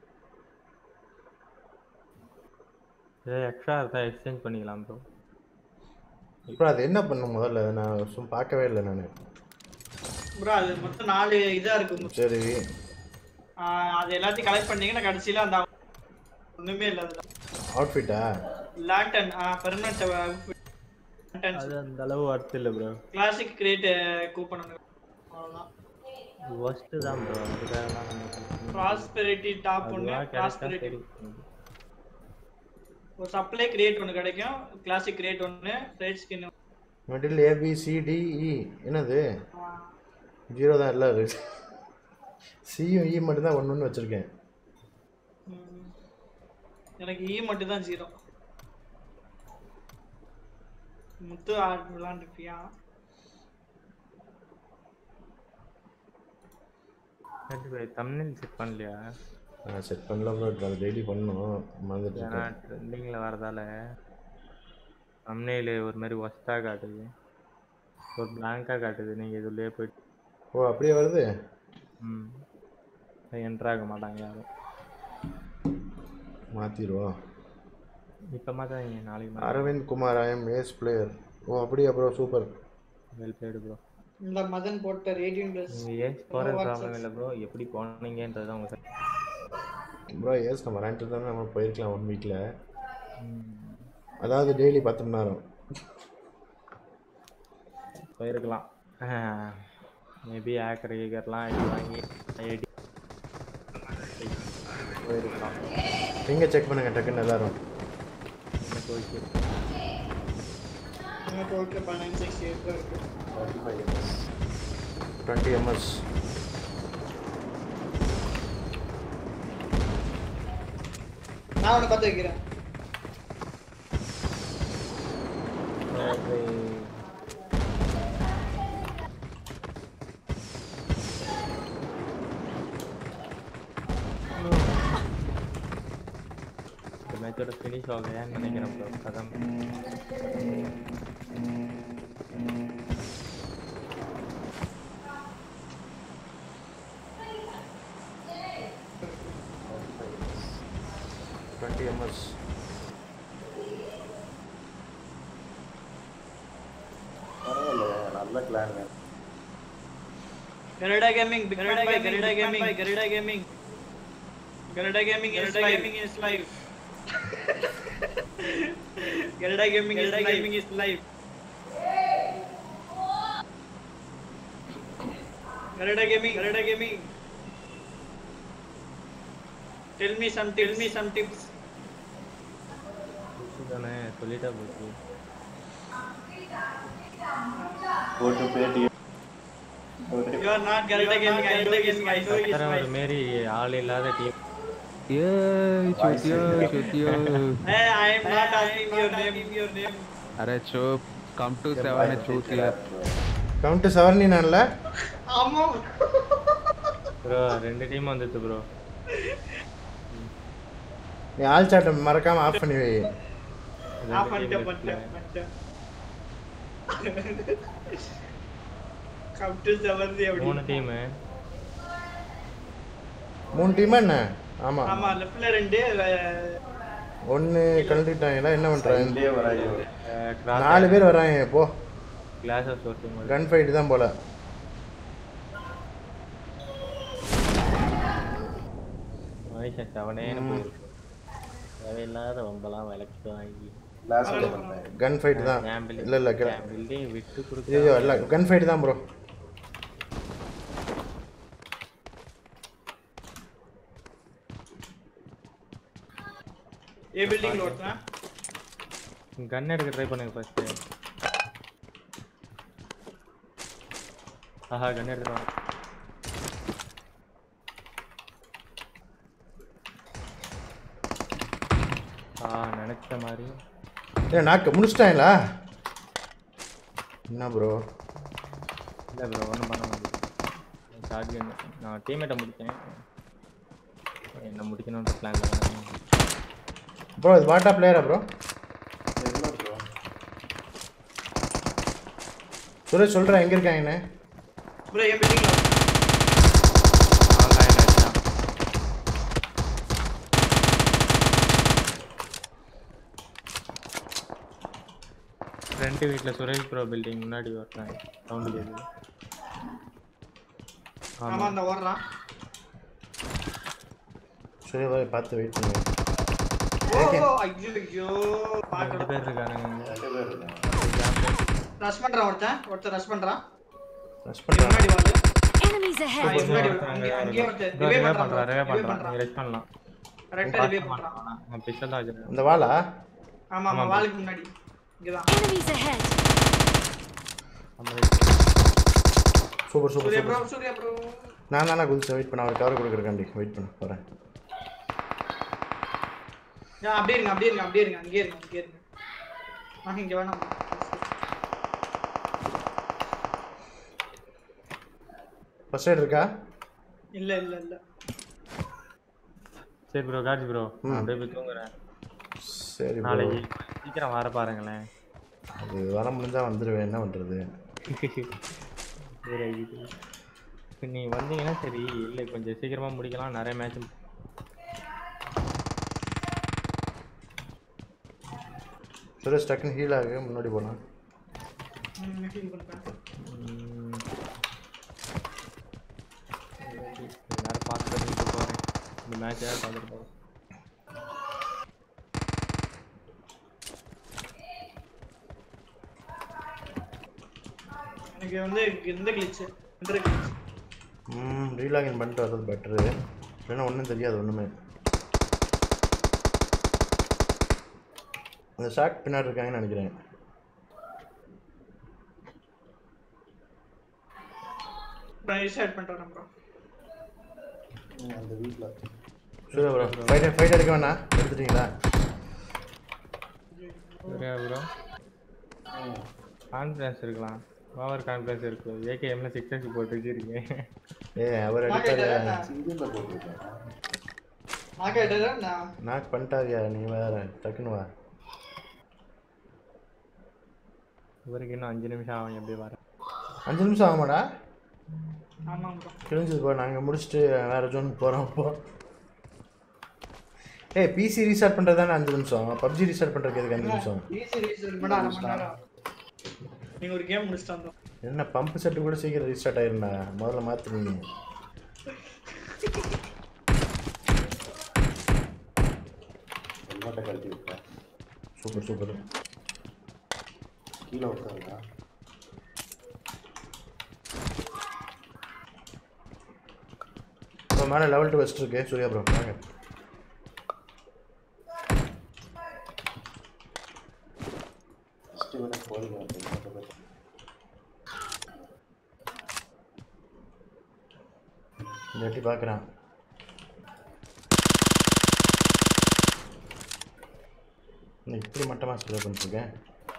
ஏதாவது எக்ஸ்ட்ரா இருந்தா எக்ஸ்சேஞ்ச் பண்ணிக்கலாம் ப்ரோ இப்போ அது என்ன பண்ணும் முதல்ல நான் சும்மா பார்க்கவே இல்லை நான் ப்ரோ அது மொத்தம் நாலு இதா இருக்கு மொத்தம். சரி ஆஹ் அது எல்லாத்தையும் கலெக்ட் பண்ணீங்கன்னா கடைசியில அந்த ஒண்ணுமே இல்ல அதுல அவுட்ஃபிட்டா லேண்டன் பெர்மனன்ட் அது அந்த அளவு ஒர்த் இல்லை ப்ரோ கிளாசிக் கிரியேட் கூப்பன் அவ்வளவுதான் ஒஸ்ட் தான் ப்ரோ அதுக்காகலாம் நம்ம ப்ராஸ்பெரிட்டி டாப் ஒன்று அதுவா கிடைச்சா ப்ராஸ்பெரிட்டி சரி ஒரு சப்ளை கிரியேட் ஒன்று கிடைக்கும் கிளாசிக் கிரியேட் ஒன்று ரேட் ஸ்கின் மிடில் ஏபிசிடிஇ என்னது ஜீரோ தான் எல்லாம் இருக்கு சியும் இ மட்டும் தான் ஒன்று ஒன்று வச்சுருக்கேன் எனக்கு இ மட்டும் தான் ஜீரோ முத்து ஆட் விளாண்டுருப்பியா தம்னில் செட் பண்ணலையா நான் செட் பண்ணல ப்ரோ அது டெய்லி பண்ணணும் மறந்துட்டு ஏன்னா இருக்கேன். ட்ரெண்டிங்கில் வரதால தம்னேல் ஒரு மாதிரி ஒஸ்ட்டாக காட்டுது ஒரு பிளாங்காக காட்டுது நீங்கள் இதுலேயே போயிட்டு ஓ அப்படியே வருது ம் என்ட்ராக மாட்டாங்க யாரும் மாற்றிடுவோம் இப்போ மாத்தாதீங்க நாளைக்கு மாத்தாதீங்க. Aravind Kumar I'm ace player oh அப்படியா bro super well played bro இந்த மதன் போட்ட ரேடியன் பிளஸ் நீங்கள் ஏஸ் போகிற ப்ராப்ளம் இல்லை ப்ரோ எப்படி போனீங்கன்றது தான் உங்கள் ப்ரோ ஏஸ் நம்ம ரெண்டு தானே நம்ம போயிருக்கலாம் ஒன் வீக்கில் அதாவது டெய்லி பத்து மணி நேரம் போயிருக்கலாம் மேபி ஆக்கர் கீக்கர்லாம் ஐடி வாங்கி ஐடி போயிருக்கலாம் எங்கே செக் பண்ணுங்க டக்குன்னு எல்லாரும் எனக்கு ஓகே எனக்கு ஓகே நைன் சிக்ஸ் எயிட் தான் இருக்கு டுவெண்ட்டி எம்எஸ் நான் ஒன்று பார்த்து வைக்கிறேன் இந்த மேட்சோட ஃபினிஷ் ஆகலையான்னு நினைக்கிறேன் ப்ரோ கதம் டுவெண்ட்டி எம்எஸ் பரவாயில்ல நல்ல plan Garuda Gaming, Big Garuda Gaming, Garuda Gaming, Garuda Gaming. Garuda Gaming is live. Gaming is live. Garuda Gaming is live. Gaming is live. Garuda Gaming, Garuda Gaming. Tell me some, tell me some tips. தானே சொல்லிட்டா போச்சு போட்டு பேட்டி You are not Garuda Gaming. I know it is I know it is அப்புறம் ஒரு live. மாரி ஆள் இல்லாத டீம் ये चूतिया चूतिया Hey, I am not asking your name. Your name. अरे चुप कम टू सेवन चूतिया கவுண்ட்டு சவர்னினான்ல ஆமா. ப்ரோ ரெண்டு டீம் வந்துச்சு ப்ரோ நீ ஆள் சாட்டை மறக்காமல் ஆஃப் பண்ணி வை ஆஃப் பண்ணிட்டேன் பண்ணிட்டேன் பண்ணிட்டேன் கம் டு செவன்தி மூணு அப்படி டீமு மூணு டீமா என்ன ஆமாம் ஆமா லெஃப்ட்ல ரெண்டு ஒன்று கழட்டிட்டாங்களா என்ன பண்ணுறாங்க இந்தியா வராது நாலு பேர் வராங்க போ class of sourcing gun fight தான் போல மனுஷன் செவனேன்னு போயிருக்கு தேவையில்லாத வம்பெல்லாம் விளக்கிட்டு வாங்கி லாஸ்ட் பண்ணேன் கன் ஃபைட் தான் கேம்பிள் இல்லை இல்லை கேம்பிள்டையும் விட்டு ஐயோ கொடுக்க இல்லை கன் ஃபைட் தான் ப்ரோ ஏ பில்டிங்ல ஓட்டுறேன் கன் எடுக்க ட்ரை பண்ணுங்க ஃபர்ஸ்ட் ஆஹா கன் எடுத்துருவாங்க ஆ நினைச்ச மாதிரி ஏ நாக்கு முடிச்சிட்டாங்களா என்ன ப்ரோ இல்லை ப்ரோ ஒன்றும் பண்ண முடியாது ஷார்ட் கன் நான் டீமேட்டை முடித்தேன் என்ன முடிக்கணுன்ற பிளான் ப்ரோ இது பாட்டா பிளேயரா ப்ரோ இல்லை ப்ரோ சுரேஷ் சொல்கிறேன் எங்கே இருக்காங்கன்னு ப்ரோ ஏ பில்டிங்ல ஆன்லைன் அடிச்சான் ஃப்ரண்ட் வீட்டில் சுரேஷ் ப்ரோ பில்டிங் முன்னாடி வரேன் சவுண்டு கேட்குது ஆமா ஆமாம் அந்த ஓடுறான் சரி பாய் பார்த்து வெயிட் பண்ணுங்க ஓ ஐயோ ஐயோ ரெண்டு பாட்டு பேர் இருக்கானுங்க ரெண்டு பேர் இருக்காங்க ரஷ் பண்றான் ஒருத்தன் ஒருத்தன் ரஷ் பண்றான் ரஷ் இது பண்ணுறாங்க முன்னாடி வந்து Enemies ஆ, ahead. முன்னாடி ஒரு- அங்கே- அங்கேயே ஒருத்தன் ரிவே revive பண்றான் பண்றான் ரிவே revive பண்றான் பண்றான். நீங்க ரெஸ்ட் பண்ணலாம் கரெக்டா revive பண்றான். நான் பிஸ்டல் தான் வச்சிருக்கேன் இந்த வாளா ஆமா ஆமா வாளுக்கு முன்னாடி இங்கதான் Enemies ahead. Super super Surya bro super Surya bro நான் தானே குதிச்சேன் வெயிட் பண்ண அவர் கவர் கொடுக்குறக்காண்டி வெயிட் பண்ண போகிறேன் அப்படியே இருங்க அப்படியே இருங்க அப்படியே இருங்க அங்கேயே இருங்க அங்கேயே இருங்க வாங்க இங்க வேணாம் ஃபர்ஸ்ட் எய்ட் இருக்கா இல்ல இல்ல இல்ல சரி ப்ரோ காட்சி ப்ரோ ம். அப்படியே போய் தூங்குறேன் சரி bro. நாளைக்கு சீக்கிரம் வர பாருங்களேன் அது வர முடிஞ்சா வந்துடுவேன் என்ன பண்ணுறது சரி இது இப்ப நீ வந்தீங்கன்னா சரி இல்லை கொஞ்சம் சீக்கிரமா முடிக்கலாம் நிறைய மேட்ச் சுரேஷ் டக்குன்னு ஹீல் ஆகு முன்னாடி போகலாம் ம், feel பண்றேன். எல்லாரும் பார்த்துட்டு போகிறேன் இந்த மேட்சை பார்த்துட்டு போகிறேன் எனக்கு வந்து எந்த கிளிச்சு எந்த கிளிச்சு ம் ரீலாகின் பண்ணிட்டு வர்றது பெட்ரு இல்லைன்னா ஒன்றும் தெரியாது ஒன்றுமே அந்த ஷாக் பின்னாடி இருக்காங்கன்னு நினைக்கிறேன் நான் ரீஸ்டார்ட் பண்ணிட்டு ப்ரோ அந்த வீட்டில் சூரிய ப்ரோ ஃபைட் ஃபைட் எடுக்க வேணாம் எடுத்துட்டீங்களா சரியா ப்ரோ கான்ஃபிடன்ஸ் இருக்கலாம் ஓவர் கான்ஃபிடன்ஸ் இருக்கு ஏகேஎம்ல சிக்ஸ் எக்ஸ் போட்டு வச்சிருக்கீங்க ஏ அவர் நான் அடிப்பாரு கேட்டேன் சிங்கிளில் போட்டிருக்கேன் நான் கேட்டேன் நான் நாக் பண்ணிட்டாரியா நீ வேற டக்குன்னு வா இவருக்கு இன்னும் அஞ்சு நிமிஷம் ஆகும் எப்படி வர அஞ்சு நிமிஷம் ஆகுமாடா ஆமாம் ப்ரோ கிழிஞ்சது போ நாங்கள் முடிச்சுட்டு வேற ஜோனுக்கு போகிறோம் இப்போ ஏய் பிசி ரீஸ்டார்ட் பண்ணுறது தானே அஞ்சு நிமிஷம் பப்ஜி ரீஸ்டார்ட் பண்ணுறதுக்கு எதுக்கு அஞ்சு நிமிஷம் ஈஸி ரீஸ்டார்ட் பண்ண அரை மணி நேரம் நீங்க ஒரு கேம் முடிச்சுட்டு வந்தோம் என்ன பம்ப் செட்டு கூட சீக்கிரம் ரீஸ்டார்ட் ஆயிருந்தா முதல்ல மாற்றுனீங்க ஹெல்மெட்டை கழட்டி விட்டேன் சூப்பர் சூப்பர் கீழே உட்காருங்க இப்போ மேலே லெவல் டூ வெஸ்ட் இருக்கு சூர்யா ப்ரோ வாங்க ஃபஸ்ட்டு வேணா போடுங்க அந்த ஹெல்மெட்டை பற்றி இந்த வாட்டி பார்க்குறான் என்ன இப்படி மட்டமாக ஸ்ப்ரே பண்ணிட்டுருக்கேன்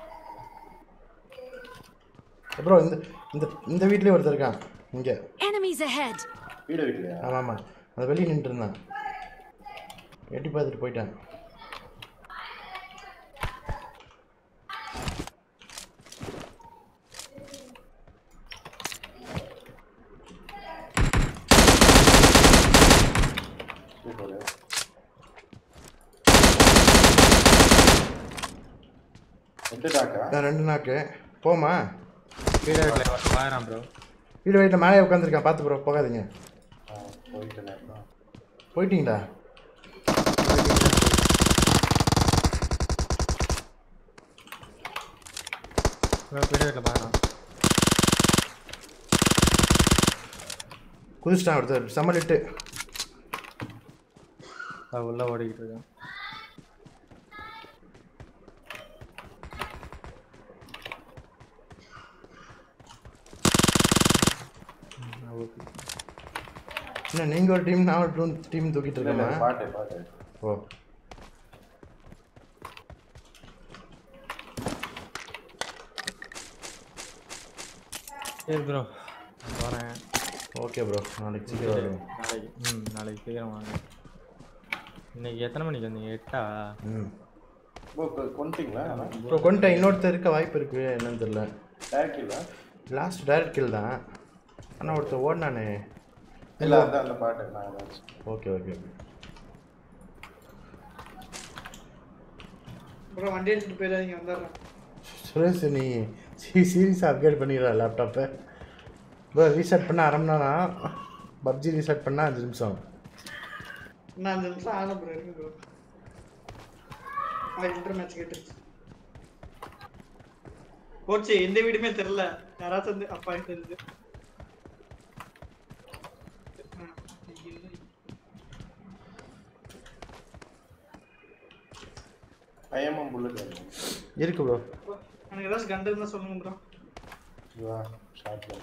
ப்ரோ இந்த இந்த இந்த வீட்லேயே ஒருத்தர் இருக்கான் இங்கே Enemies ahead. வீடு வீட்லையா ஆமாம் ஆமாம் அந்த வெளியே நின்றுட்டு இருந்தான் எட்டி பார்த்துட்டு போயிட்டான் சூப்பர் எட்டு டாக்கா நான் ரெண்டு நாக்கு போமா கீழே வீட்டில் வாரான் ப்ரோ வீடு வீட்டில் மேலே உட்காந்துருக்கான் பார்த்து ப்ரோ போகாதீங்க ஆ போயிட்டேன் அப்புறம் போயிட்டீங்களா ப்ரோ கீழே வீட்டில் பாக்குறான் குதிச்சிட்டான் ஒருத்தர் செம்மலிட்டு அது உள்ள ஓடிக்கிட்டு இருக்கான் என்ன நீங்கள் ஒரு டீம் நான் ஒரு டீம் தூக்கிட்டு இல்லை இல்லை இருக்கேன் பாட்டு பாட்டு ஓ சரி ப்ரோ வரேன் ஓகே ப்ரோ நாளைக்கு சீக்கிரம் வருவேன் நாளைக்கு ம் நாளைக்கு சீக்கிரம் வாங்க இன்னைக்கு எத்தனை மணிக்கு வந்தீங்க எட்டா ம் ப்ரோ கொண்டுட்டீங்களா ப்ரோ கொண்டேன் இன்னொருத்தர் இருக்க வாய்ப்பு இருக்கு என்னன்னு தெரியல டேரக்ட் இல்லை லாஸ்ட் டைரக்ட் கில் தான் ஆனால் ஒருத்தர் ஓடினானே இல்லை அந்த அந்த பாட்டு நான் ஏதாச்சும் ஓகே ஓகே ஓகே ப்ரோ வண்டி எடுத்துட்டு போயிடாதீங்க வந்துடுறேன் சுரேஷ் நீ சி சீரியஸாக அப்கிரேட் பண்ணிடுற லேப்டாப்பை ப்ரோ ரீசெட் பண்ண அரை மணி நேரம் பப்ஜி ரீசெட் பண்ணால் அஞ்சு நிமிஷம் நான் அஞ்சு நிமிஷம் ஆன ப்ரோ இருக்கு ப்ரோ அது இன்டர் மேட்ச் கேட்டுருச்சு போச்சு எந்த வீடுமே தெரியல யாராச்சும் வந்து அப்பா தெரியுது இருக்கு ப்ரோ எனக்கு ஏதாச்சும் கண்டு இருந்தா சொல்லுங்க ப்ரோ இதுவா ஷார்ட்ல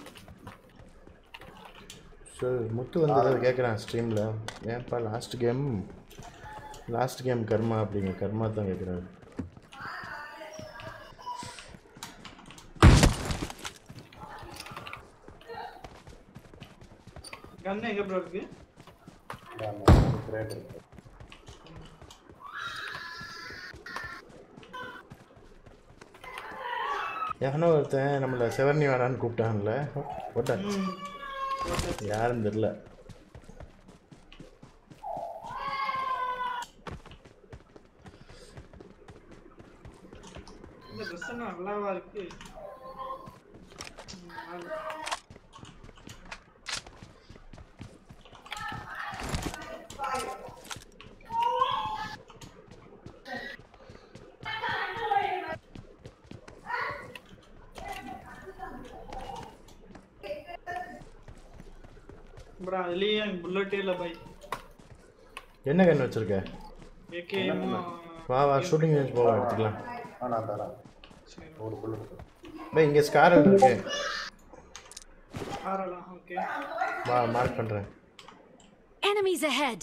சரி முத்து வந்து ஏதாவது கேட்குறான் ஸ்ட்ரீமில் ஏன்ப்பா லாஸ்ட் கேம் லாஸ்ட் கேம் கர்மா அப்படிங்க கர்மா தான் கேட்குறாரு கன்னு எங்க ப்ரோ இருக்கு கிரேட் இருக்கு எவனோ ஒருத்தன் நம்மளை செவர்னி வேணான்னு கூப்பிட்டான்ல ஓட்டா ம் யாருன்னு தெரில இந்த ட்ரெஸ் என்ன நல்லாவா இருக்கு ம், நல்லா. ப்ரோ அதுலயே எனக்கு புல்லட்டே இல்லை பை என்ன கன் வச்சிருக்க ஏகேஎம் வா வா ஷூட்டிங் ரேஞ்ச் போவோம் எடுத்துக்கலாம் ஆ நான் தரேன் நூறு புல் இருக்கு பை இங்கே ஸ்காரல் இருக்கு ஆறலாம் ஓகே வா மார்க் பண்ணுறேன் Enemies ahead!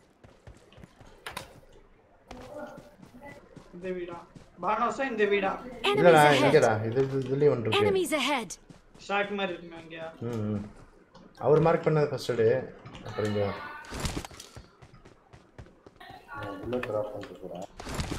இந்த வீடா பானோஸா இந்த வீடா Enemies இல்லைடா ahead! இங்கேடா இது இது- இதுலேயும் ஒன்று இருக்கு Enemies ahead! ஷாக் மாதிரி இருக்குமே அங்கேயா ம் ம். அவர் மார்க் பண்ணது ஃபர்ஸ்ட் டே அப்புறம் இங்கே நான் புல்லட் ட்ராப் பண்ணிட்டு போகிறேன்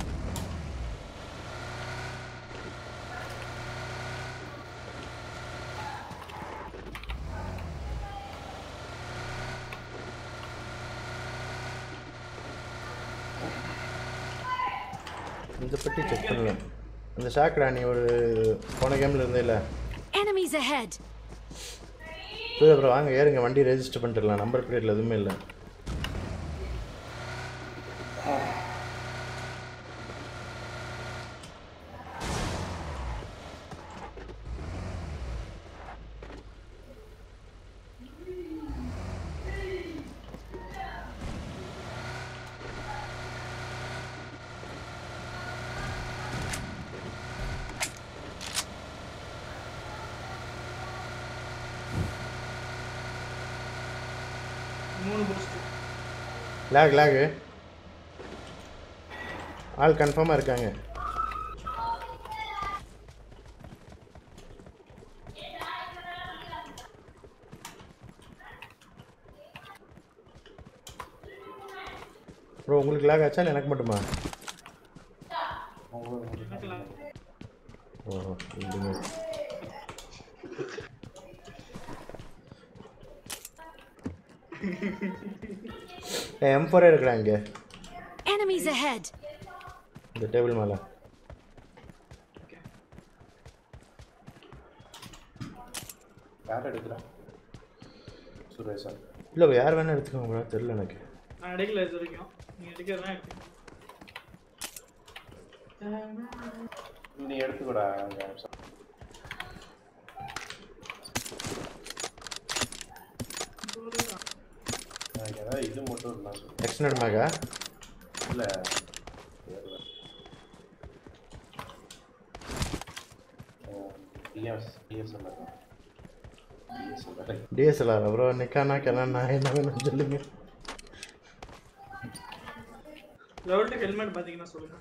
இந்த பெட்டி செக் பண்ணல அந்த ஷாக்டா நீ ஒரு போன கேமில் இருந்தே இல்லை Enemies ahead! சரி அப்புறம் வாங்க ஏறுங்க வண்டி ரெஜிஸ்டர் பண்ணிட்டுலாம் நம்பர் பிளேட்டில் எதுவுமே இல்லை மூணு பூஸ்ட் லேக் லேகு ஆள் கன்ஃபார்மாக இருக்காங்க ப்ரோ உங்களுக்கு லேக் ஆச்சா இல்லை எனக்கு மட்டுமா ஓ இல்லைங்க எம் ஃபோரே இருக்கிறா இங்கே Enemies ahead! இந்த டேபிள் மேலே யார் எடுக்கிறா சுரேஷா இல்லை யார் வேணால் எடுத்துக்கோங்க bro தெரில எனக்கு நான் எடுக்கல இது வரைக்கும் நீங்க எடுக்கிறதா எடுத்து நீ எடுத்துக்கூடா அங்கே எனக்கு ஏதாவது இது மட்டும் இருந்தா சொல்லு எக்ஸ்டர்னல் மேகா இல்லை டிஎஸ் டிஎஸ்எல்ஆர் டிஎஸ்எல்ஆர் டிஎஸ்எல்ஆர் அப்புறம் நிக்கானா கெனானா என்ன வேணும் சொல்லுங்க லெவல் டூ ஹெல்மெட் பார்த்தீங்கன்னா சொல்லுங்க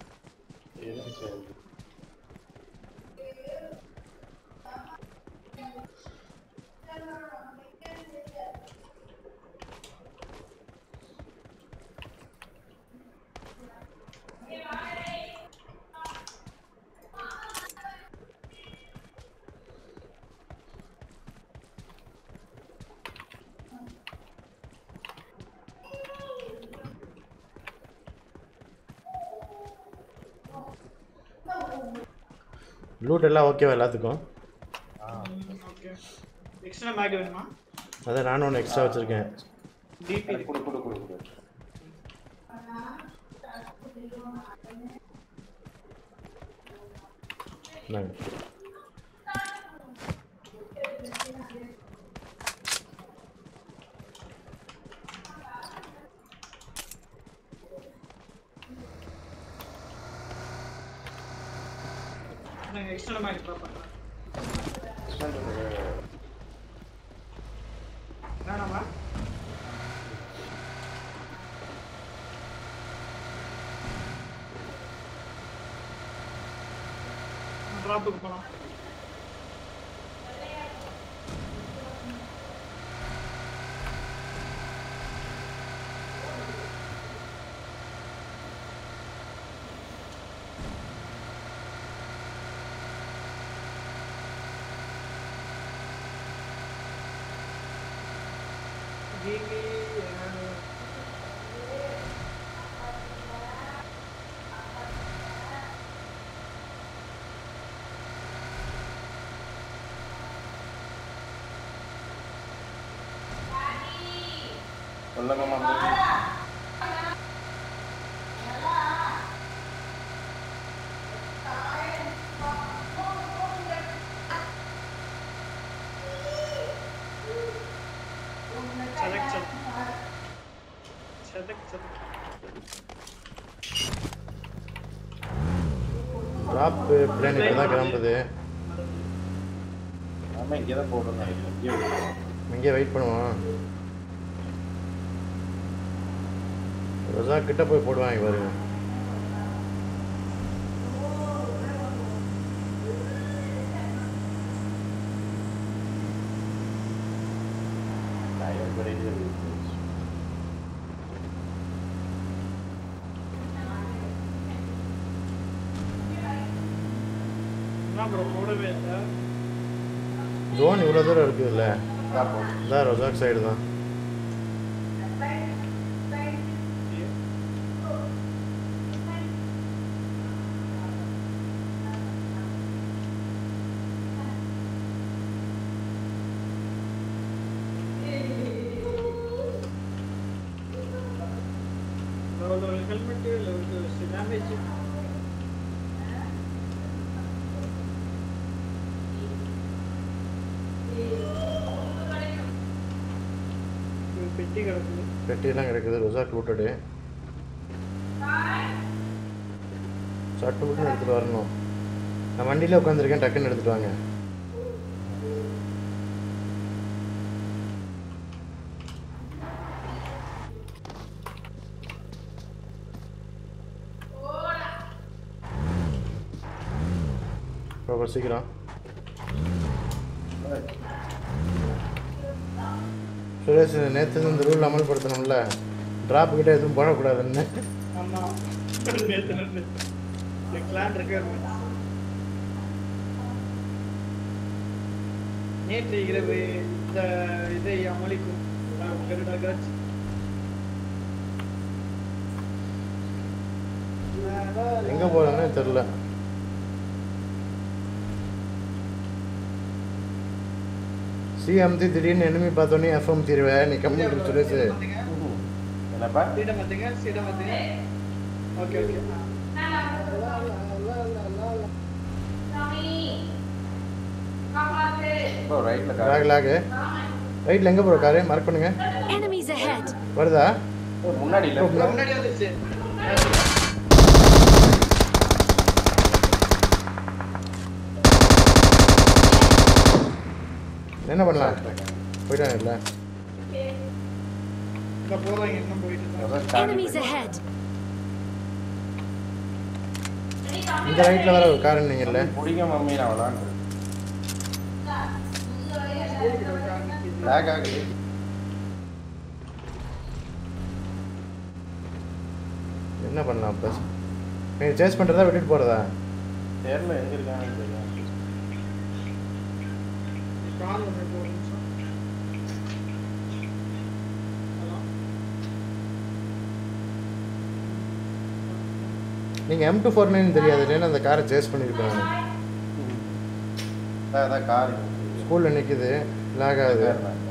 லூட் எல்லாம் ஓகேவா எல்லாத்துக்கும் ஓகே எக்ஸ்ட்ரா மேக் வேணுமா அதான் நானும் ஒன்று எக்ஸ்ட்ரா வச்சுருக்கேன் டிபி கொடு கொடு கொடு கொடு இந்தாங்க. நான் எக்ஸ்டர்னல் மேக் ட்ராப் பண்றேன் வேணாமா ட்ராப்புக்கு போலாம் Gigi, uh, சொல்லுங்க mummy select, select. Select, select. Drop plan இப்போ தான் கிளம்புது ஆமாம் இங்கே தான் போடுறோம் நினைக்கிறேன் இங்கே விடுறோம் இங்கே வெயிட் பண்ணுவோம் ரோசா கிட்ட போய் போடுவாங்க பாருங்க டயர் கிடையாது என்ன bro போடவே இல்லை ஜோன் இவ்வளோ தூரம் இருக்குதுல்ல இதான் ரொசாக் சைடு தான் ஒரு ஹெல்மெட் இல்லை ஒரு டேமேஜ் பெட்டி கிடக்குது பெட்டியெல்லாம் கிடக்குது ரொசாக் லூட்டடு சட்டு புட்டுன்னு எடுத்துகிட்டு வரணும் நான் வண்டியில் உட்காந்துருக்கேன் டக்குன்னு எடுத்துட்டு வாங்க ரொம்ப சீக்கிரம் சுரேஷ் நேற்று இந்த ரூல் அமல்படுத்தணும்ல ட்ராப் கிட்ட எதுவும் போடக்கூடாதுன்னு ஆமா நேத்து நேத்து இந்த கிளான் ரெக்குயர்மெண்ட் நேற்று இரவு இந்த இதை அமளிக்கும் பெருடாகாச்சு எங்கே போகிறேன்னு தெரில சிஎம்தி திடீர்னு enemy பார்த்தோன்னே எஃப்எம் தீருவேன் நீ கம்மி இரு சுரேஷ் என்னப்பா சீடம் பார்த்துங்க சீடம் பார்த்துங்க ஓகே ஓகே ப்ரோ ரைட்டில் லாக் லாகு ரைட்டில் எங்கே போகிற காரு மார்க் பண்ணுங்க Enemies ahead. வருதா முன்னாடி இல்லை முன்னாடி வந்துருச்சு என்ன பண்ணலாம் போயிட்டாங்க இல்லை இந்த போறாங்க இன்னும் போயிட்டு இருக்காங்க Enemies ahead. இந்த ரைட்டில் வர ஒரு கார் நீங்கள்ல பிடிங்க மம்மி நான் விளாண்டுருக்கேன் லேக் ஆகுது என்ன பண்ணலாம் ப்ளஸ் நீங்கள் சேஸ் பண்ணுறதா விட்டுட்டு போகிறதா தெரியல எங்க இருக்காங்கன்னு தெரியல கால் ஒன்று ஒரு நிமிஷம் ஹலோ நீங்கள் எம் டூ ஃபோர் நைன் தெரியாது இல்லைன்னா அந்த காரை சேஸ் பண்ணியிருப்பேன் நான் அதான் அதான் கார் ஸ்கூலில் நிற்கிது லாக் ஆகுது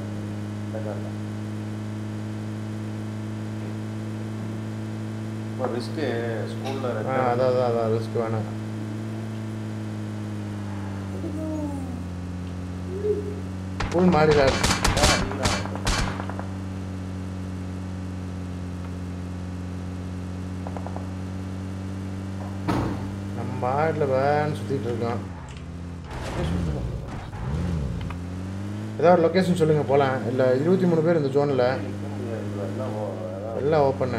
இப்போ ரிஸ்க்கு ஸ்கூலில் ஆ அதான் அதான் அதான் ரிஸ்க் வேணாம் ஸ்கூல் மாறிடாரு நம்ம ஆடு பாட்டில் வேன் சுற்றிட்டு இருக்கான் ஏதாவது லொக்கேஷன் சொல்லுங்கள் போகலாம் இல்லை இருபத்தி மூணு பேர் இந்த ஜோனில் எல்லாம் ஓப்பனு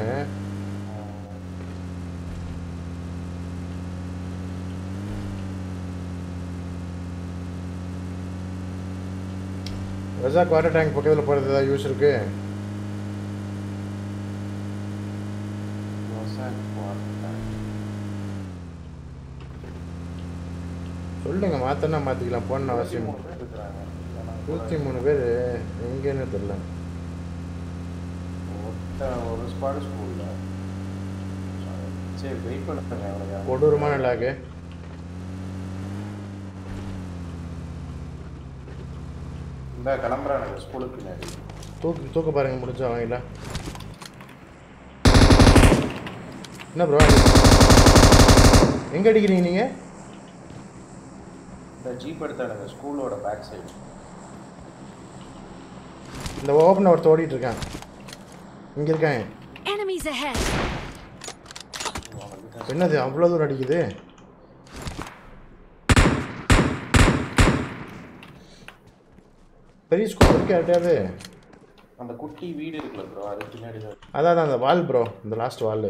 ரெசாக் வாட்டர் டேங்க் பக்கத்தில் போகிறது ஏதாவது யூஸ் இருக்கு சொல்லுங்க மாத்தனா மாற்றிக்கலாம் போன அவசியம் நூற்றி மூணு பேர் எங்கேன்னு தெரில ஒரு ஸ்குவாட் ஸ்கூல்ல சரி வெயிட் பண்ணுங்க அவனுக்கு கொடூரமான லாகு இந்த கிளம்புறானுங்க ஸ்கூலுக்கு பின்னாடி தூக்கு தூக்க பாருங்க முடிஞ்சா வாங்கில என்ன ப்ரோ எங்கே அடிக்கிறீங்க நீங்கள் இந்த ஜீப் எடுத்தானுங்க ஸ்கூலோட பேக் சைடு இந்த ஓப்பன் ஒருத்த ஓடிட்டு இருக்கான் இங்கே இருக்கான் Enemies ahead. என்னது அவ்வளோ தூரம் அடிக்குது பெரிய ஸ்கூல் இருக்கு யார்ட்டையாவது அந்த குட்டி வீடு இருக்குல்ல ப்ரோ அதுக்கு பின்னாடி தான் அதான் அதான் அந்த வால் ப்ரோ இந்த லாஸ்ட் வால்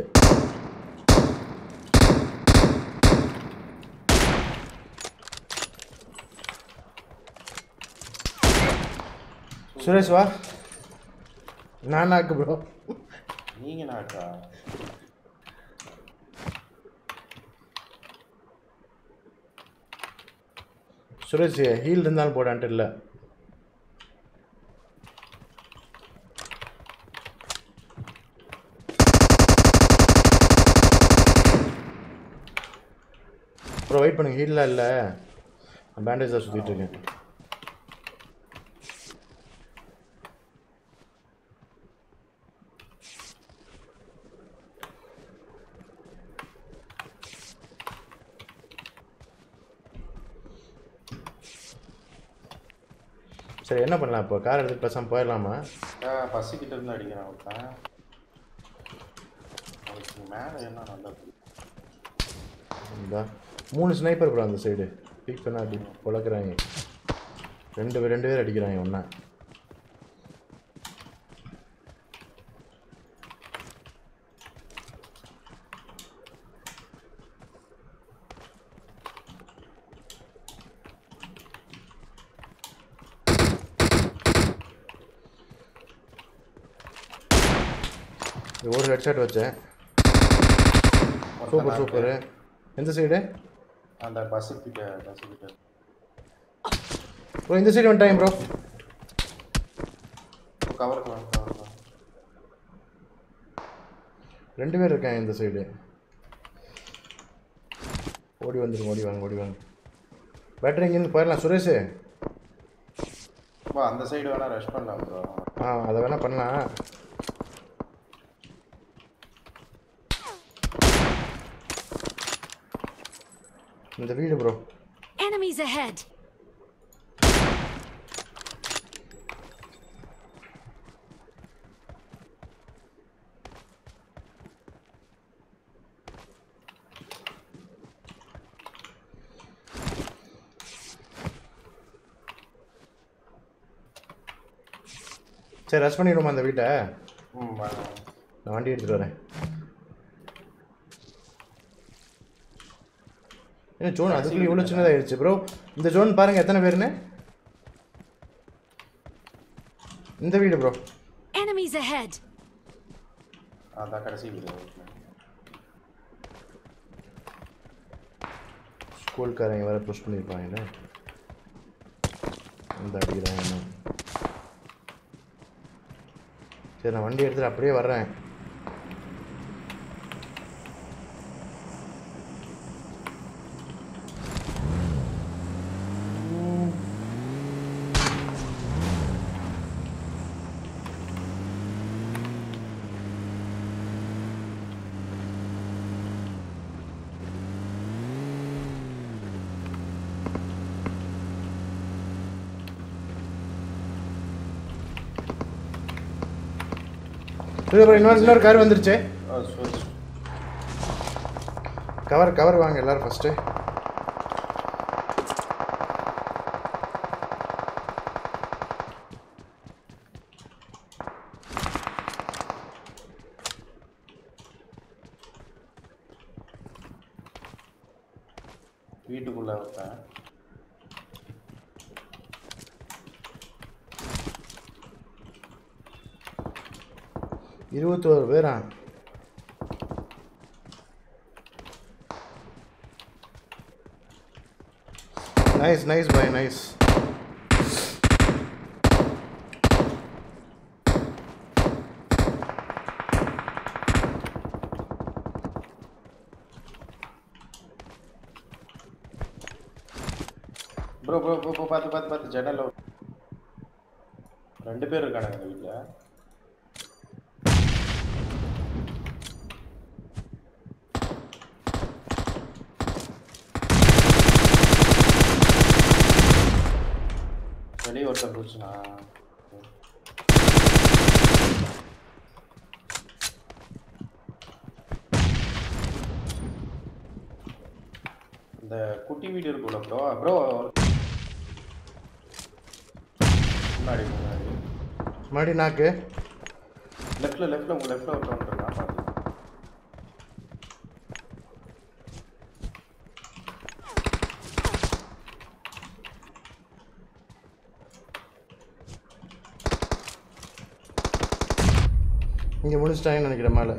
சுரேஷ் வா நானாக்கு ப்ரோ நீங்க நாக்கா சுரேஷ் ஹீல் இருந்தாலும் போடான்ட்டு இல்லை ப்ரோ வெயிட் பண்ணுங்க ஹீல்லாம் இல்லை பேண்டேஜ் தான் சுற்றிட்டு இருக்கேன் சரி என்ன பண்ணலாம் இப்போ கார் எடுத்துட்டு பேசாமல் போயிடலாமா பஸ்ஸுக்கிட்ட இருந்து அடிக்கிறான் ஒருத்தன் அவனுக்கு மேலே என்ன நல்லா இந்த மூணு ஸ்னைப்பர் ப்ரோ அந்த சைடு பீக் பண்ண அடி பொழக்கிறாங்க ரெண்டு பேர் ரெண்டு பேர் அடிக்கிறாங்க ஒன்றா ஒரு ஹெட்செட் வச்சேன் சூப்பர் சூப்பர் எந்த சைடு அந்த பஸ்ஸுக்கிட்ட பஸ்ஸுக்கிட்ட ப்ரோ இந்த சைடு வந்துட்டாங்க ப்ரோ கவருக்கு வேணும் கவருக்கு வேணும் ரெண்டு பேர் இருக்காங்க இந்த சைடு ஓடி வந்துருங்க ஓடி வாங்க ஓடி வாங்க பேட்டரி இங்கேருந்து போயிடலாம் சுரேஷ் ப்ரோ அந்த சைடு வேணா ரஷ் பண்ணலாம் ப்ரோ ஆ அதை வேணால் பண்ணலாம் இந்த வீடு ப்ரோ Enemies ahead. சரி ரஷ் பண்ணிடுவோமா அந்த வீட்டை ம் வாங்க நான் வண்டி எடுத்துகிட்டு வரேன் என்ன ஜோன் அதுக்குள்ளே இவ்வளோ சின்னதாகிடுச்சு ப்ரோ இந்த ஜோன் பாருங்கள் எத்தனை பேருன்னு இந்த வீடு ப்ரோ Enemies ahead. அதான் கடைசி வீடு ஸ்கூல்காரங்க வேறு புஷ் பண்ணியிருப்பாங்கல்ல இந்த அடிக்கிறாங்க என்ன சரி நான் வண்டி எடுத்துகிட்டு அப்படியே வர்றேன் சரி அப்புறம் இன்னொரு இன்னொரு கார் வந்துருச்சு ஆ சரி கவர் கவர் வாங்க எல்லாரும் ஃபஸ்ட்டு வீட்டுக்குள்ள ஒருத்தன் இருபத்தோரு பேரா நைஸ் நைஸ் பாய் nice bro bro bro bro பார்த்து பார்த்து பார்த்து ஜன்னல்ல ஒரு- ரெண்டு பேர் இருக்கானுங்க இந்த வீட்டில் வெளியே ஒருத்தன் போச்சுண்ணா இந்த குட்டி வீடு இருக்குல்ல ப்ரோ ப்ரோ முன்னாடி முன்னாடி மறுபடி நாக்கு லெஃப்ட்ல லெஃப்ட்ல உங்க லெஃப்ட்ல ஒருத்தன் இருக்கான் பாத்து இங்கே முடிச்சிட்டாங்கன்னு நினைக்கிறேன் மேலே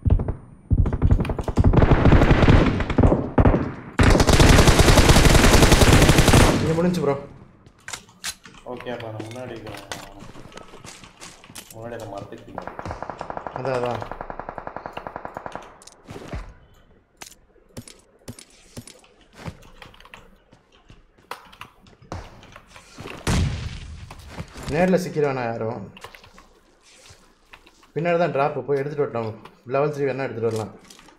இங்கே முடிஞ்சு ப்ரோ ஓகே அப்ப நான் முன்னாடி இருக்கிறேன். முன்னாடி அந்த மரத்துக்கு பின்னாடி. அதான் அதான் நேரில் சிக்கிறவனா யாரும் பின்னாடி தான் ட்ராப்பு போய் எடுத்துகிட்டு வரட்டும் லெவல் த்ரீ வேணா எடுத்துகிட்டு வரலாம்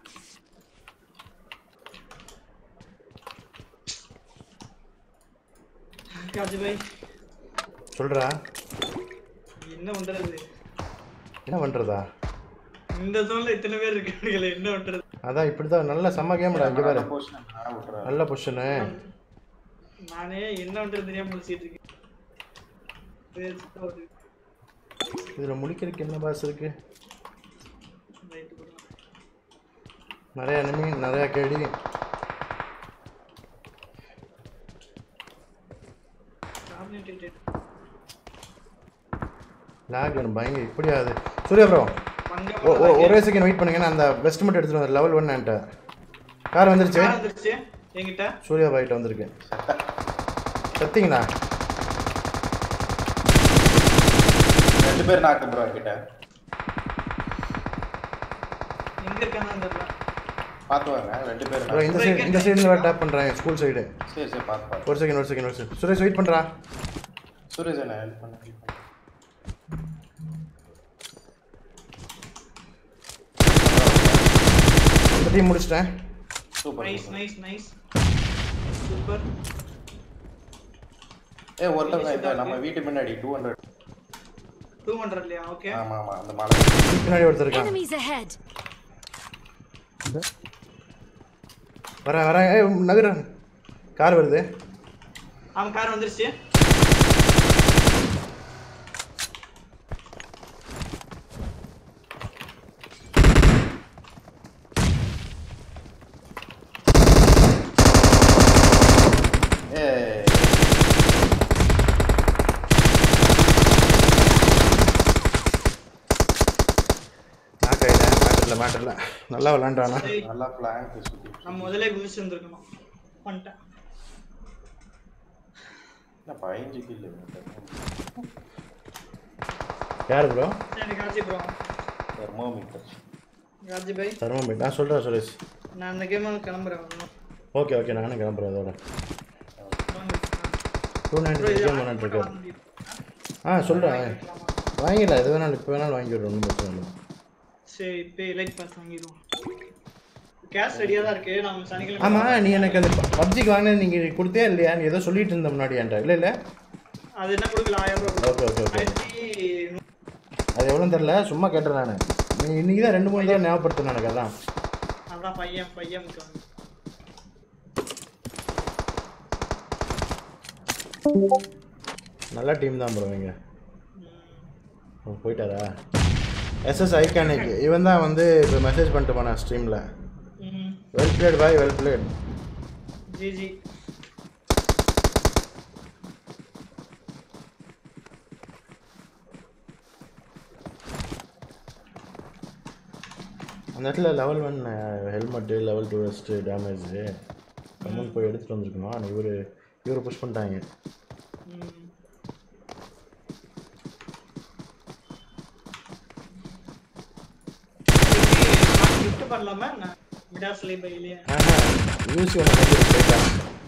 காஜி பாய் சொல்கிறா என்ன பண்றது என்ன பண்ணுறதா இந்த ஜோன்ல இத்தனை பேர் இருக்கானுங்களே என்ன பண்றது அதான் இப்படி தான் நல்ல செம்ம கேம்டா இங்கே பாரு நல்ல position நான் விட்டுறேன். நல்ல பொசிஷனு நானே என்ன பண்றது தெரியாம முடிச்சிட்டு இருக்கேன் சரி, சரி. இதில் முடிக்கிறதுக்கு என்ன பாஸ் இருக்குது Right, bro. நிறைய enemy நிறைய கேடி Dominated. லேக் வேணும் பயங்கர இப்படி ஆகுது சூர்யா ப்ரோ பங்க ஒ- ஒ- ஒரே செகண்ட் வெயிட் பண்ணுங்க நான் அந்த வெஸ்ட் மட்டும் எடுத்துட்டு வந்து லெவல் ஒன் என்கிட்ட கார் வந்துருச்சு கார் வந்துருச்சு என்கிட்ட சூர்யா பாய்கிட்ட வந்திருக்கு சத்திங்களா ரெண்டு பேர் நாக்கு ப்ரோ கிட்ட எங்க இருக்கான்னு தெரியல பார்த்து வாங்க ரெண்டு பேர் ப்ரோ இந்த சைடு இந்த சைடு வேறு டேப் பண்ணுறேன் ஸ்கூல் சைடு சரி சரி பார்த்து பார்த்து ஒரு செகண்ட் ஒரு செகண்ட் ஒரு செகண்ட் சுரேஷ் வெயிட் பண்ணுறா சுரேஷ் என்ன ஹெல்ப் பண்ண help பண்ணு. இந்த டீம் முடிச்சிட்டேன் super nice nice nice super ஏ ஒருத்தவங்க இந்த நம்ம வீட்டு முன்னாடி டூ ஹண்ட்ரட் டூ ஹண்ட்ரட்லையா ஓகே ஆமா ஆமா அந்த மலை பின்னாடி ஒருத்தர் இருக்கான் Enemies ahead. வரேன் வரேன் ஏ நகர கார் வருது அவன் கார் வந்துருச்சு ஏ நான் கையில் மேட்டரில் மேட்டரில் நல்லா விளாண்டானா சரி, நல்லா பிளாங்க் சுத்தி நம்ம முதல்ல குதிச்சு இருந்திருக்கணும் பண்ணிட்டேன் என்ன பதினஞ்சு கில்லு யார் ப்ரோ சரி காஜி ப்ரோ தெர்மோமீட்டர் காஜி பாய் தர்மபுரி நான் சொல்கிறேன் சுரேஷ் நான் அந்த கேம் கிளம்புறேன் ஓகே ஓகே நானும் கிளம்புறேன் அதோட வாங்க. டூ நைன்டி bro, இது கேம் ஆன் விளாண்டு பண்ண இருக்காரு முடியும். ஆ சொல்கிறேன் வாங்கிடலாம் எது வேணாலும் இப்போ வேணாலும் வாங்கி விடுறோம் ஒன்றும் பிரச்சனை இல்லை சரி இப்போ எலைட் பாஸ் வாங்கிடுவோம் கேஷ் ரெடியாக தான் இருக்கு நான் சனிக்கிழமை ஆமாம் நீ எனக்கு அந்த பப்ஜிக்கு வாங்கினது நீங்கள் கொடுத்தே இல்லையா நீ ஏதோ சொல்லிட்டு இருந்த முன்னாடி என்கிட்ட இல்லை இல்லை அது என்ன கொடுக்கல ஆயிரம் ரூபாய் ஓகே ஓகே ஓகே ஆயிரத்தி நூ- அது எவ்வளோன்னு தெரில சும்மா கேட்டேன் நான் நீ இன்னைக்கு தான் ரெண்டு மூணு தடவை ஞாபகப்படுத்தின எனக்கு அதான் அதான் பையன் பையன் முக்காங்க நல்ல டீம் தான் ப்ரோ இங்க ஓ, போயிட்டாரா எஸ்எஸ் ஐகானிக் இவன் தான் வந்து இப்போ மெசேஜ் பண்ணிட்டு போனான் ஸ்ட்ரீமில் ம் வெல் பிளேட் பாய் வெல் பிளேட் ஜிஜி அந்த இடத்துல level one helmet level two vest damage amount போய் எடுத்துகிட்டு வந்திருக்கணும் ஆனால் இவர் இவரை புஷ் பண்ணிட்டாங்க ம். எப்படி gift பண்ணலாமா நான் மிடாஸ்லயே பையிலே ஆஹா யூசி ஒன்று வந்து போயிட்டான்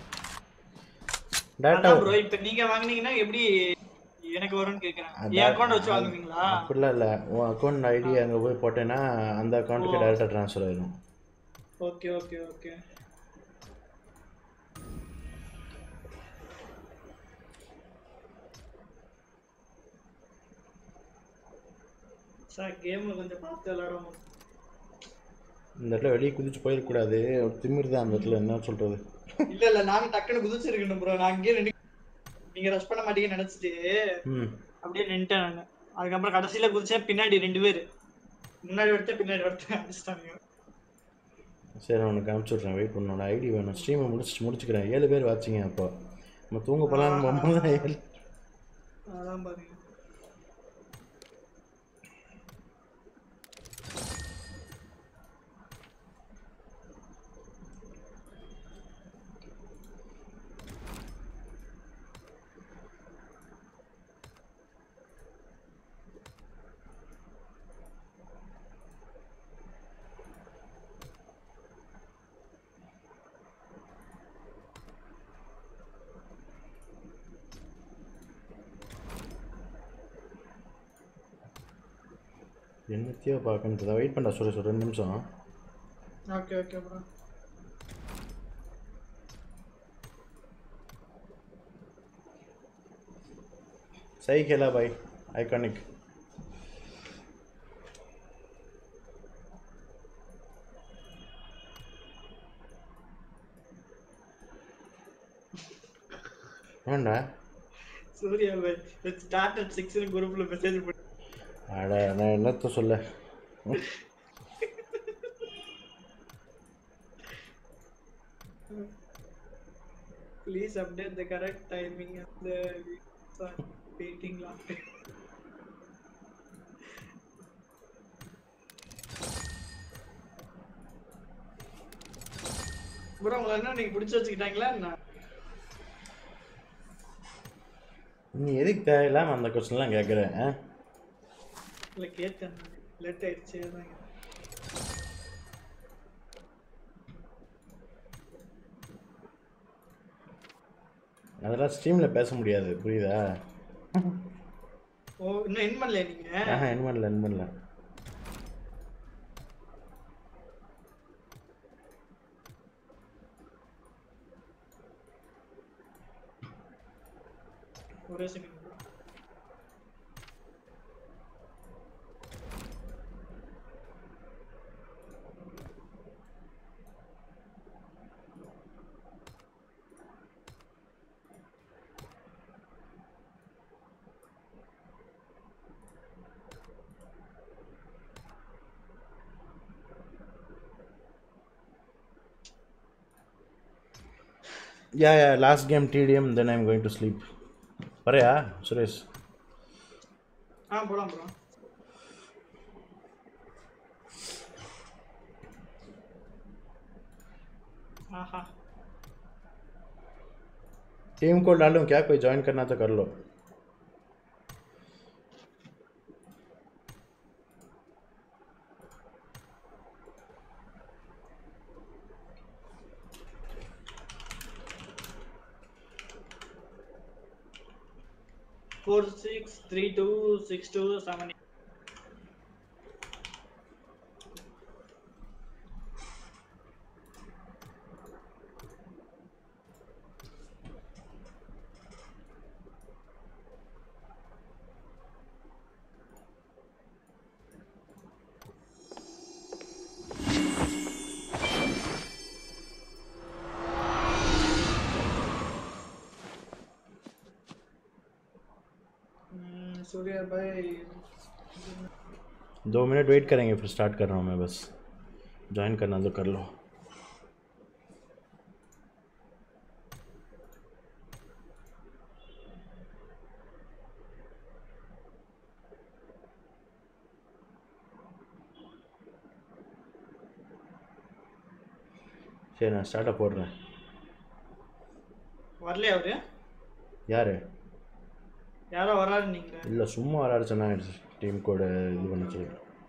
டேட்டா அதான் ப்ரோ இப்போ நீங்க வாங்குனீங்கன்னா எப்படி எனக்கு வரும்னு கேக்குறேன் என் அக்கௌண்ட் வச்சு வாங்குவீங்களா அப்படிலாம் இல்லை உன் அக்கௌண்ட் ஐடி அங்கே போய் போட்டேன்னா அந்த அக்கௌண்ட்டுக்கு டேரெக்டாக ட்ரான்ஸ்ஃபர் ஆயிடும் ஓகே ஓகே ஓகே சார் கேம்ல கொஞ்சம் பார்த்து விளையாடுவோம் இந்த இடத்துல வெளியே குதிச்சு போயிடக்கூடாது ஒரு திமிர் தான் அந்த இடத்துல என்ன சொல்கிறது இல்ல இல்ல நானும் டக்குன்னு குதிச்சிருக்கணும் ப்ரோ நான் அங்கேயே நின்னு நீங்க ரஷ் பண்ண மாட்டீங்கன்னு நினைச்சிட்டு ம் அப்படியே நின்ட்டேன் நான் அதுக்கப்புறம் கடைசியில குதிச்சேன் பின்னாடி ரெண்டு பேர் முன்னாடி ஒருத்தன் பின்னாடி ஒருத்தன் அடிச்சிட்டாங்க சரி நான் உனக்கு அனுப்பிச்சி விட்றேன் வெயிட் பண்ணோட ஐடி வேணும் ஸ்ட்ரீமை முடிச்சு முடிச்சுக்கிறேன் ஏழு பேர் வாட்சிங்க அப்போ நம்ம தூங்க போகலாம் போகும்போது தான் ஏழு அதான் பாருங்க என்னத்தையோ பார்க்கணும் வெயிட் பண்ண சுரேஷ் ஒரு ரெண்டு நிமிஷம் ஓகே ஓகே ப்ரோ சை கேலா பாய் ஐகானிக் ஏன்டா சூர்யா பாய் ஸ்டார்ட் அட் சிக்ஸ்னு குரூப்ல மெசேஜ் பண்ணி அட நான் என்னத்த சொல்ல please update the correct timing அந்த வெயிட்டிங் லாட் ப்ரோ உங்களை என்ன நீங்க பிடிச்சி வச்சுக்கிட்டாங்களா என்ன நீ எதுக்கு தேவையில்லாம அந்த கொஸ்டின்லாம் கேட்குற ஆ இல்ல கேட்டேன் லேட் ஆயிடுச்சு அதான் கேட்டேன். அதெல்லாம் ஸ்ட்ரீமில் பேச முடியாது புரியுதா ஓ இன்னும் என் பண்ணல நீங்க ஆஹா என்ன பண்ணல என்ன பண்ணல ஒரே second ya ya last game TDM then I'm going to sleep வரையா சுரேஷ் ஆ போலாம் ப்ரோ आहा टीम को डालूं क्या कोई ज्वाइन करना तो कर लो four six three two six two seven Surya भाई दो मिनट वेट करेंगे फिर स्टार्ट कर रहा हूँ मैं बस ज्वाइन करना तो कर लो சரி நான் ஸ்டார்ட்டாக போடுறேன் வரலையா அவரு யார் யாரோ வராரு நீங்க இல்லை சும்மா விளையாட சொன்னாங்க டீம் கோட இது பண்ண சொல்லி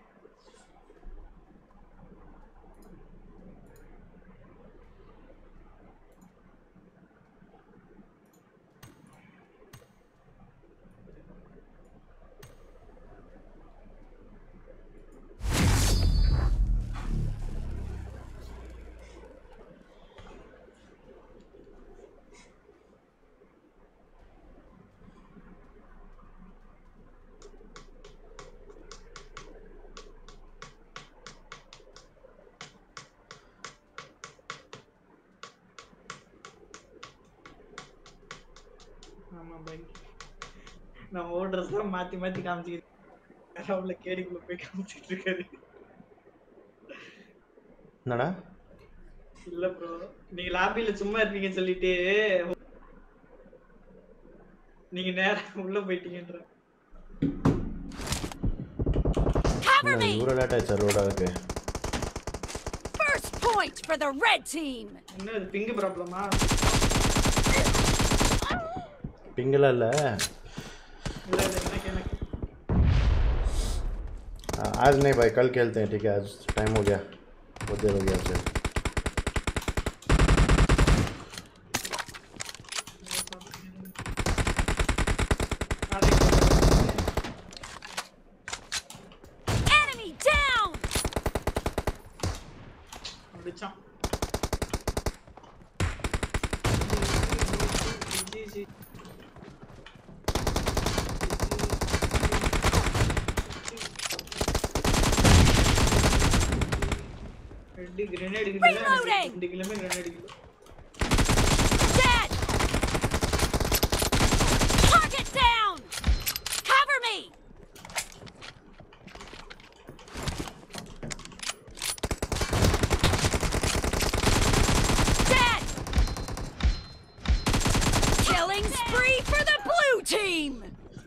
ஆமா பை நான் ஓடுறது தான் மாத்தி மாத்தி காமிச்சிக்கிட்டு அவள கேடிக்குள்ள போய் காமிச்சிட்டு இருக்காரு என்னடா இல்ல ப்ரோ நீங்க லாபில சும்மா இருப்பீங்கன்னு சொல்லிட்டு நீங்க நேரா உள்ள போயிட்டீங்கன்ற Cover என்ன me! இவ்வளோ லேட் ஆச்சு ரோடாவுக்கு First point for the red team! என்ன இது பிங்க் ப்ராப்ளமா பிங்கெல்லாம் இல்லை இல்ல இல்ல எனக்கு எனக்கு आज नहीं भाई कल खेलते हैं ठीक है आज टाइम हो गया बहुत देर हो गया से Enemy down! அடிச்சான் ரெண்டு கிரனேட் Reloading! ரெண்டு கிலோமே கிரனேட் கிலோ Dead! Target down! Cover me! Dead! Killing spree for the blue team!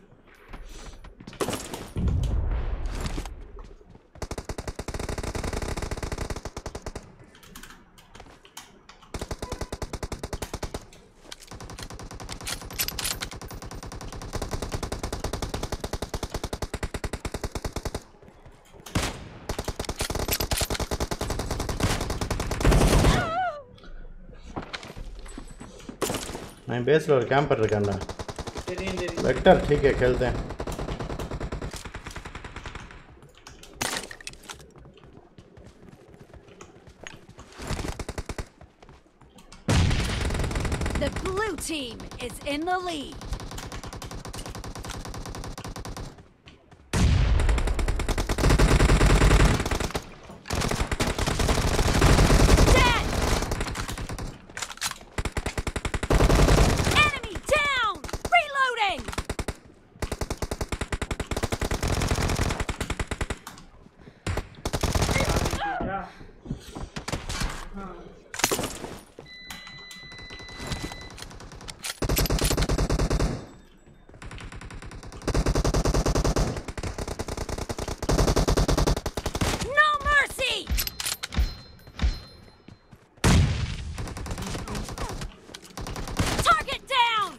मैं बेस और कैंपर रखा தெரியும் தெரியும் वेक्टर ठीक है खेलते हैं The blue team is in the lead. Dead! Enemy down! Reloading! Yeah ah No mercy! Target down!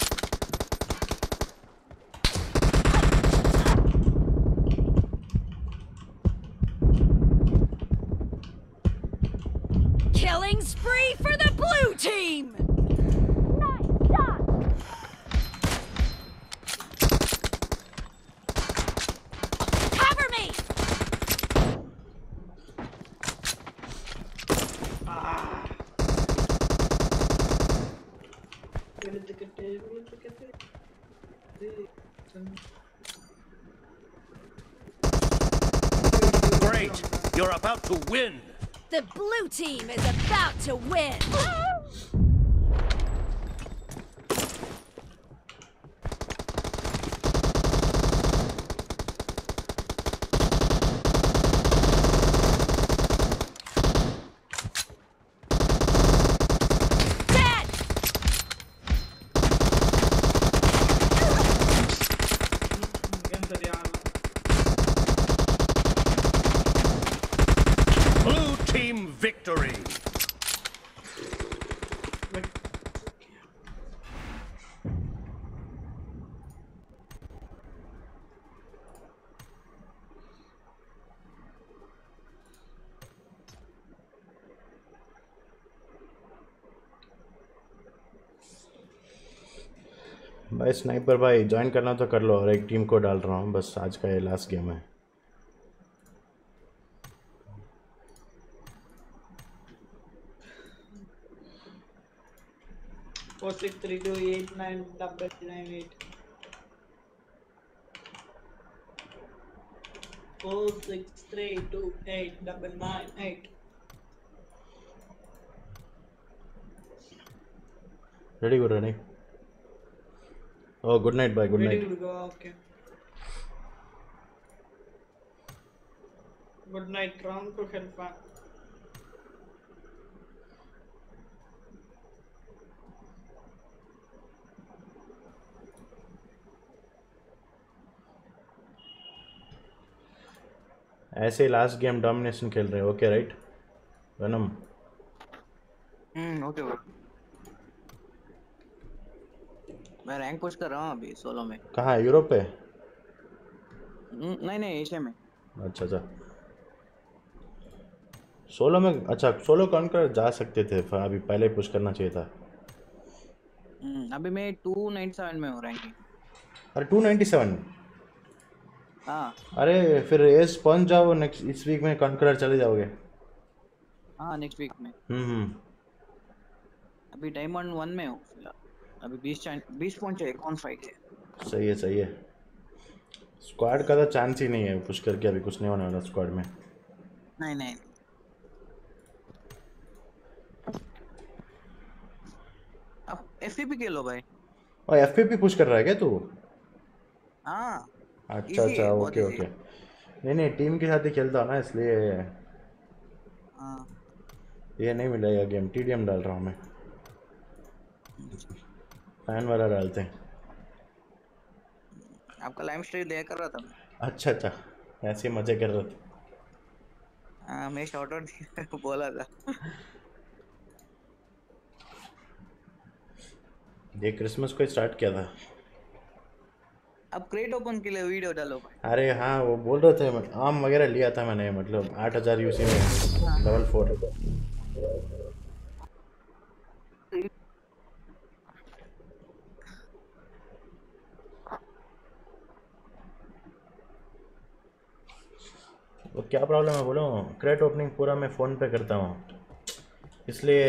Killing spree for the blue team! Nice shot! Cover me! எடுத்துக்கிட்டு எடுத்துக்கிட்டு Great! You're about to win! The blue team is about to win! Dead! இங்கேன்னு சரியா Blue team victory! भाई sniper भाई join करना तो कर लो और एक टीम को डाल रहा हूँ बस आज का ये लास्ट गेम है Four six three two eight nine double nine eight. Four six three two eight double nine eight. Ready good ready oh good night bye good Ready night to go? Okay. Good night. Round to Hellfire. ऐसे ही last game domination खेल रहे हैं okay right वनम hmm okay bro मैं rank push कर रहा हूँ अभी सोलो में कहाँ है यूरोप पे हम्म, नहीं नहीं एशिया में अच्छा अच्छा सोलो में अच्छा सोलो कौन कर जा सकते थे फ- अभी पहले पुश करना चाहिए था हम्म, अभी मैं टू नाइन सेवन में हूँ रैंकिंग अरे टू नाइन्टी सेवन हाँ अरे फिर एस पहुंच जाओ नेक्स्ट इस वीक में कॉन्करर चले जाओगे हाँ नेक्स्ट वीक में हम्म हम्म अभी डायमंड वन में हूँ फिलहाल अभी बीस बीस पॉइंट चाहिए कौन फाइट है सही है सही है स्क्वाड का तो चांस ही नहीं है पुश करके अभी कुछ नहीं होने वाला स्क्वाड में नहीं नहीं अब एफ के लो भाई और एफ पुश कर रहा है क्या तू हाँ अच्छा Easy अच्छा है, बहुत ओके easy ओके नहीं नहीं टीम के साथ ही खेलता हूँ ना इसलिए हाँ ये नहीं मिलेगा गेम टी डाल रहा हूँ मैं फैन वाला डालते हैं आपका लाइव स्ट्रीम देख कर रहा था मैं। अच्छा अच्छा ऐसे मजे कर रहे थे हाँ मैं शॉर्ट आउट बोला था ये क्रिसमस को स्टार्ट किया था अब क्रेट ओपन के लिए वीडियो डालो भाई अरे हाँ वो बोल रहे थे आम वगैरह लिया था मैंने मतलब आठ हज़ार यूसी में लेवल फोर वो क्या प्रॉब्लम है बोलो क्रेट ओपनिंग पूरा मैं फ़ोन पे करता हूँ इसलिए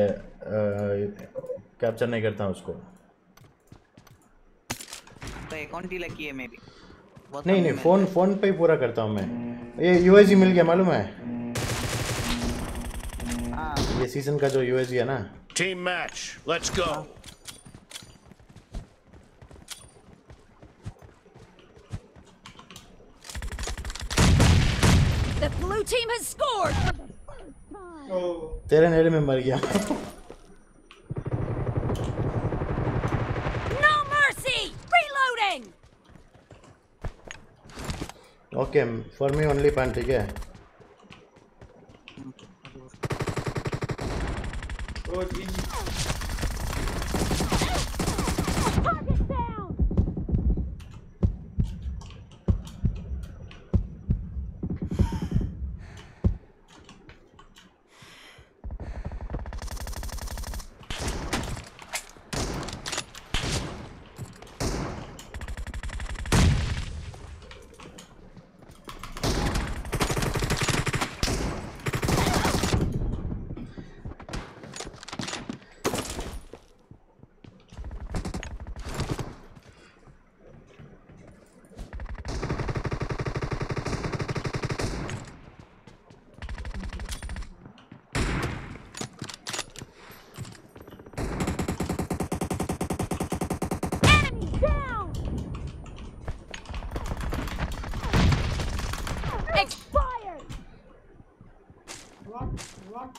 कैप्चर नहीं करता हूँ उसको तो अकाउंट ही लकी है मेरी बहुत नहीं कम नहीं में- फ़ोन फ़ोन पे ही पूरा करता हूँ मैं ये यूएसजी मिल गया मालूम है हाँ ये सीज़न का जो यूएसजी है ना Team match. Let's go. The blue team has scored! Oh. तेरे नेड़े में मर गया No mercy! Reloading! Okay for me only pan ठीक है Oh, GG. Target down! Enemy down! Expired! What? What?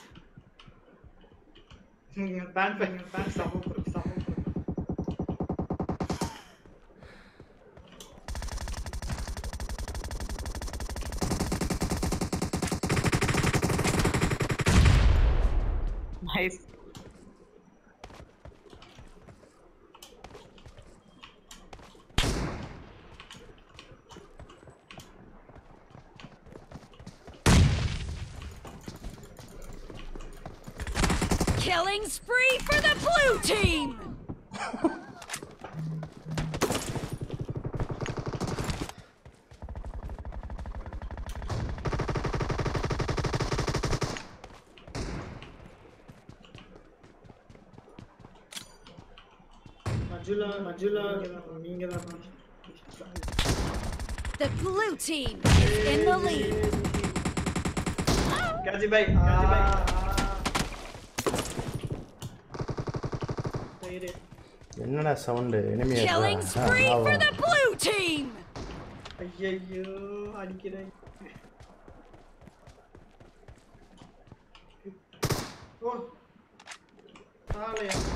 Ban ban ban sabo bro, sabo bro. Nice Killing spree for the blue team! மஜுலா மஜுலா நீங்க தான் The blue team is in the lead. காஜி பாய் காஜி பாய் சரி என்னடா sound Killing spree for the blue team. ஐயையோ அடிக்கிறேன் ஓ ஆலையா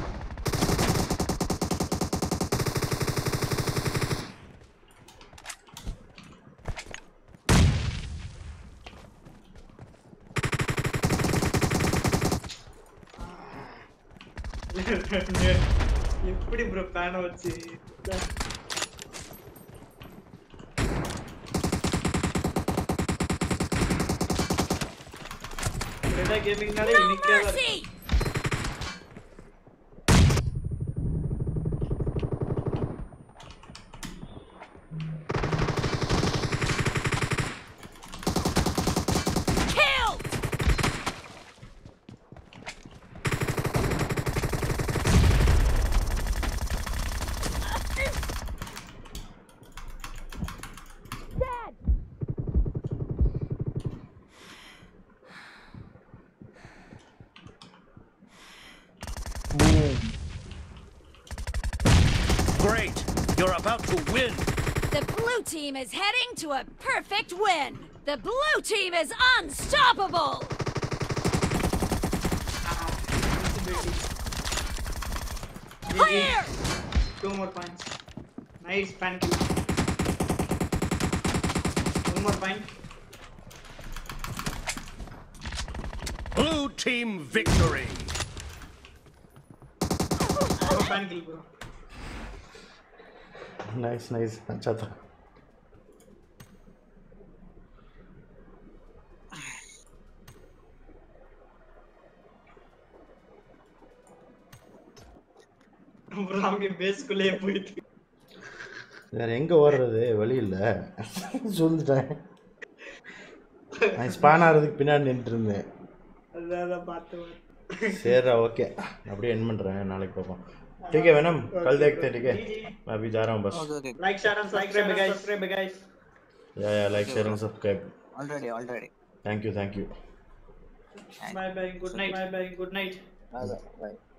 எப்படி ப்ரோ பேனை வச்சு ரெடா கேமிங்னாலே No இன்னைக்கே mercy. Killed. Dead. Great! You're about to win! The blue team is heading to a perfect win. The blue team is unstoppable. Clear. Two more points. Nice pan kill. One more point. Blue team victory! One pan kill bro. Nice nice அச்சா தான் bro அங்க பேஸ்க்குள்ளேயே போயிட்டு வேற எங்க ஓடுறது வழி இல்ல சொல்லிட்டேன் நான் ஸ்பான் ஆகிறதுக்கு பின்னாடி நின்றுட்டு இருந்தேன் அதான் பார்த்து சரிடா ஓகே அப்படியே என் பண்ணுறேன் நாளைக்கு பார்ப்போம் ठीक है वेनम कल देखते हैं ठीक है मैं अभी जा रहा हूँ बस Okay, okay. Like, share and subscribe guys. Subscribe guys. या या like share and subscribe Already, already. Thank you thank you Bye bye. Good night. Bye bye. Good night. Bye bye. Bye.